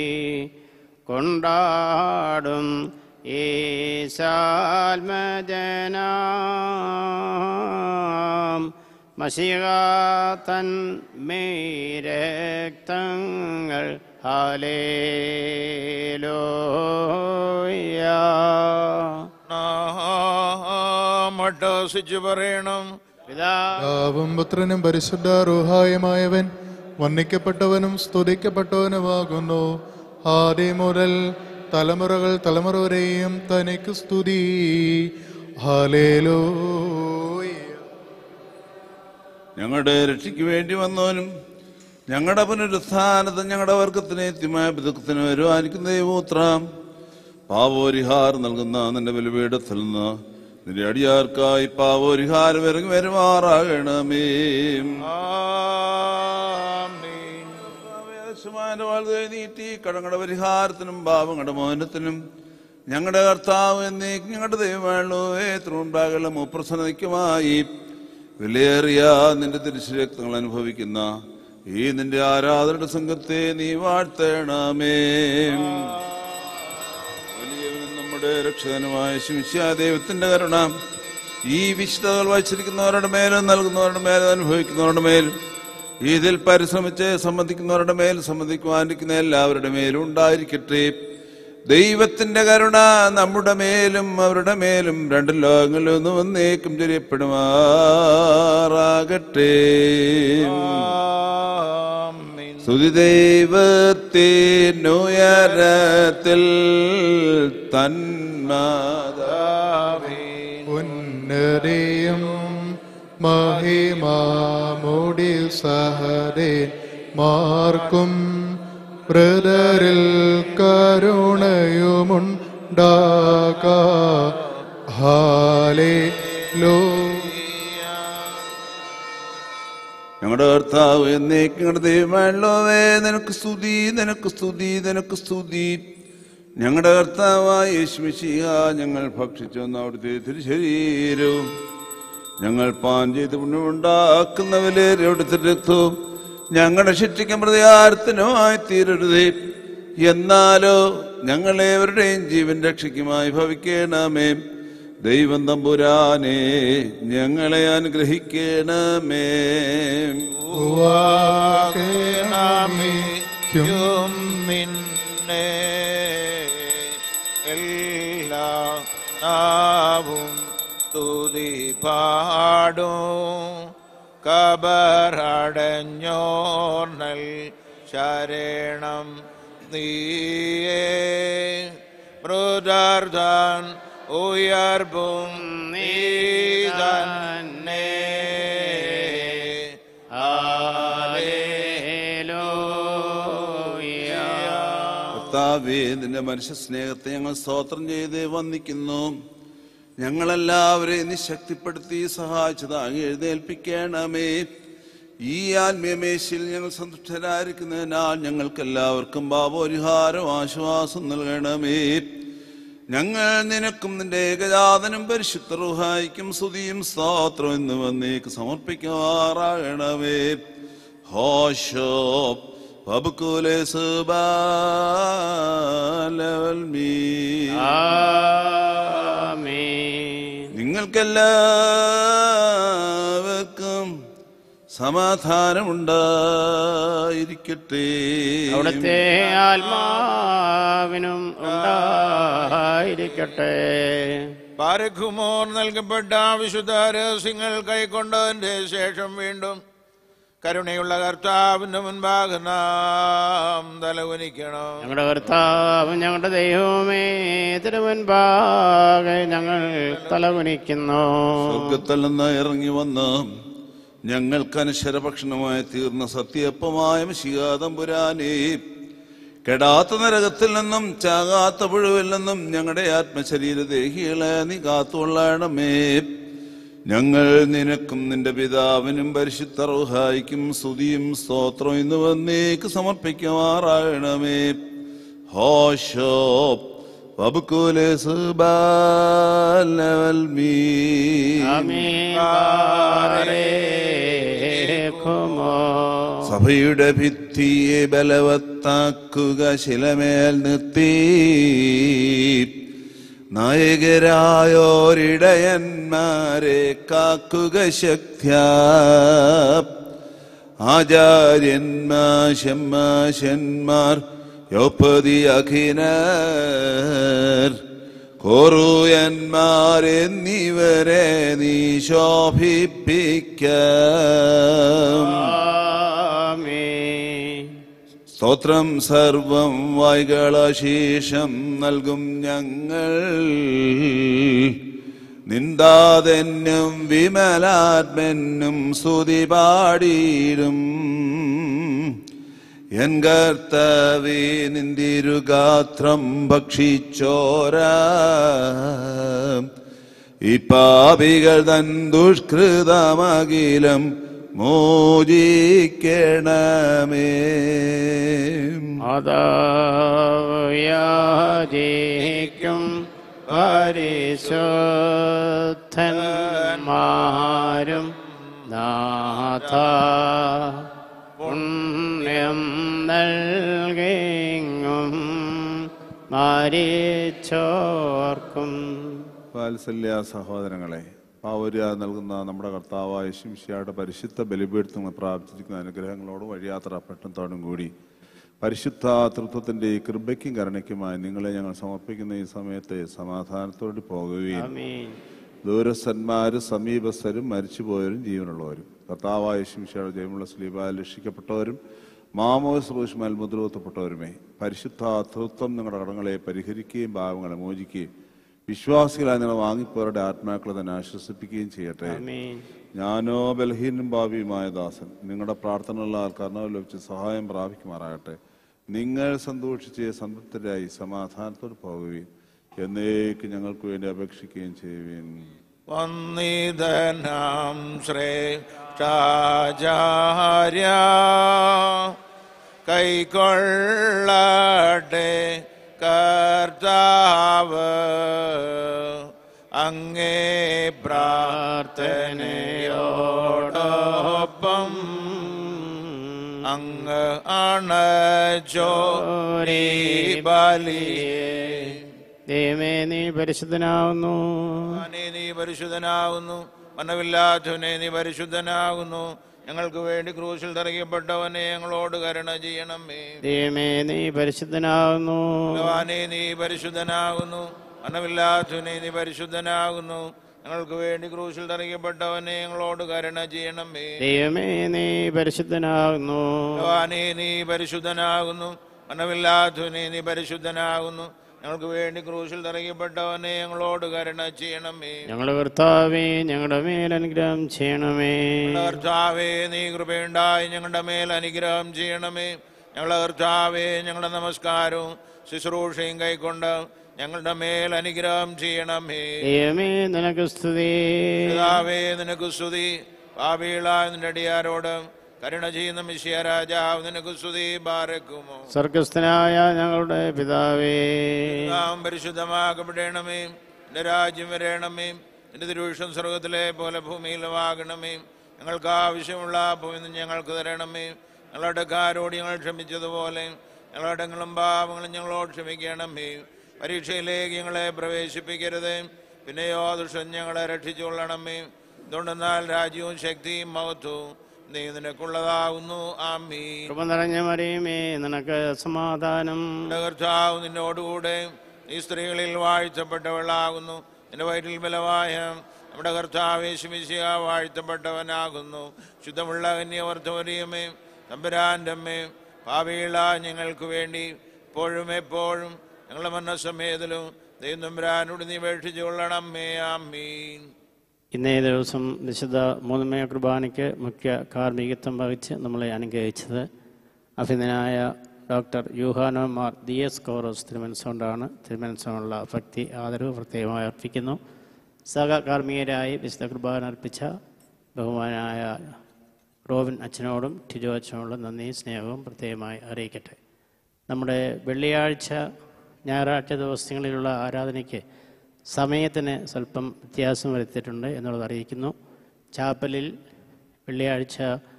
കൊണ്ടാടും ഈശാൽമജനാം മഷികാതൻ മേരക്തങ്ങൾ ഹാലേലോയ മട്ടോസിച്ചു പറയണം പിതാ പിതാവും പുത്രനും പരിശുദ്ധ റൂഹായുമായവൻ വന്ദിക്കപ്പെട്ടവനും സ്തുതിക്കപ്പെട്ടവനുമാകുന്നു ആദ്യം മുതൽ തലമുറകൾ തലമുറ വരെയും തനിക്ക് സ്തുതി ഹാലേലോ ഞങ്ങളുടെ രക്ഷയ്ക്ക് വേണ്ടി വന്നവനും ഞങ്ങളുടെ പുനരുത്ഥാനത്ത് ഞങ്ങളുടെ വർഗത്തിന് എത്തിമായ പിതുക്കത്തിന് വരുവാനിക്കുന്ന ദൈവോത്രാം പാവോരിഹാരം നൽകുന്ന നിന്റെ ബലിപീഠത്തിൽ നിന്ന് നിന്റെ അടിയാർക്കായി പാവോരിഹാരം ഇറങ്ങി വരുമാറാകണമേ ആവേശമായ വാഴ്കയെ നീട്ടി കടങ്ങളുടെ പരിഹാരത്തിനും പാപങ്ങളുടെ മോഹനത്തിനും ഞങ്ങളുടെ കർത്താവ് എന്നേക്ക് ഞങ്ങളുടെ ദൈവമാണല്ലോ ഏത്രമുണ്ടാകലും മുപ്രസന്നതയ്ക്കുമായി വിലയേറിയ നിന്റെ തിരിച്ചുരക്തങ്ങൾ അനുഭവിക്കുന്ന ഈ നിന്റെ ആരാധനയുടെ സംഘത്തെ നീ വാഴ്ത്തണമേ വലിയവനും നമ്മുടെ രക്ഷകനുമായ ശിമിഷ്യ ദൈവത്തിന്റെ കരുണ ഈ വിശുദ്ധകൾ വായിച്ചിരിക്കുന്നവരുടെ മേലും നൽകുന്നവരുടെ മേലും അനുഭവിക്കുന്നവരുടെ മേലും ഇതിൽ പരിശ്രമിച്ച് സംബന്ധിക്കുന്നവരുടെ മേൽ സംബന്ധിക്കുവാനിരിക്കുന്ന എല്ലാവരുടെ മേലും ഉണ്ടായിരിക്കട്ടെ ദൈവത്തിന്റെ കരുണ നമ്മുടെ മേലും അവരുടെ മേലും രണ്ട് ലോകങ്ങളിലും ഒന്ന് വന്നേക്കും ചൊരിയപ്പെടുമാറാകട്ടെ സ്തുതി ദൈവത്തിനുയരത്തിൽ തന്മാതാവേ ഉന്നതയും മഹിമാമുടി സഹദേ മാർക്കും ബ്രദറിൽ കരുണയുമുണ്ടാക ഹാലേ ലോ ഞങ്ങളുടെ കർത്താവ് എന്നേക്ക് ഞങ്ങളുടെ ദൈവമായുള്ളവേ നിനക്ക് സ്തുതി നിനക്ക് സ്തുതി നിനക്ക് സ്തുതി ഞങ്ങളുടെ കർത്താവായ യേശുമിശിഹ ഞങ്ങൾ ഭക്ഷിച്ചു വന്ന അവിടുത്തെ തിരുശരീരവും ഞങ്ങൾ പാൻ ചെയ്ത് പുണ്യമുണ്ടാക്കുന്നവരെ അവിടുത്തെ രക്തവും ഞങ്ങളുടെ ശിക്ഷിക്കും പ്രതികാരത്തിനുമായി തീരരുതേ എന്നാലോ ഞങ്ങളേവരുടെയും ജീവൻ രക്ഷയ്ക്കുമായി ഭവിക്കണമേ ദൈവം തമ്പുരാനെ ഞങ്ങളെ അനുഗ്രഹിക്കണമേ ും നിന്നെ എല്ലാ നാവും സ്തുതി പാടും കബറടഞ്ഞോർണൽ ശരണം നീയേ മൃദാർദ്ധാൻ ഉയർവും നീ തന്നെ ഹല്ലേലൂയ കർത്താവേ നിന്റെ മനുഷ്യ സ്നേഹത്തെ ഞങ്ങൾ സ്തോത്രം ചെയ്ത് വന്ദിക്കുന്നു ഞങ്ങളെല്ലാവരെയും നീ ശക്തിപ്പെടുത്തി സഹായിച്ചു താങ്ങി എഴുന്നേൽപ്പിക്കണമേ ഈ ആത്മീയമേശയിൽ ഞങ്ങൾ സന്തുഷ്ടരായിരിക്കുന്നതിനാൽ ഞങ്ങൾക്കെല്ലാവർക്കും പാപപരിഹാരം ആശ്വാസം നൽകണമേ ഞങ്ങൾ നിനക്കും നിന്റെ ഏകജാതനും പരിശുദ്ധ റുഹായിക്കും സ്തുതിയും സ്തോത്രം എന്ന് വന്നേക്ക് സമർപ്പിക്കുമാറാകണമേ ഹോഷോ വബുക്കുലെ നിങ്ങൾക്കെല്ലാവർക്കും സമാധാനമുണ്ടായിരിക്കട്ടെ അവിടുത്തെ ആത്മാവിനും ഉണ്ടായിരിക്കട്ടെ പാരഖുമോർ നൽകപ്പെട്ട വിശുദ്ധ രഹസ്യങ്ങൾ കൈക്കൊണ്ടതിന്റെ ശേഷം വീണ്ടും കരുണയുള്ള കർത്താവിന്റെ മുൻപാകെ നാം തലകുനിക്കണം ഞങ്ങളുടെ കർത്താവ് ഞങ്ങളുടെ ദൈവമേ തിരുവൻപാകെ ഞങ്ങൾ തലകുനിക്കുന്നു സ്വർഗത്തിൽ നിന്ന് ഇറങ്ങി വന്ന് ഞങ്ങൾക്ക് അനശ്വരഭക്ഷണമായി തീർന്ന സത്യപ്പമായ ശികാതമ്പുരാനേ കെടാത്ത നരകത്തിൽ നിന്നും ചാകാത്ത പുഴുവിൽ നിന്നും ഞങ്ങളുടെ ആത്മശരീരദേഹികളെ നീ കാത്തുകൊള്ളണമേ ഞങ്ങൾ നിനക്കും നിന്റെ പിതാവിനും പരിശുദ്ധ റുഹായിക്കും സ്തുതിയും സ്തോത്രം ഇന്ന് വന്നേക്ക് സമർപ്പിക്കുമാറാകണമേ ഹോഷോ വബുക്കുലെ സുബാലവൽമീ ആമീൻ ബാരേഖുമോ. സഭയുടെ ഭിത്തിയെ ബലവത്താക്കുക ശിലമേൽ നിർത്തി നായകരായോരിടയന്മാരെ കാക്കുക ശക്ത്യ ആചാര്യന്മാശന്മാർ യോപ്പതി അഖിനർ കോറുയന്മാർ എന്നിവരെ നീ ശോഭിപ്പിക്കാം ആമീൻ സ്തോത്രം സർവം വൈകളശേഷം നൽകും ഞങ്ങൾ നിന്ദാതെന്നും വിമലാത്മനും സ്തുതി പാടിയിടും എൻ കർത്താവേ നിന്തിരുഗാത്രം ഭക്ഷിച്ചോര ഈ പാപികൾ തൻ ദുഷ്കൃതമകിലം മോചിക്കണമേ അതായാജിക്കും പരിശുദ്ധന്മാരും നാഥ പുണ്യം നൽകിങ്ങും മരിച്ചോർക്കും വാത്സല്യ സഹോദരങ്ങളെ പൗര്യ നൽകുന്ന നമ്മുടെ കർത്താവായ ശിംഷയുടെ പരിശുദ്ധ ബലിപീഠത്തിൽ പ്രാപിച്ചിരിക്കുന്ന അനുഗ്രഹങ്ങളോടും വഴിയാത്ര പെട്ടെന്നോടും കൂടി പരിശുദ്ധ തൃത്വത്തിന്റെ ഈ കൃപയ്ക്കും കരുണയ്ക്കുമായി നിങ്ങളെ ഞങ്ങൾ സമർപ്പിക്കുന്ന ഈ സമയത്തെ സമാധാനത്തോടെ പോകുകയും ആമീൻ ദൂരസ്ഥന്മാരും സമീപസ്ഥരും മരിച്ചുപോയവരും ജീവനുള്ളവരും കർത്താവായ ശിംഷയുടെ ജയമുള്ള സ്ലീബാൽ രക്ഷിക്കപ്പെട്ടവരും മാമോസ് റൂഷ്മാൽ മുദ്രവത്തപ്പെട്ടവരുമേ പരിശുദ്ധ തൃത്വം നിങ്ങളുടെ കടങ്ങളെ പരിഹരിക്കുകയും ഭാവങ്ങളെ മോചിക്കുകയും വിശ്വാസികളായി നിങ്ങൾ വാങ്ങിപ്പോരുടെ ആത്മാക്കളെ തന്നെ ആശ്വസിപ്പിക്കുകയും ചെയ്യട്ടെ ആമീൻ ഞാനോ ബലഹീനും ഭാവിയുമായ ദാസൻ നിങ്ങളുടെ പ്രാർത്ഥനയുള്ള കർണവ് ലഭിച്ച് സഹായം പ്രാപിക്കുമാറാകട്ടെ നിങ്ങൾ സന്തോഷിച്ച് സംതൃപ്തരായി സമാധാനത്തോട് പോകുകയും എന്നേക്ക് ഞങ്ങൾക്ക് വേണ്ടി അപേക്ഷിക്കുകയും ചെയ്യുകയും വന്നിതനാം ശ്രേഷ്ഠാചാര്യ കൈക്കൊള്ളട്ടെ കർത്താവ് അങ്ങേ പ്രാർത്ഥനയോടൊപ്പം അങ്ങ് അണച്ചോരി ബലിയേ ദൈവമേ നീ പരിശുദ്ധനാവുന്നു ഭഗവാനേ, നീ പരിശുദ്ധനാകുന്നു മനവില്ലാത്തവനെ നീ പരിശുദ്ധനാകുന്നു ഞങ്ങൾക്ക് വേണ്ടി ക്രൂശിൽ തറയ്ക്കപ്പെട്ടവനെ ഞങ്ങളോട് കരുണ ചെയ്യണമേ ദൈവമേ നീ പരിശുദ്ധനാവുന്നു ഭഗവാനെ നീ പരിശുദ്ധനാകുന്നു മനവില്ലാത്തവനെ നീ പരിശുദ്ധനാകുന്നു ഞങ്ങൾക്ക് വേണ്ടി ക്രൂശിൽ തറയ്ക്കപ്പെട്ടവനെ ഞങ്ങളോട് കരുണ ചെയ്യണമേ ദൈവമേ നീ പരിശുദ്ധനാകുന്നു ഭഗവാനെ നീ പരിശുദ്ധനാകുന്നു മനവില്ലാത്തവനെ നീ പരിശുദ്ധനാകുന്നു ഞങ്ങൾക്ക് വേണ്ടി ക്രൂശിൽ തറയ്ക്കപ്പെട്ടവനെ ഞങ്ങളോട് കരുണ ചെയ്യണമേ ഞങ്ങളുടെ കർത്താവേ ഞങ്ങളുടെ മേൽ അനുഗ്രഹം ചെയ്യണമേ കർത്താവേ നീ കൃപയുണ്ടായി ഞങ്ങളുടെ മേൽ അനുഗ്രഹം ചെയ്യണമേ ഞങ്ങളെ കർത്താവേ ഞങ്ങളുടെ നമസ്കാരവും ശുശ്രൂഷയും കൈക്കൊണ്ട് ഞങ്ങളുടെ മേൽ അനുഗ്രഹം ചെയ്യണമേ ദൈവമേ നിനക്ക് സ്തുതി പിതാവേ നിനക്ക് സ്തുതി പാപികളായ നിന്റെ അടിയാരോട് കരുണ ചെയ്യുന്ന മിശിയ രാജാവ് നിനക്ക് സ്തുതി ബാരക്കുമോ സ്വർഗസ്ഥനായ ഞങ്ങളുടെ പിതാവേ നാം പരിശുദ്ധമാക്കപ്പെടണമേ നിന്റെ രാജ്യം വരേണമേ നിന്റെ തിരുവിഷം സ്വർഗത്തിലെ പോലെ ഭൂമിയിലുമാകണമേ ഞങ്ങൾക്ക് ആവശ്യമുള്ള ഭൂമി ഞങ്ങൾക്ക് തരണമേ ഞങ്ങളുടെ കാരോട് ഞങ്ങൾ ക്ഷമിച്ചതുപോലെ ഞങ്ങളുടെ ഞങ്ങളും പാപങ്ങളും ഞങ്ങളോട് ക്ഷമിക്കണമേ പരീക്ഷയിലേക്ക് ഞങ്ങളെ പ്രവേശിപ്പിക്കരുത് പിന്നെയോ ദുഷ്ടൻ ഞങ്ങളെ രക്ഷിച്ചുകൊള്ളണമേ എന്തുകൊണ്ടെന്നാൽ രാജ്യവും ശക്തിയും മഹത്വവും നീ നിനക്കുള്ളതാകുന്നു ആമീ കൃപ നിറഞ്ഞ മറിയുമേ നിനക്ക് സമാധാനം നിന്റെ കർത്താവ് നിന്നോടുകൂടെ ഈ സ്ത്രീകളിൽ വാഴ്ത്തപ്പെട്ടവളാകുന്നു നിന്റെ വയറ്റിൽ ബലമായ നമ്മുടെ കർത്താവ് യേശുമിശിഹ വാഴ്ത്തപ്പെട്ടവനാകുന്നു ശുദ്ധമുള്ള കന്യവർദ്ധവരിയമേ തമ്പുരാൻ്റെ അമ്മേ ഭാവിയുള്ള ഞങ്ങൾക്ക് വേണ്ടി ഇപ്പോഴും എപ്പോഴും ഞങ്ങളുടെ മരണസമയത്തിലും ദൈവം തമ്പുരാനോട് നീ അപേക്ഷിച്ചു കൊള്ളണമേ ആമീൻ ഇന്നേ ദിവസം വിശുദ്ധ മൂന്നുമയ കുർബാനയ്ക്ക് മുഖ്യ കാർമ്മികത്വം വഹിച്ച് നമ്മളെ അനുഗ്രഹിച്ചത് അഭിനനായ doctor Yuhanon Mar Dioscoros തിരുമനസ്സുകൊണ്ടാണ് തിരുമനസ്സുകൊണ്ടുള്ള ഭക്തി ആദരവ് പ്രത്യേകമായി അർപ്പിക്കുന്നു സഹകാർമ്മികരായി വിശുദ്ധ കുർബാന അർപ്പിച്ച ബഹുമാനായ റോബിൻ അച്ഛനോടും ടിജോ അച്ഛനോടും നന്ദി സ്നേഹവും പ്രത്യേകമായി അറിയിക്കട്ടെ നമ്മുടെ വെള്ളിയാഴ്ച ഞായറാഴ്ച ദിവസങ്ങളിലുള്ള ആരാധനയ്ക്ക് സമയത്തിന് സ്വല്പം വ്യത്യാസം വരുത്തിയിട്ടുണ്ട് എന്നുള്ളത് അറിയിക്കുന്നു ചാപ്പലിൽ വെള്ളിയാഴ്ച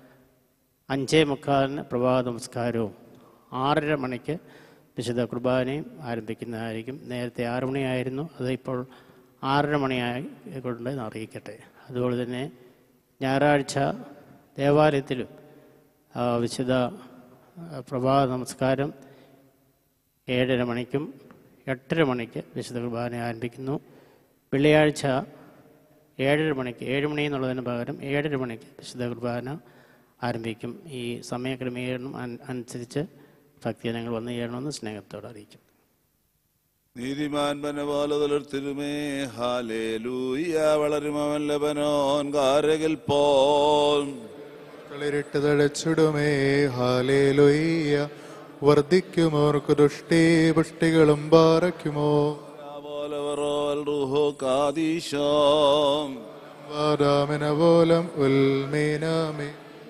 അഞ്ചേ മുക്കാലിന് പ്രഭാത നമസ്കാരവും ആറര മണിക്ക് വിശുദ്ധ കുർബാനയും ആരംഭിക്കുന്നതായിരിക്കും നേരത്തെ ആറ് മണിയായിരുന്നു അത് ഇപ്പോൾ ആറര മണിയായി കൊണ്ട് അറിയിക്കട്ടെ അതുപോലെ തന്നെ ഞായറാഴ്ച ദേവാലയത്തിലും ആ, വിശുദ്ധ ആ, പ്രഭാത നമസ്കാരം ഏഴര മണിക്കും എട്ടര മണിക്ക് വിശുദ്ധ കുർബാന ആരംഭിക്കുന്നു വെള്ളിയാഴ്ച ഏഴര മണിക്ക് ഏഴ് മണി എന്നുള്ളതിന് പകരം ഏഴര മണിക്ക് വിശുദ്ധ കുർബാന ആരംഭിക്കും ഈ സമയക്രമീകരണം അൻ- അനുസരിച്ച് ഭക്തജനങ്ങൾ വന്നു ചേരണമെന്ന് സ്നേഹത്തോടെ അറിയിക്കും നീതിമാൻ പനപാലതലർത്തിരുമേ ഹാലേ ലൂയ വളരുമവൻ ലബനോൻ കാരകിൽ പോൽ കളിരിട്ട് തഴച്ചിടുമേ ഹാലേ ലൊയ്യ വർദ്ധിക്കുമോർക്ക് ദുഷ്ടി പുഷ്ടികളും പാറയ്ക്കുമോ വാദാമിന പോലം ഉൽമീനാമി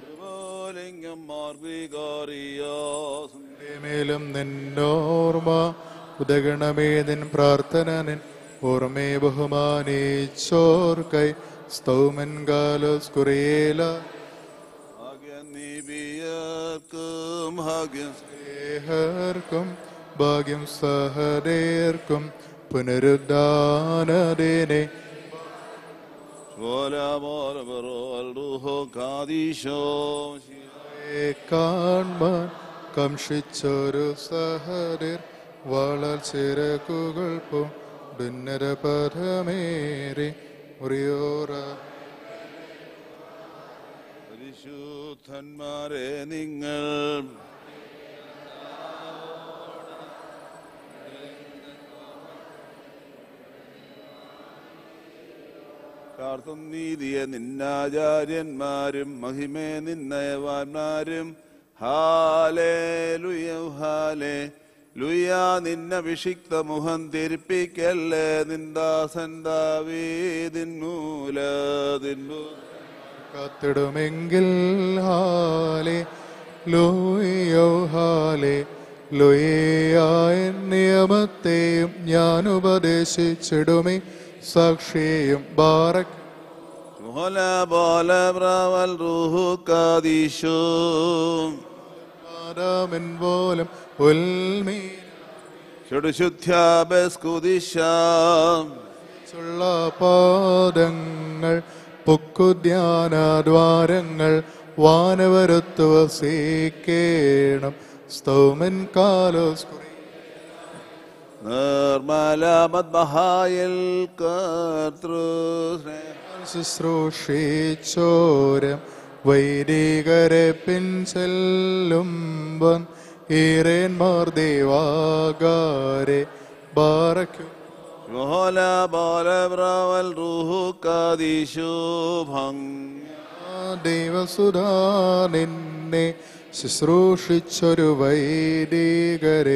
മേലും നിന്നോർമ്മ ഉദഗണമേ നിൻ പ്രാർത്ഥന നിൻ ഓർമ്മേ ബഹുമാനിച്ചോർക്കൈ സ്തൗമൻ കാലോസ് കുറിയേല നീബിയർക്കും ഭാഗ്യം സ്നേഹർക്കും ഭാഗ്യം സഹദേർക്കും പുനരുദ്ധാനദേനെ Vola, vola, pero el rujo cadillo. കാൺമാൻ കംഷിച്ചൊരു സഹദർ വളർ ചിറകുകൾ പോ ഭിന്നര പഥമേറി മുറിയോറ പരിശുദ്ധന്മാരെ നിങ്ങൾ കാർത്തും നീതിയെ നിന്നാചാര്യന്മാരും മഹിമേ നിന്നയവാന്മാരും ഹാലേ ലുയ ഹാലേ ലുയ നിന്നഭിഷിക്ത മുഖം തിരിപ്പിക്കല്ലേ നിന്ദാസൻ ദാവീദിൻ മൂലതിൻമൂ കാത്തിടുമെങ്കിൽ ഹാലെ ലോയോ ഹാലെ ലോയായ നിയമത്തെയും ഞാൻ ഉപദേശിച്ചിടുമേ സാക്ഷിയും ബാറക് Hola, bola, brava, el rujo cadillo. ആദാമിൻ പോലും ഉൽമീ ചുടുശുദ്ധ്യാബസ്കുദിശാം ചുള്ള പാദങ്ങൾ പൊക്കുദ്യാനദ്വാരങ്ങൾ വാനവരത്തു വസീക്കേണം സ്തൗമൻ കാലോസ് കുറി നിർമ്മല മദ്മഹായൽ കർത്തൃ ശുശ്രൂഷിച്ചോരം വൈദികരെ പിൻചെല്ലുമ്പം ഈറേന്മാർ ദേവാകാരെ ബാറയ്ക്കും ഹോല ബോല ബ്രവൽ റുഹു കാദിശു ഭംഗ് ദൈവസുധാ നിന്നെ ശുശ്രൂഷിച്ചൊരു വൈദികരെ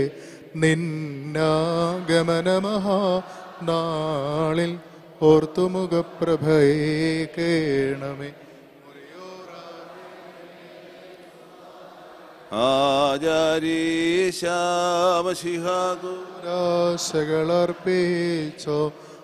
നിന്നാഗമനമഹാ നാളിൽ ഓർത്തുമുഖപ്രഭയെ കേണമേ ആചാരീശാമശിഹാകു രാശകളർപ്പിച്ചോ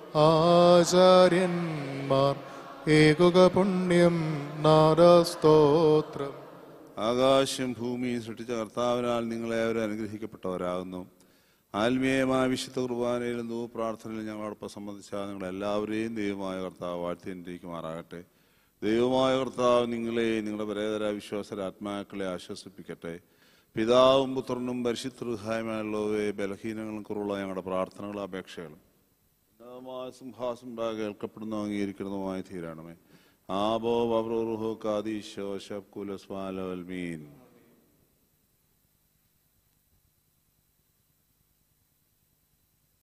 ആചാര്യന്മാർ ഏകുക പുണ്യം നാദസ്തോത്രം ആകാശം ഭൂമിയും സൃഷ്ടിച്ച കർത്താവിനാൽ നിങ്ങളേവരും അനുഗ്രഹിക്കപ്പെട്ടവരാകുന്നു ആത്മീയമായ വിശുദ്ധ കുർബാനയിലും ദൂ പ്രാർത്ഥനയിലും ഞങ്ങളോടൊപ്പം സംബന്ധിച്ച നിങ്ങളെല്ലാവരെയും ദൈവമായ കർത്താവ് വാഴ്ത്തിയിരിക്കുമാറാകട്ടെ ദൈവമായ കർത്താവ് നിങ്ങളെ നിങ്ങളുടെ പരേതര വിശ്വാസര ആത്മാക്കളെ ആശ്വസിപ്പിക്കട്ടെ പിതാവും പുത്രനും പരിശുദ്ധഹായ്മയുള്ളവയെ ബലഹീനങ്ങളും കുറവുള്ള ഞങ്ങളുടെ പ്രാർത്ഥനകളും അപേക്ഷകളും ഉന്നതമായ സിംഹാസം ഉണ്ടാകെ കേൾക്കപ്പെടുന്നു അംഗീകരിക്കുന്നതുമായി തീരണമേ ആബോ ബബ്രുഹു കാദീശോ ശബ്കുലസ്മാലോൽമീൻ